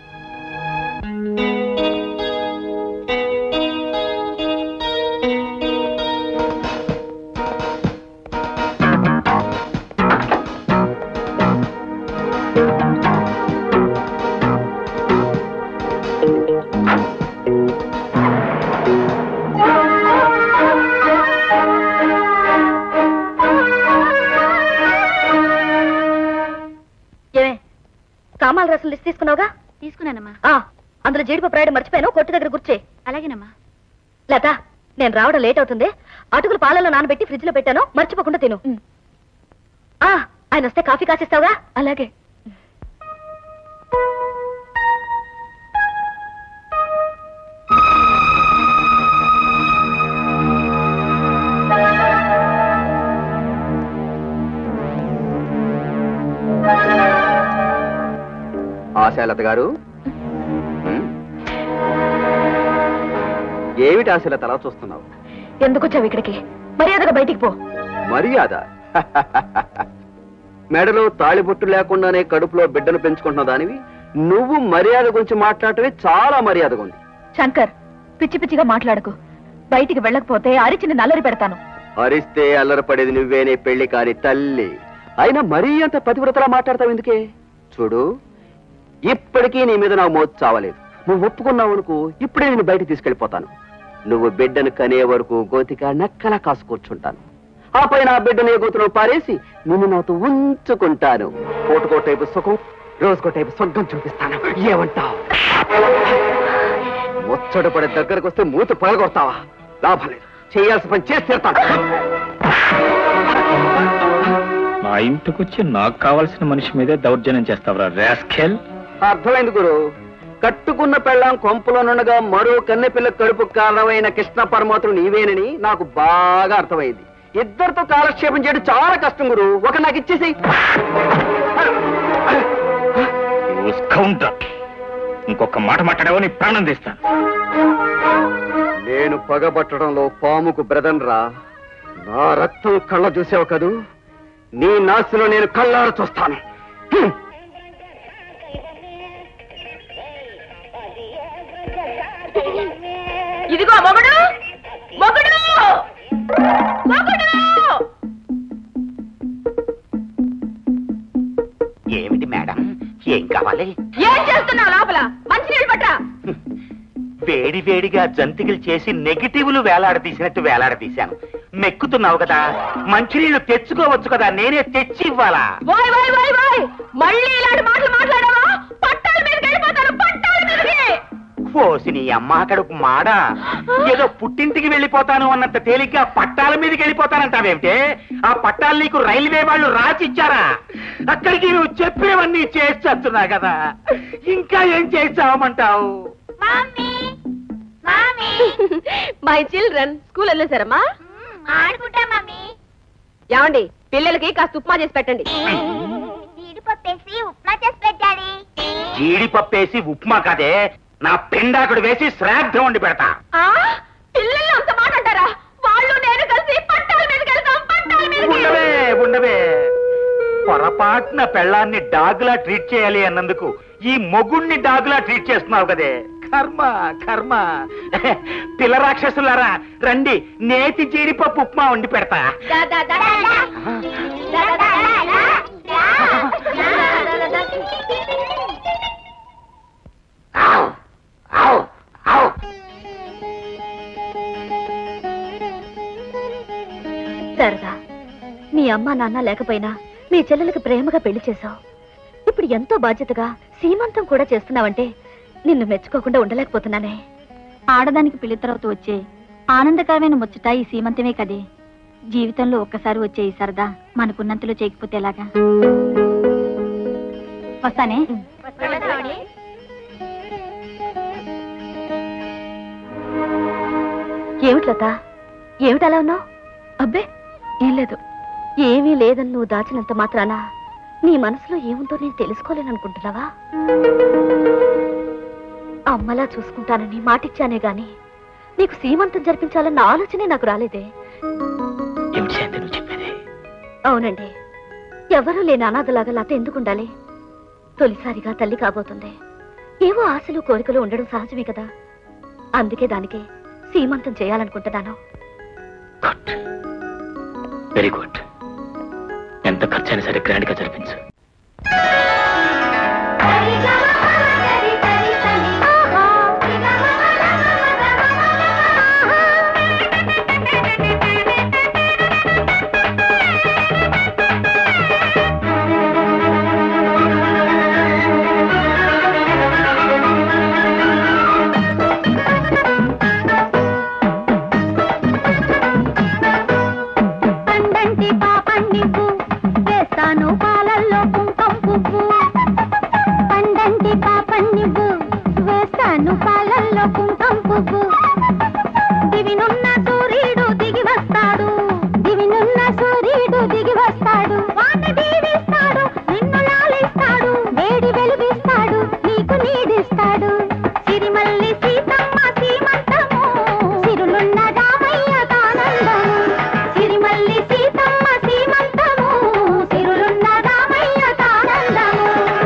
ఏమే సామాన్ల రసం లిస్ట్ తీసుకున్నావుగా తీసుకున్నానమ్మా ఆ, అందులో జీడిపప్పు రాయడం మర్చిపోయాను కొట్టు దగ్గర గుర్చే అలాగేనమ్మా లత నేను రావడం లేట్ అవుతుంది అటుకులు పాలలో నానబెట్టి ఫ్రిడ్జ్ లో పెట్టాను మర్చిపోకుండా తిను ఆ ఆయన వస్తే కాఫీ కాసిస్తావుగా అలాగే ఆశాలత గారు ఉమ్. ఏమిటి ఆశలత అలా చూస్తున్నావు ఎందుకు వచ్చావు ఇక్కడికి మర్యాదగా బయటికి పో మర్యాద మెడలో తాళిబొట్టు లేకుండానే కడుపులో బిడ్డను పెంచుకుంటున్న దానివి నువ్వు మర్యాద గురించి మాట్లాడటమే చాలా మర్యాదగా ఉంది శంకర్ పిచ్చి పిచ్చిగా మాట్లాడకు బయటికి వెళ్ళకపోతే అరిచిన నల్లరి పెడతాను అరిస్తే అల్లరపడేది నువ్వేనే పెళ్లి కాని తల్లి అయినా మరీ అంత పతివ్రతలా మాట్లాడతావు ఎందుకే చూడు ఇప్పటికీ నీ మీద నాకు మోతు చావలేదు నువ్వు ఒప్పుకున్నావు అనుకో ఇప్పుడే నేను బయటికి తీసుకెళ్లిపోతాను నువ్వు బిడ్డను కనే వరకు గోతిక నక్కలా కాసు కూర్చుంటాను ఆపై నా బిడ్డను ఏ గోతులో పారేసి నిన్ను నాతో ఉంచుకుంటాను కోటుకో టైపు సుఖం రోజుకో టైపు స్వర్గం చూపిస్తాను ఏమంటావు ముచ్చట పడే దగ్గరకు వస్తే మూత పగలగొడతావా లాభం లేదు చేయాల్సిన పని చేసి తీరుతాను నా ఇంటికొచ్చి నాకు కావాల్సిన మనిషి మీదే దౌర్జన్యం చేస్తావురా రాస్కెల్ అర్థమైంది గురు కట్టుకున్న పెళ్ళాం కొంపులో నుండగా మరో కన్నెపిల్ల కడుపు కారణమైన కృష్ణ పరమాత్రుడు నీవేనని నాకు బాగా అర్థమైంది ఇద్దరితో కాలక్షేపం చేయడం చాలా కష్టం గురు ఒక నాకు ఇచ్చేసి కౌంటర్ ఇంకొక మాట మాట్లాడావో నీ ప్రాణం తీస్తాను నేను పగబట్టడంలో పాముకు బ్రదన్ రా నా రక్తం కళ్ళ చూసావు కదూ నీ నాశలో నేను కళ్ళార చూస్తాను హ్మ్. ఇదిగో మొగుడు మొగుడు మొగుడు ఏమిటి మేడం ఏం కావాలి ఏం చేస్తున్నావు లోపల మంచినీళ్ళు పట్టరా వేడి వేడిగా జంతికలు చేసి నెగిటివ్లు వేలాడదీసినట్టు వేలాడదీశాను మెక్కుతున్నావు కదా మంచినీళ్ళు తెచ్చుకోవచ్చు కదా నేనే తెచ్చి ఇవ్వాలా వాయ్ వాయ్ వాయ్ వాయ్ మళ్ళీ ఇలాంటి మాటలు మాట్లాడావా పట్టాల మీదకి వెళ్ళిపోతాను పట్టాల మీదకి పోసి నీ అమ్మ కడుపు మాడ ఏదో పుట్టింటికి వెళ్ళిపోతాను అన్నంత తేలిగ్గా పట్టాల మీదకి వెళ్ళిపోతానంటావేమిటే ఆ పట్టాలు నీకు రైల్వే వాళ్ళు రాసిచ్చారా అక్కడికి నువ్వు చెప్పేవన్నీ చేసి చస్తున్నా కదా ఇంకా ఏం చేసి చావమంటావు మై చిల్డ్రన్ స్కూల్ వెళ్ళేసారమ్మా ఆడుకుంటా మమ్మీ ఏమండి పిల్లలకి కాస్త ఉప్మా చేసి పెట్టండి జీడిపప్పేసి ఉప్మా చేసి పెట్టాలి జీడిపప్పేసి ఉప్మా కదే నా పిండాకుడు వేసి శ్రాద్ధం వండి పెడతా ఆ పిల్లలు అంత మాట అంటారా వాళ్ళు నేను కలిసి పట్టాల మీదకి వెళ్తాం పట్టాల మీదకి ఉండవే ఉండవే పొరపాటున పెళ్ళాన్ని డాగులా ట్రీట్ చేయాలి అన్నందుకు ఈ మొగుణ్ణి డాగులా ట్రీట్ చేస్తున్నావు కదే కర్మ కర్మ పిల్ల రాక్షసులారా రండి నేతి జీడిపప్పు ఉప్మా వండి పెడతా దా, దా, దా, దా, దా. దా, దా, దా, దా, దా. దా, దా, దా, దా. ఆవ్, ఆవ్, ఆవ్. సరదా మీ అమ్మ నాన్న లేకపోయినా మీ చెల్లెలకి ప్రేమగా పెళ్లి చేశావు ఇప్పుడు ఎంతో బాధ్యతగా సీమంతం కూడా చేస్తున్నావంటే నిన్ను మెచ్చుకోకుండా ఉండలేకపోతున్నానే ఆడదానికి పెళ్లి తర్వాత వచ్చే ఆనందకరమైన ముచ్చట ఈ సీమంతమే కదే జీవితంలో ఒక్కసారి వచ్చే ఈ సరదా మనకున్నంతలో చేయకపోతే ఎలాగా వస్తానే ఏమిటి లత ఏమిటి అలా ఉన్నావు అబ్బే ఏం లేదు ఏమీ లేదని నువ్వు దాచినంత మాత్రాన నీ మనసులో ఏముందో నేను తెలుసుకోలేననుకుంటున్నావా అమ్మలా చూసుకుంటానని మాటిచ్చానే గాని నీకు సీమంతం జరిపించాలన్న ఆలోచనే నాకు రాలేదే ఏమిటి శాంతి నువ్వు చెప్పేది అవునండి ఎవరూ లేని అనాథలాగా లత ఎందుకు ఉండాలి తొలిసారిగా తల్లి కాబోతుంది ఏవో ఆశలు కోరికలు ఉండడం సహజమే కదా అందుకే దానికి సీమంతం చేయాలనుకుంటున్నాను వెరీ గుడ్ ఎంత ఖర్చైనా సరే గ్రాండ్ గా జరిపించు పండంటి పాపన్నివ్వు వేస్తాను పాలల్లో కుంకం పువ్వు పండంటి పాపన్నివ్వు వేస్తాను పాలల్లో కుంకం పువ్వు దివినున్న సూర్యుడు దిగి వస్తాడు దివినున్న సూర్యుడు దిగి వస్తాడు వాణ్ణి దీవిస్తాడు నిన్ను లాలిస్తాడు వేడి వెలుగిస్తాడు నీకు నీడిస్తాడు సిరిమల్లి సీతమ్మ సీమంతము సిరులున్న రామయ్య కానందము సిరిమల్లి సీతమ్మ సీమంతము సిరులున్న రామయ్య కానందము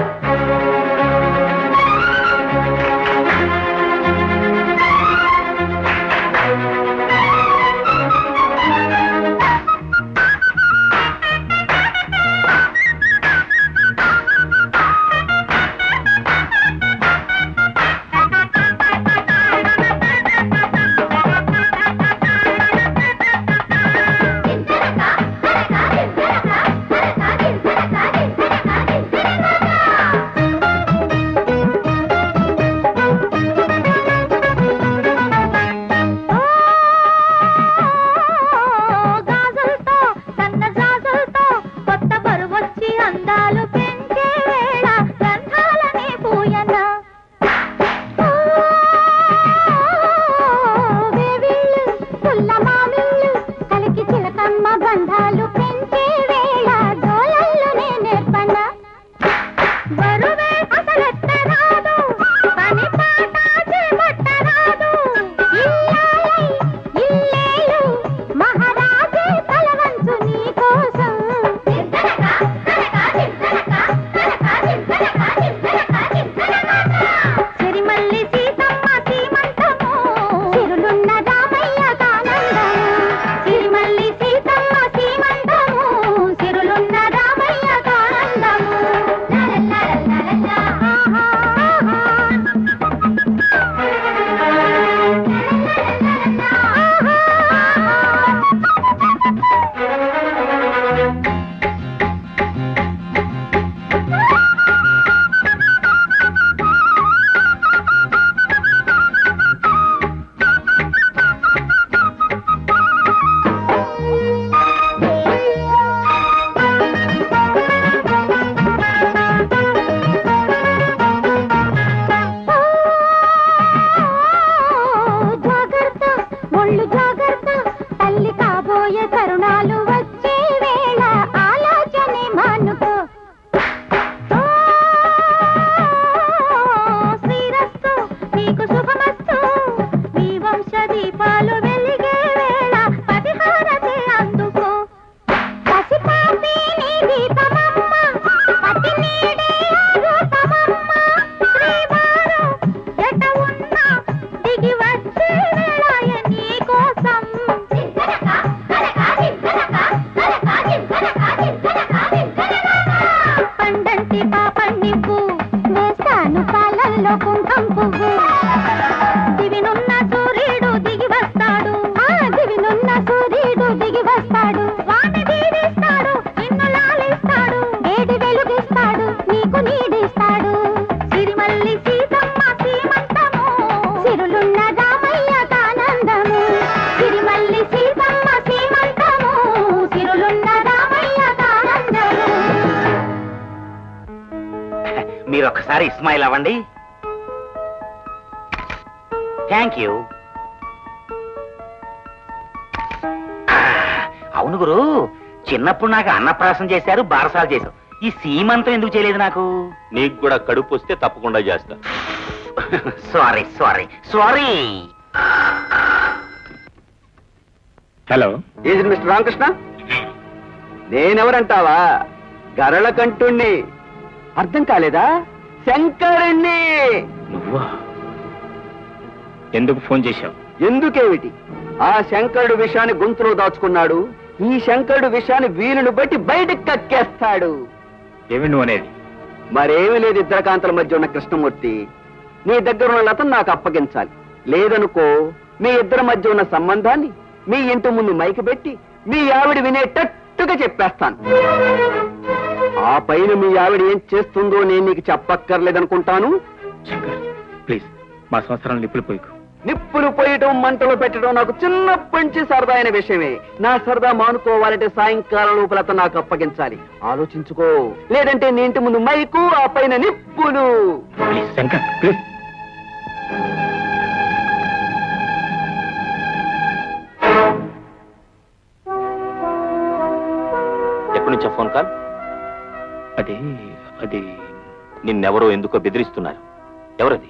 గాజులతో సన్న జాజులతో కొత్త బరువొచ్చి అందాలు పెంచే వేళ గంధాలనే పూయన వేవిళ్ళు పుల్ల మామిళ్ళు కలికి చిలకమ్మ బంధాలు పెంచే వేళ డోలల్లోనే నేర్పన బరువే అసలెత్తరాదు పని పాట చేపట్టరాదు ఇల్లాలై ఇల్లేలు మహారాజే తలవంచు నీ కోసం సిరిమల్లి సీతమ్మ సీమంతము సిరులున్న రామయ్య కానందము సిరిమల్లి సీతమ్మ సీమంతము సిరులున్న రామయ్య కానందము జాగ్రత్త ఒళ్ళు జాగ్రత్త తల్లి కాబోయే తరుణాలు వచ్చే వేళ ఆలోచనే మానుకో ఓ, శ్రీరస్తు నీకు శుభమస్తు నీ వంశ దీపాలు వెలిగే వేళ పతిహారతే అందుకో పసిపాపి నీ దీపమమ్మ పతి నీడే రూపమమ్మ శ్రీవారు ఎట ఉన్నా దిగి వచ్చే వేళాయ నీ కోసం పండంటి పాపన్నివ్వు వేస్తాను పాలల్లో కుంకం పువ్వు దివినున్న సూర్యుడు దిగి వస్తాడు ఆ దివినున్న సూర్యుడు దిగి వస్తాడు వాణ్ణి దీవిస్తాడు నిన్ను లాలిస్తాడు వేడి వెలుగిస్తాడు నీకు నీడిస్తాడు సిరిమల్లి సీతమ్మ సీమంతము సిరులున్న రామయ్య కానందము సిరిమల్లి సీతమ్మ సీమంతము సిరులున్న రామయ్య కానందము మీరు ఒక్కసారి ఇస్మాయిల్ అవ్వండి థ్యాంక్ యూ అవును గురు చిన్నప్పుడు నాకు అన్నప్రాసం చేశారు బారసాలు చేశారు ఈ సీమంతం ఎందుకు చేయలేదు నాకు నీకు కూడా కడుపు వస్తే తప్పకుండా చేస్తా సారీ సారీ సారీ హలో ఏది మిస్టర్ రామకృష్ణ నేనెవరంటావా గరళ కంటుణ్ణి అర్థం కాలేదా శంకరుణ్ణి నువ్వా ఎందుకు ఫోన్ చేశావు ఎందుకేమిటి ఆ శంకరుడు విషయాన్ని గొంతులో దాచుకున్నాడు ఈ శంకరుడు విషయాన్ని వీలును బట్టి బయటకు కక్కేస్తాడు ఏమి నువ్వు అనేది మరేమీ లేదు ఇద్దరు కాంతల మధ్య ఉన్న కృష్ణమూర్తి నీ దగ్గర ఉన్న లతను నాకు అప్పగించాలి లేదనుకో మీ ఇద్దరి మధ్య ఉన్న సంబంధాన్ని మీ ఇంటి ముందు మైకి పెట్టి మీ ఆవిడ వినేటట్టుగా చెప్పేస్తాను ఆ పైన మీ ఆవిడ ఏం చేస్తుందో నేను నీకు చెప్పక్కర్లేదనుకుంటాను శంకర్ ప్లీజ్ మా సంవత్సరాలు నిప్పులు పోయికు నిప్పులు పోయటం మంటలు పెట్టడం నాకు చిన్నప్పటి నుంచి సరదా అయిన విషయమే నా సరదా మానుకోవాలంటే సాయంకాలం లోపల అతను నాకు అప్పగించాలి ఆలోచించుకో లేదంటే నీ ఇంటి ముందు మైకు ఆ పైన నిప్పులు ప్లీజ్ శంకర్ ప్లీజ్ ఎక్కడి నుంచా ఫోన్ కాల్ అది అది నిన్నెవరో ఎందుకో బెదిరిస్తున్నారు ఎవరది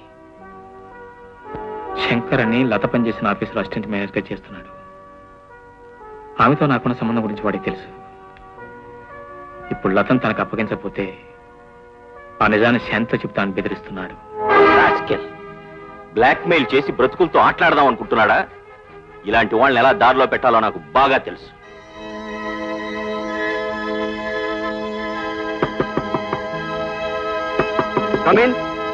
శంకర్ అని లత పనిచేసిన ఆఫీసులో అసిస్టెంట్ మేనేజర్గా చేస్తున్నాడు ఆమెతో నాకున్న సంబంధం గురించి వాడికి తెలుసు ఇప్పుడు లతను తనకు అప్పగించకపోతే ఆ నిజాన్ని శాంత చెప్తాను బెదిరిస్తున్నాడు బ్లాక్ మెయిల్ చేసి బ్రతుకులతో ఆటలాడదాం అనుకుంటున్నాడా ఇలాంటి వాళ్ళని ఎలా దారిలో పెట్టాలో నాకు బాగా తెలుసు కమిన్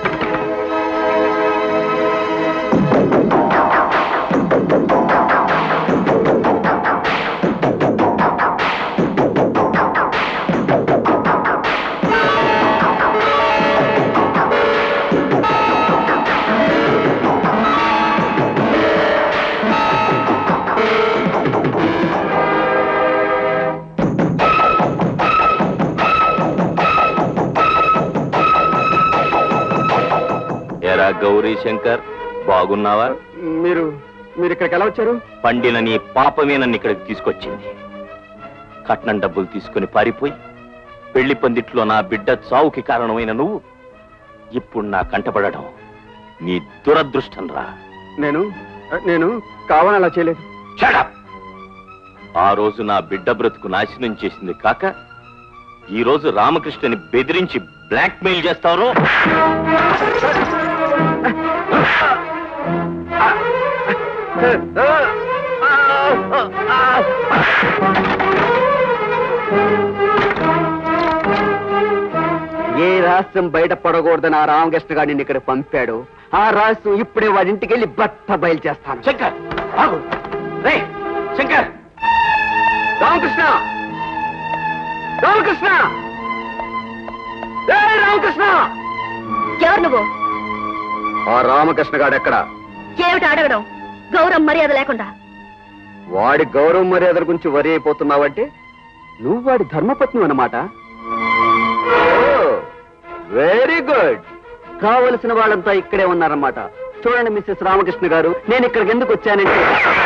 ఎరా గౌరీ శంకర్ బాగున్నావా మీరు మీరు ఇక్కడికి ఎలా వచ్చారు పండిన నీ పాపమే నన్ను ఇక్కడికి తీసుకొచ్చింది కట్నం డబ్బులు తీసుకుని పారిపోయి పెళ్లి పందిట్లో నా బిడ్డ చావుకి కారణమైన నువ్వు ఇప్పుడు నా కంటపడడం నీ దురదృష్టం రా నేను నేను కావాలని అలా చేయలేదు ఆ రోజు నా బిడ్డ బ్రతుకు నాశనం చేసింది కాక ఈ రోజు రామకృష్ణని బెదిరించి బ్లాక్ మెయిల్ చేస్తారో ఏ రహస్యం బయట పడకూడదని ఆ రామకృష్ణ గారిని ఇక్కడ పంపాడు ఆ రహస్యం ఇప్పుడే వాడి ఇంటికి వెళ్ళి బట్ట బయలు చేస్తాను శంకర్ ఆగు రే శంకర్ రామకృష్ణ రామకృష్ణ ఏయ్ రామకృష్ణ ఎవరు నువ్వు ఆ రామకృష్ణ గాడు ఎక్కడ ఏమిటి అడగడం గౌరవం మర్యాద లేకుండా వాడి గౌరవ మర్యాదల గురించి వరి అయిపోతున్నావంటే నువ్వు వాడి ధర్మపత్ని అన్నమాట వెరీ గుడ్ కావలసిన వాళ్ళంతా ఇక్కడే ఉన్నారన్నమాట చూడండి మిస్సెస్ రామకృష్ణ గారు నేను ఇక్కడికి ఎందుకు వచ్చానంటే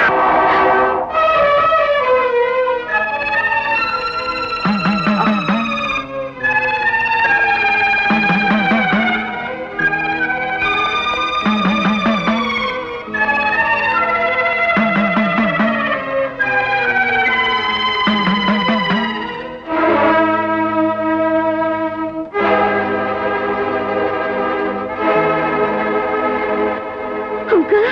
అంకుల్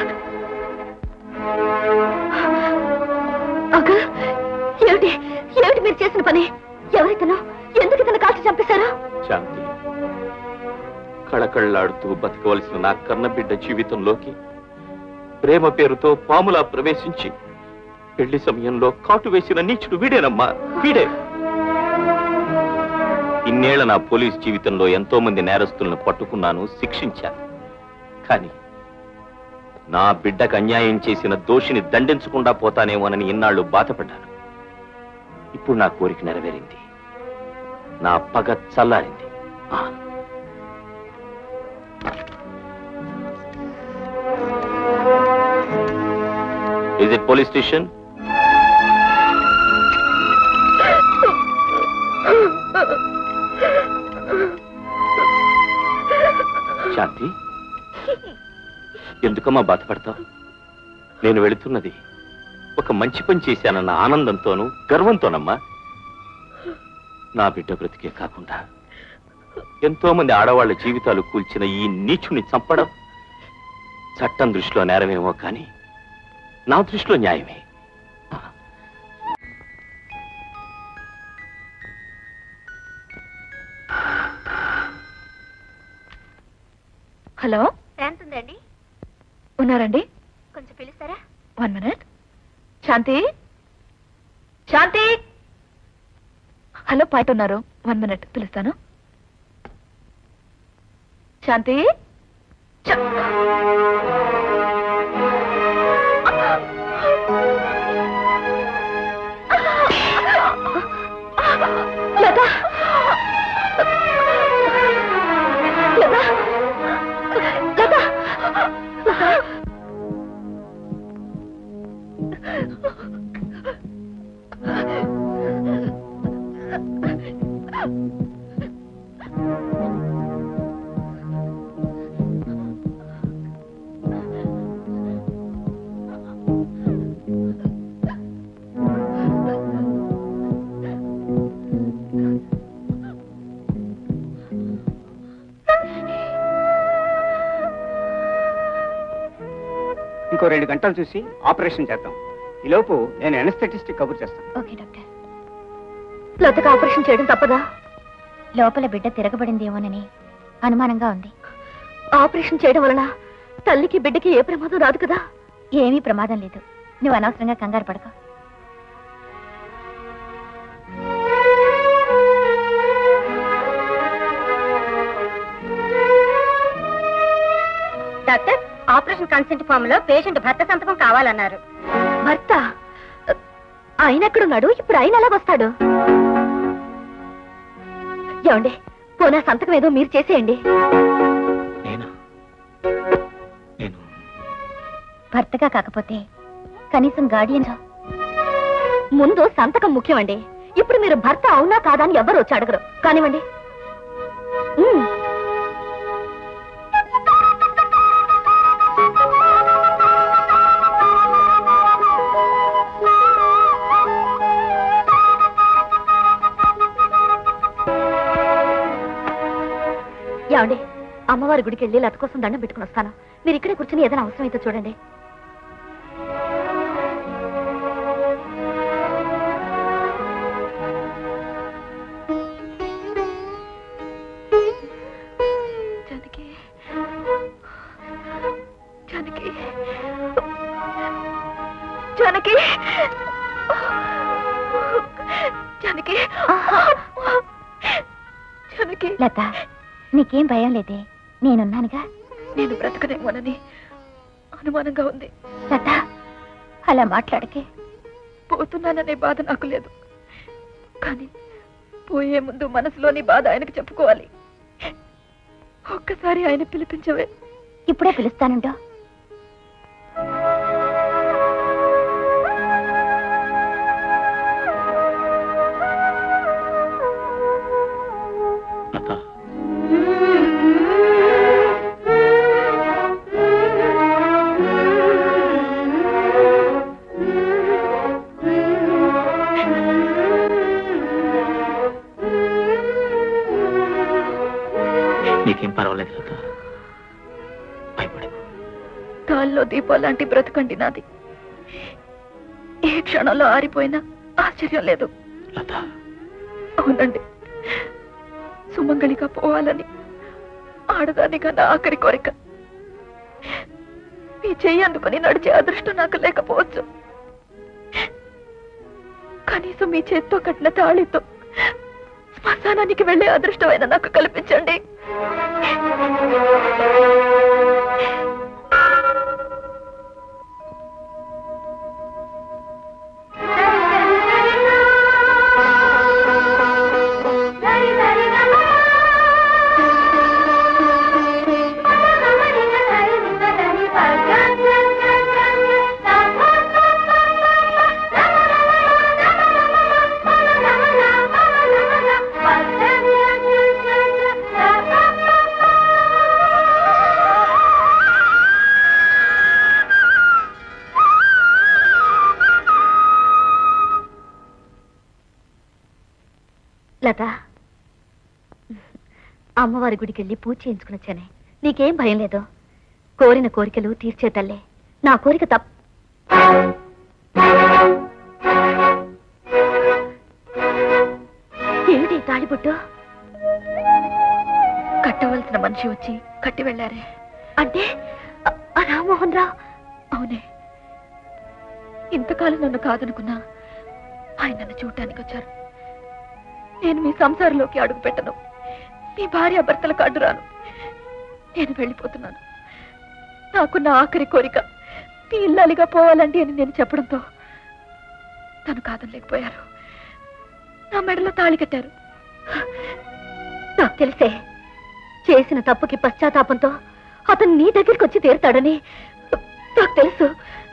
అంకుల్ ఏమిటి ఏమిటి మీరు చేసిన పని ఎవరితను ఎందుకు ఇతను కాల్చి చంపేశారు శాంతి కళకళ్ళాడుతూ బతకవలసిన నా కన్నబిడ్డ జీవితంలోకి ప్రేమ పేరుతో పాములా ప్రవేశించి పెళ్లి సమయంలో కాటు వేసిన నీచుడు వీడేనమ్మా వీడే ఇన్నేళ్ల నా పోలీస్ జీవితంలో ఎంతో మంది నేరస్తులను పట్టుకున్నాను శిక్షించాను కానీ నా బిడ్డకు అన్యాయం చేసిన దోషిని దండించకుండా పోతానేమోనని ఇన్నాళ్ళు బాధపడ్డాను ఇప్పుడు నా కోరిక నెరవేరింది నా పగ చల్లారింది ఆ. Is it police station? శాంతి ఎందుకమ్మా బాధపడతావు నేను వెళుతున్నది ఒక మంచి పని చేశానన్న ఆనందంతోనూ గర్వంతోనమ్మా నా బిడ్డ బ్రతికే కాకుండా ఎంతో మంది ఆడవాళ్ల జీవితాలు కూల్చిన ఈ నీచుని చంపడం చట్టం దృష్టిలో నేరమేమో కానీ నా దృష్టిలో న్యాయమే హలో శాంతి ఉందండి ఉన్నారండి కొంచెం పిలుస్తారా one minute Shanti Shanti hello పాట ఉన్నారు వన్ మినిట్ పిలుస్తాను శాంతి శా- లత లత లత లత ఇంకో రెండు గంటలు చూసి ఆపరేషన్ చేద్దాం ఈలోపు నేను ఎనస్థెటిస్ట్ కబుర్ చేస్తాను ఓకే డాక్టర్ లతకు ఆపరేషన్ చేయడం తప్పదా లోపల బిడ్డ తిరగబడిందేమోనని అనుమానంగా ఉంది ఆపరేషన్ చేయడం వలన తల్లికి బిడ్డకి ఏ ప్రమాదం రాదు కదా ఏమీ ప్రమాదం లేదు నువ్వు అనవసరంగా కంగారు పడక డాక్టర్ ఆపరేషన్ కన్సెంట్ ఫామ్ లో పేషెంట్ భర్త సంతకం కావాలన్నారు భర్త ఆయన ఎక్కడున్నాడు ఇప్పుడు ఆయన ఎలా వస్తాడు ఏమండి పోనా సంతకం ఏదో మీరు చేసేయండి భర్తగా కాకపోతే కనీసం గార్డియన్ ముందు సంతకం ముఖ్యమండి ఇప్పుడు మీరు భర్త అవునా కాదా అని ఎవరు వచ్చి అడగరు కానివ్వండి ఉమ్. ఏమండి అమ్మవారి గుడికి వెళ్ళి లత కోసం దండం పెట్టుకుని వస్తాను మీరు ఇక్కడే కూర్చుని ఏదైనా అవసరమైతే చూడండి జానకి జానకి జానకి జానకి జానకి లత నీకేం భయం లేదే నేనున్నానుగా నేను బ్రతకనేమోనని అనుమానంగా ఉంది లత అలా మాట్లాడకే పోతున్నాననే బాధ నాకు లేదు కానీ పోయే ముందు మనసులోని బాధ ఆయనకు చెప్పుకోవాలి ఒక్కసారి ఆయన పిలిపించవే ఇప్పుడే పిలుస్తానుండో నీకేం పర్వాలేదు లత కాల్లో దీపం లాంటి బ్రతకండి నాది ఏ క్షణంలో ఆరిపోయినా ఆశ్చర్యం లేదు అవునండి సుమంగళిగా పోవాలని ఆడదానిగా నా ఆఖరి కోరిక మీ చెయ్యి అందుకొని నడిచే అదృష్టం నాకు లేకపోవచ్చు కనీసం మీ చేత్తో కట్టిన తాళితో శ్మశానానికి వెళ్ళే అదృష్టమైన నాకు కల్పించండి Thank you. లత అమ్మవారి గుడికి వెళ్ళి పూజ చేయించుకుని వచ్చానే నీకేం భయం లేదు కోరిన కోరికలు తీర్చే తల్లే నా కోరిక తప్ప ఏమిటి తాళిబుట్టు కట్టవలసిన మనిషి వచ్చి కట్టి వెళ్ళారే అంటే అ- ఆ రామ్మోహన్ రావు అవునే ఇంతకాలం నన్ను కాదనుకున్నా ఆయన నన్ను చూడటానికి వచ్చారు నేను మీ సంసారంలోకి అడుగు పెట్టను మీ భార్య భర్తలకు అడ్డురాను నేను వెళ్ళిపోతున్నాను నాకున్న ఆఖరి కోరిక మీ ఇల్లాలిగా పోవాలంటే అని నేను చెప్పడంతో తను కాదనలేకపోయారు నా మెడలో తాళి కట్టారు నాకు తెలిసే చేసిన తప్పుకి పశ్చాత్తాపంతో అతను నీ దగ్గరికి వచ్చి తీరుతాడని నాకు తెలుసు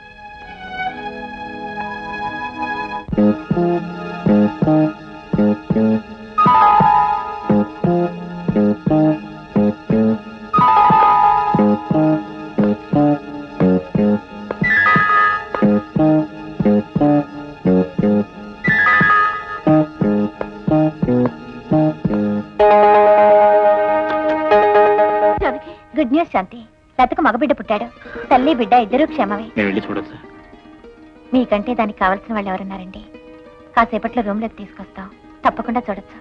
గుడ్ న్యూస్ శాంతి లతకు మగబిడ్డ పుట్టాడు తల్లి బిడ్డ ఇద్దరూ క్షేమమే నేను వెళ్ళి చూడొచ్చా మీకంటే దానికి కావాల్సిన వాళ్ళు ఎవరున్నారండి కాసేపట్లో రూమ్లోకి తీసుకొస్తాం తప్పకుండా చూడొచ్చు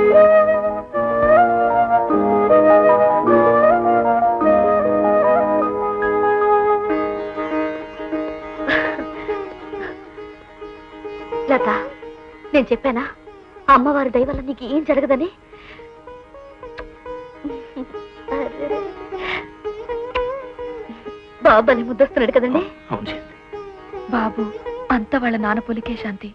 లత నేను చెప్పానా అమ్మవారి దయ వల్ల నీకు ఏం జరగదని బాబాని ముద్దొస్తున్నాడు కదండి అవును శాంతి బాబు అంత వాళ్ళ నాన్న పొలికే శాంతి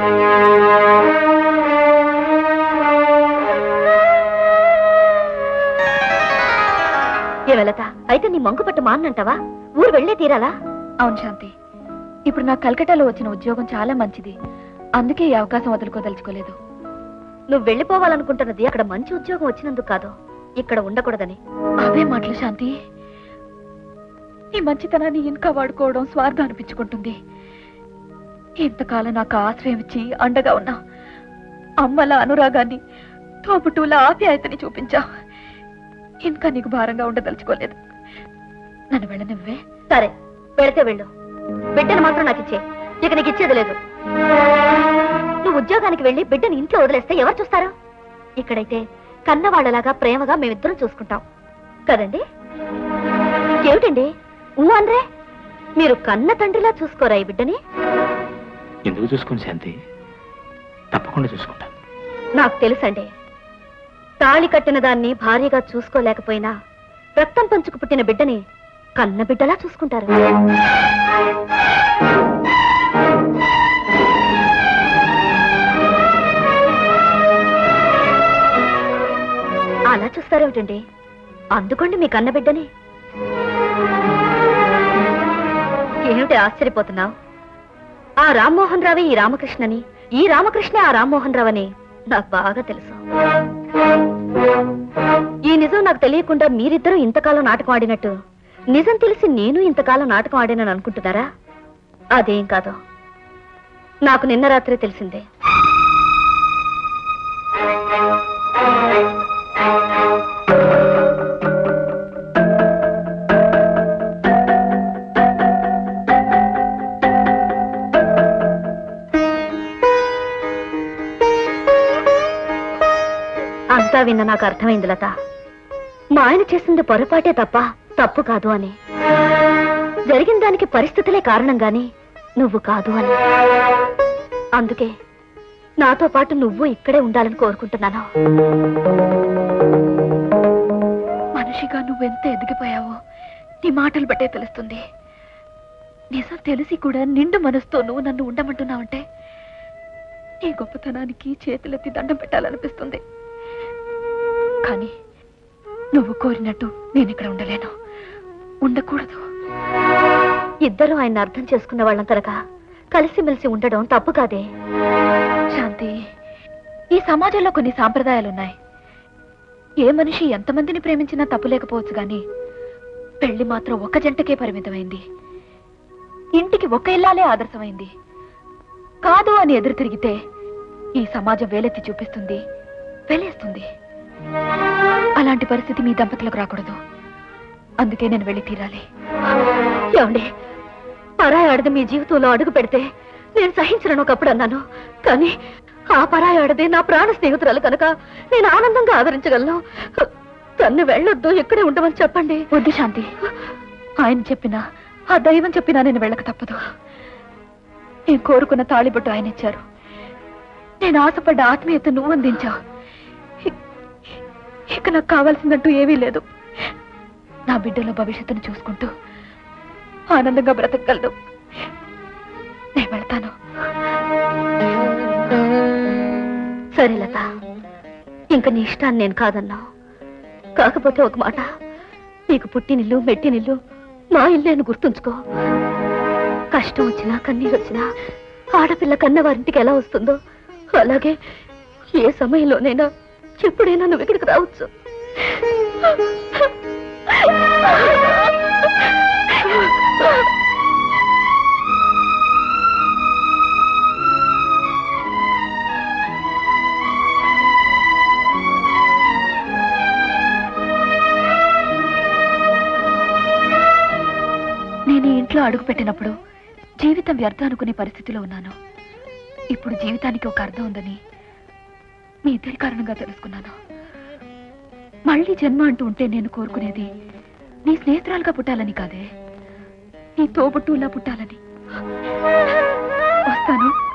ఏమే లత అయితే నీ మంకు పట్టు మానంటావా ఊరు వెళ్ళే తీరాలా అవును శాంతి ఇప్పుడు నాకు కలకటాలో వచ్చిన ఉద్యోగం చాలా మంచిది అందుకే ఈ అవకాశం వదులుకోదలుచుకోలేదు నువ్వు వెళ్ళిపోవాలనుకుంటున్నది అక్కడ మంచి ఉద్యోగం వచ్చినందుకు కాదు ఇక్కడ ఉండకూడదని అవే మాటలు శాంతి ఈ మంచితనాన్ని ఇంకా వాడుకోవడం స్వార్థం అనిపించుకుంటుంది ఇంతకాలం నాకు ఆశ్రయం ఇచ్చి అండగా ఉన్నా అమ్మల అనురాగాన్ని తోబుట్టువుల ఆప్యాయతని చూపించా ఇంకా నీకు భారంగా ఉండదలుచుకోలేదు నన్ను వెళ్ళనివ్వే సరే వెళితే వెళ్ళు బిడ్డను మాత్రం నాకు ఇచ్చే ఇక నీకు ఇచ్చేది లేదు నువ్వు ఉద్యోగానికి వెళ్ళి బిడ్డని ఇంట్లో వదిలేస్తే ఎవరు చూస్తారు ఇక్కడైతే కన్నవాళ్ళలాగా ప్రేమగా మేమిద్దరం చూసుకుంటాం కదండి ఏమిటండి ఊ అనరే మీరు కన్న తండ్రిలా చూసుకోరా ఈ బిడ్డని ఎందుకు చూసుకోండి శాంతి తప్పకుండా చూసుకుంటాను నాకు తెలుసండి తాళి కట్టిన దాన్ని భార్యగా చూసుకోలేకపోయినా రక్తం పంచుకు పుట్టిన బిడ్డని కన్న బిడ్డలా చూసుకుంటారు అలా చూస్తారేమిటండి అందుకోండి మీ కన్న బిడ్డని ఏమిటి ఆశ్చర్యపోతున్నావు ఆ రామ్మోహన్ రావే ఈ రామకృష్ణని ఈ రామకృష్ణ ఆ రామ్మోహన్ రావు అని నాకు బాగా తెలుసు ఈ నిజం నాకు తెలియకుండా మీరిద్దరూ ఇంతకాలం నాటకం ఆడినట్టు నిజం తెలిసి నేను ఇంతకాలం నాటకం ఆడినని అనుకుంటున్నారా అదేం కాదు నాకు నిన్న రాత్రే తెలిసిందే అంతా విన్న నాకు అర్థమైంది లత మా ఆయన చేసింది పొరపాటే తప్ప తప్పు కాదు అని జరిగిన దానికి పరిస్థితులే కారణం గాని నువ్వు కాదు అని అందుకే నాతో పాటు నువ్వు ఇక్కడే ఉండాలని కోరుకుంటున్నాను మనిషిగా నువ్వెంత ఎదిగిపోయావో నీ మాటలు బట్టే తెలుస్తుంది నిజం తెలిసి కూడా నిండు మనసుతో నువ్వు నన్ను ఉండమంటున్నావంటే నీ గొప్పతనానికి చేతులెత్తి దండం పెట్టాలనిపిస్తుంది కానీ నువ్వు కోరినట్టు నేను ఇక్కడ ఉండలేను ఉండకూడదు ఇద్దరు ఆయన అర్థం చేసుకున్న వాళ్ళం కనుక కలిసిమెలిసి ఉండడం తప్పు కాదే శాంతి ఈ సమాజంలో కొన్ని సాంప్రదాయాలున్నాయి ఏ మనిషి ఎంతమందిని ప్రేమించినా తప్పు లేకపోవచ్చు గాని పెళ్లి మాత్రం ఒక జంటకే పరిమితమైంది ఇంటికి ఒక ఇల్లాలే ఆదర్శమైంది కాదు అని ఎదురు తిరిగితే ఈ సమాజం వేలెత్తి చూపిస్తుంది వెలేస్తుంది అలాంటి పరిస్థితి మీ దంపతులకు రాకూడదు అందుకే నేను వెళ్ళి తీరాలి ఏమండి పరాయి ఆడది మీ జీవితంలో అడుగు పెడితే నేను సహించను ఒకప్పుడు అన్నాను కానీ ఆ పరాయి ఆడది నా ప్రాణ స్నేహితురాలు కనుక నేను ఆనందంగా ఆదరించగలను తన్ను వెళ్ళొద్దు ఇక్కడే ఉండమని చెప్పండి వద్దు శాంతి ఆయన చెప్పినా ఆ దైవం చెప్పినా నేను వెళ్ళక తప్పదు నేను కోరుకున్న తాళిబొట్టు ఆయన ఇచ్చారు నేను ఆశపడ్డ ఆత్మీయత నువ్వు అందించావు ఇ- ఇక నాకు కావాల్సిందంటూ ఏమీ లేదు నా బిడ్డల భవిష్యత్తును చూసుకుంటూ ఆనందంగా బ్రతకగలను నేను వెళ్తాను సరే లత ఇంకా నీ ఇష్టాన్ని నేను కాదన్నా కాకపోతే ఒక మాట నీకు పుట్టినిల్లు మెట్టినిల్లు మా ఇల్లే అని గుర్తుంచుకో కష్టం వచ్చినా కన్నీరు వచ్చినా ఆడపిల్ల కన్న వారింటికి ఎలా వస్తుందో అలాగే ఏ సమయంలోనైనా ఎప్పుడైనా నువ్వు ఇక్కడికి రావచ్చు నేను ఈ ఇంట్లో అడుగు పెట్టినప్పుడు జీవితం వ్యర్థం అనుకునే పరిస్థితిలో ఉన్నాను ఇప్పుడు జీవితానికి ఒక అర్థం ఉందని మీ ఇద్దరి కారణంగా తెలుసుకున్నాను మళ్ళీ జన్మ అంటూ ఉంటే నేను కోరుకునేది నీ స్నేహితురాలుగా పుట్టాలని కాదే నీ తోబుట్టులా పుట్టాలని వస్తాను